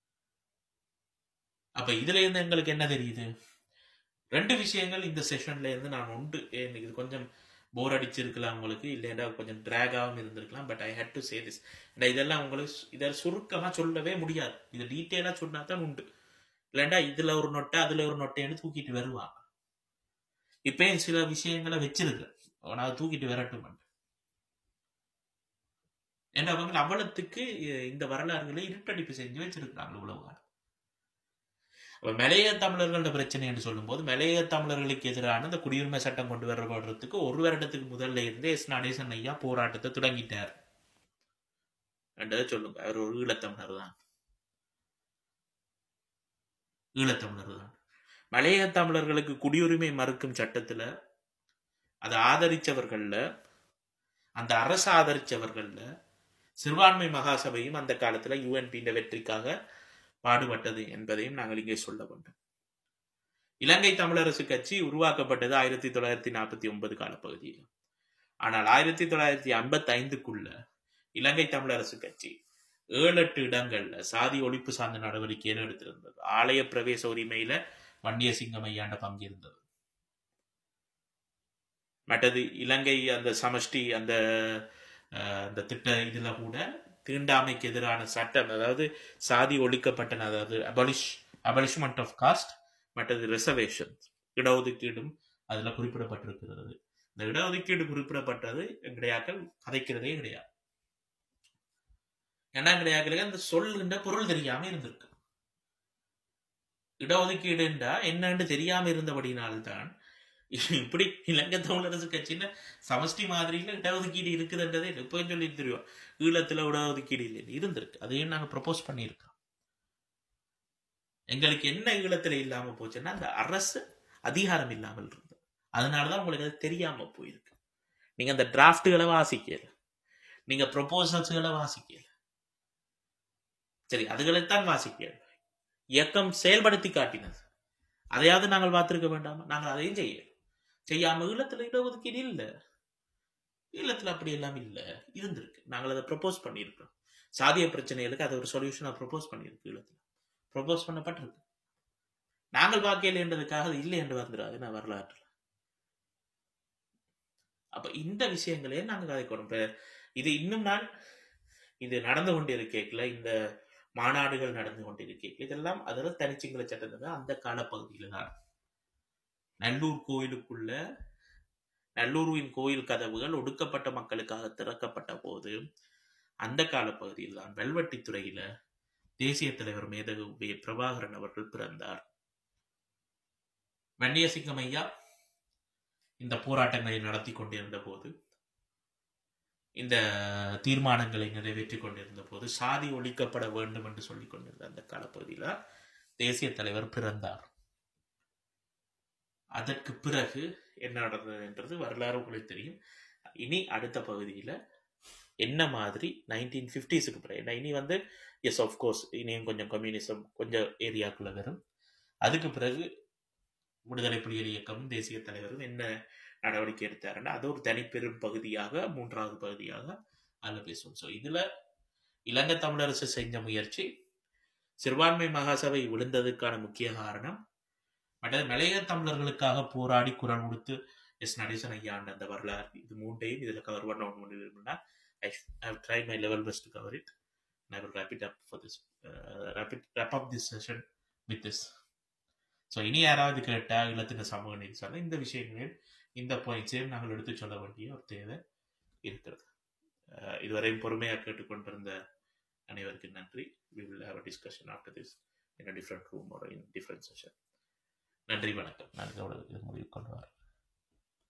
அப்ப இதுல இருந்து எங்களுக்கு என்ன தெரியுது ரெண்டு விஷயங்கள் இந்த செஷன்ல இருந்து நான் உண்டு எனக்கு இது கொஞ்சம் போர் அடிச்சிருக்கலாம் உங்களுக்கு இல்லைன்னா கொஞ்சம் ட்ராகாகவும் இருந்திருக்கலாம் but I had to say this இதெல்லாம் உங்களுக்கு இதை சுருக்கமா சொல்லவே முடியாது இது டீட்டெயிலா சொன்னா தான் உண்டு இல்லைண்டா இதுல ஒரு நொட்டை அதுல ஒரு நொட்டைன்னு தூக்கிட்டு வருவாங்க இப்பயும் சில விஷயங்களை வச்சிருக்கு நான் தூக்கிட்டு வரட்டும் ஏன்னா அவங்க அவலத்துக்கு இந்த வரலாறுகளை இருட்டடிப்பு செஞ்சு வச்சிருக்கிறாங்க இவ்வளவு காலம் அப்ப மலைய தமிழர்களோட பிரச்சனை என்று சொல்லும்போது மலைய தமிழர்களுக்கு எதிரான இந்த குடியுரிமை சட்டம் கொண்டு வரப்படுறதுக்கு ஒரு வருடத்துக்கு முதல்ல இருந்தே எஸ் நடேசன் ஐயா போராட்டத்தை தொடங்கிட்டார் என்றதை சொல்லுங்க அவர் ஒரு ஈழத்தமிழர் தான் ஈழத்தமிழர் தான் மலைய தமிழர்களுக்கு குடியுரிமை மறுக்கும் சட்டத்துல அதை ஆதரிச்சவர்கள்ல அந்த அரசு ஆதரிச்சவர்கள்ல சிறுபான்மை மகாசபையும் அந்த காலத்துல யூஎன்பியின் வெற்றிக்காக பாடுபட்டது என்பதையும் நாங்கள் இங்கே சொல்ல வேண்டும் இலங்கை தமிழரசு கட்சி உருவாக்கப்பட்டது ஆயிரத்தி தொள்ளாயிரத்தி நாற்பத்தி ஒன்பது காலப்பகுதியில் ஆனால் ஆயிரத்தி தொள்ளாயிரத்தி ஐம்பத்தி ஐந்துக்குள்ள இலங்கை தமிழரசு கட்சி ஏழு எட்டு இடங்கள்ல சாதி ஒழிப்பு சார்ந்த நடவடிக்கைகள் எடுத்திருந்தது ஆலய பிரவேச உரிமையில வன்னிய சிங்கம் ஐயாண்ட பங்கு இருந்தது மற்றது இலங்கை அந்த சமஷ்டி அந்த அந்த திட்ட இதுல கூட தீண்டாமைக்கு எதிரான சட்டம் அதாவது சாதி ஒழிக்கப்பட்டன அதாவது அபாலிஷ் அபாலிஷ்மெண்ட் ஆஃப் காஸ்ட் மற்றது ரிசர்வேஷன் இடஒதுக்கீடும் அதுல குறிப்பிடப்பட்டிருக்கிறது இந்த இடஒதுக்கீடு குறிப்பிடப்பட்டது கிடையாக்கள் கதைக்கிறதே கிடையாது ஏன்னா கிடையாது அந்த சொல்லுன்ற பொருள் தெரியாம இருந்திருக்கு இடஒதுக்கீடுன்றா என்னன்னு தெரியாம இருந்தபடினால்தான் இப்படி இலங்கை தமிழரசு கட்சின்னு சமஷ்டி மாதிரியில இடஒதுக்கீடு இருக்குதுன்றதே எப்பவும் சொல்லி தெரியும் ஈழத்துல இடஒதுக்கீடு இல்லை இருந்திருக்கு அதையும் நாங்க ப்ரப்போஸ் பண்ணியிருக்கோம் எங்களுக்கு என்ன ஈழத்துல இல்லாம போச்சுன்னா அந்த அரசு அதிகாரம் இல்லாமல் இருந்தது அதனாலதான் உங்களுக்கு அது தெரியாம போயிருக்கு நீங்க அந்த டிராஃப்ட்களை வாசிக்கல நீங்க ப்ரொபோசல்ஸ்களை வாசிக்கல சரி அதுகளைத்தான் வாசிக்கல இயக்கம் செயல்படுத்தி காட்டினது அதையாவது நாங்கள் பார்த்திருக்க வேண்டாமா நாங்கள் அதையும் செய்ய செய்யாம ஈழத்துல இடஒதுக்கீடு இல்ல ஈழத்துல அப்படி எல்லாம் இல்ல இருந்திருக்கு நாங்கள் அதை ப்ரப்போஸ் பண்ணியிருக்கோம் சாதிய பிரச்சனைகளுக்கு அதை ஒரு சொல்யூஷனா ப்ரப்போஸ் பண்ணியிருக்கு ஈழத்துல ப்ரப்போஸ் பண்ணப்பட்டிருக்கு நாங்கள் பார்க்கல என்றதுக்காக அது இல்லை என்று வந்துடாது நான் வரலாற்றுல அப்ப இந்த விஷயங்களே நாங்கள் கதைக்கணும் இப்ப இது இன்னும் நான் இது நடந்து கொண்டிருக்கேக்கல இந்த மாநாடுகள் நடந்து கொண்டிருக்கேன் இதெல்லாம் அதில் தனிச்சிங்கள சட்டத்தை அந்த காலப்பகுதியில தான் நல்லூர் கோயிலுக்குள்ள நல்லூர்வின் கோயில் கதவுகள் ஒடுக்கப்பட்ட மக்களுக்காக திறக்கப்பட்ட போது அந்த காலப்பகுதியில் தான் வெல்வெட்டித்துறையில தேசிய தலைவர் மேதகு வே பிரபாகரன் அவர்கள் பிறந்தார் வன்னியசிங்கம் ஐயா இந்த போராட்டங்களை நடத்தி கொண்டிருந்த போது இந்த தீர்மானங்களை நிறைவேற்றி கொண்டிருந்த போது சாதி ஒழிக்கப்பட வேண்டும் என்று சொல்லிக் கொண்டிருந்த அந்த காலப்பகுதியில் தேசிய தலைவர் பிறந்தார் அதற்கு பிறகு என்ன நடந்தது என்றது வரலாறு உங்களுக்கு தெரியும் இனி அடுத்த பகுதியில் என்ன மாதிரி நைன்டீன் ஃபிஃப்டிஸுக்கு பிறகு ஏன்னா இனி வந்து எஸ் ஆஃப்கோர்ஸ் இனியும் கொஞ்சம் கம்யூனிசம் கொஞ்சம் ஏரியாக்குள்ள வரும் அதுக்கு பிறகு விடுதலை புலிகள் இயக்கமும் தேசிய தலைவரும் என்ன நடவடிக்கை எடுத்தாருன்னா அது ஒரு தனிப்பெரும் பகுதியாக மூன்றாவது பகுதியாக அதில் பேசுவோம் ஸோ இதில் இலங்கை தமிழரசு செஞ்ச முயற்சி சிறுபான்மை மகாசபை விழுந்ததுக்கான முக்கிய காரணம் மற்றது மலைய தமிழர்களுக்காக போராடி குரல் கொடுத்து எஸ் நடேசன் ஐயாண்ட அந்த வரலாறு இது மூன்றையும் இதில் கவர் பண்ண ஒன்று விரும்பினா I have try my level best to cover it I will wrap it up for this rapid wrap up this session with this so இனி யாராவது கேட்டால் இல்லத்தின சமூக நீதி சார்ந்த இந்த விஷயங்களில் இந்த பாயிண்ட்ஸையும் நாங்கள் எடுத்து சொல்ல வேண்டிய ஒரு தேவை இருக்கிறது இதுவரையும் பொறுமையாக கேட்டுக்கொண்டிருந்த அனைவருக்கும் நன்றி we will have a discussion after this in a different room ஒரு இன் டிஃப்ரெண்ட் செஷன் நன்றி வணக்கம் நான் இதோட இது முடிவு கொள்வார்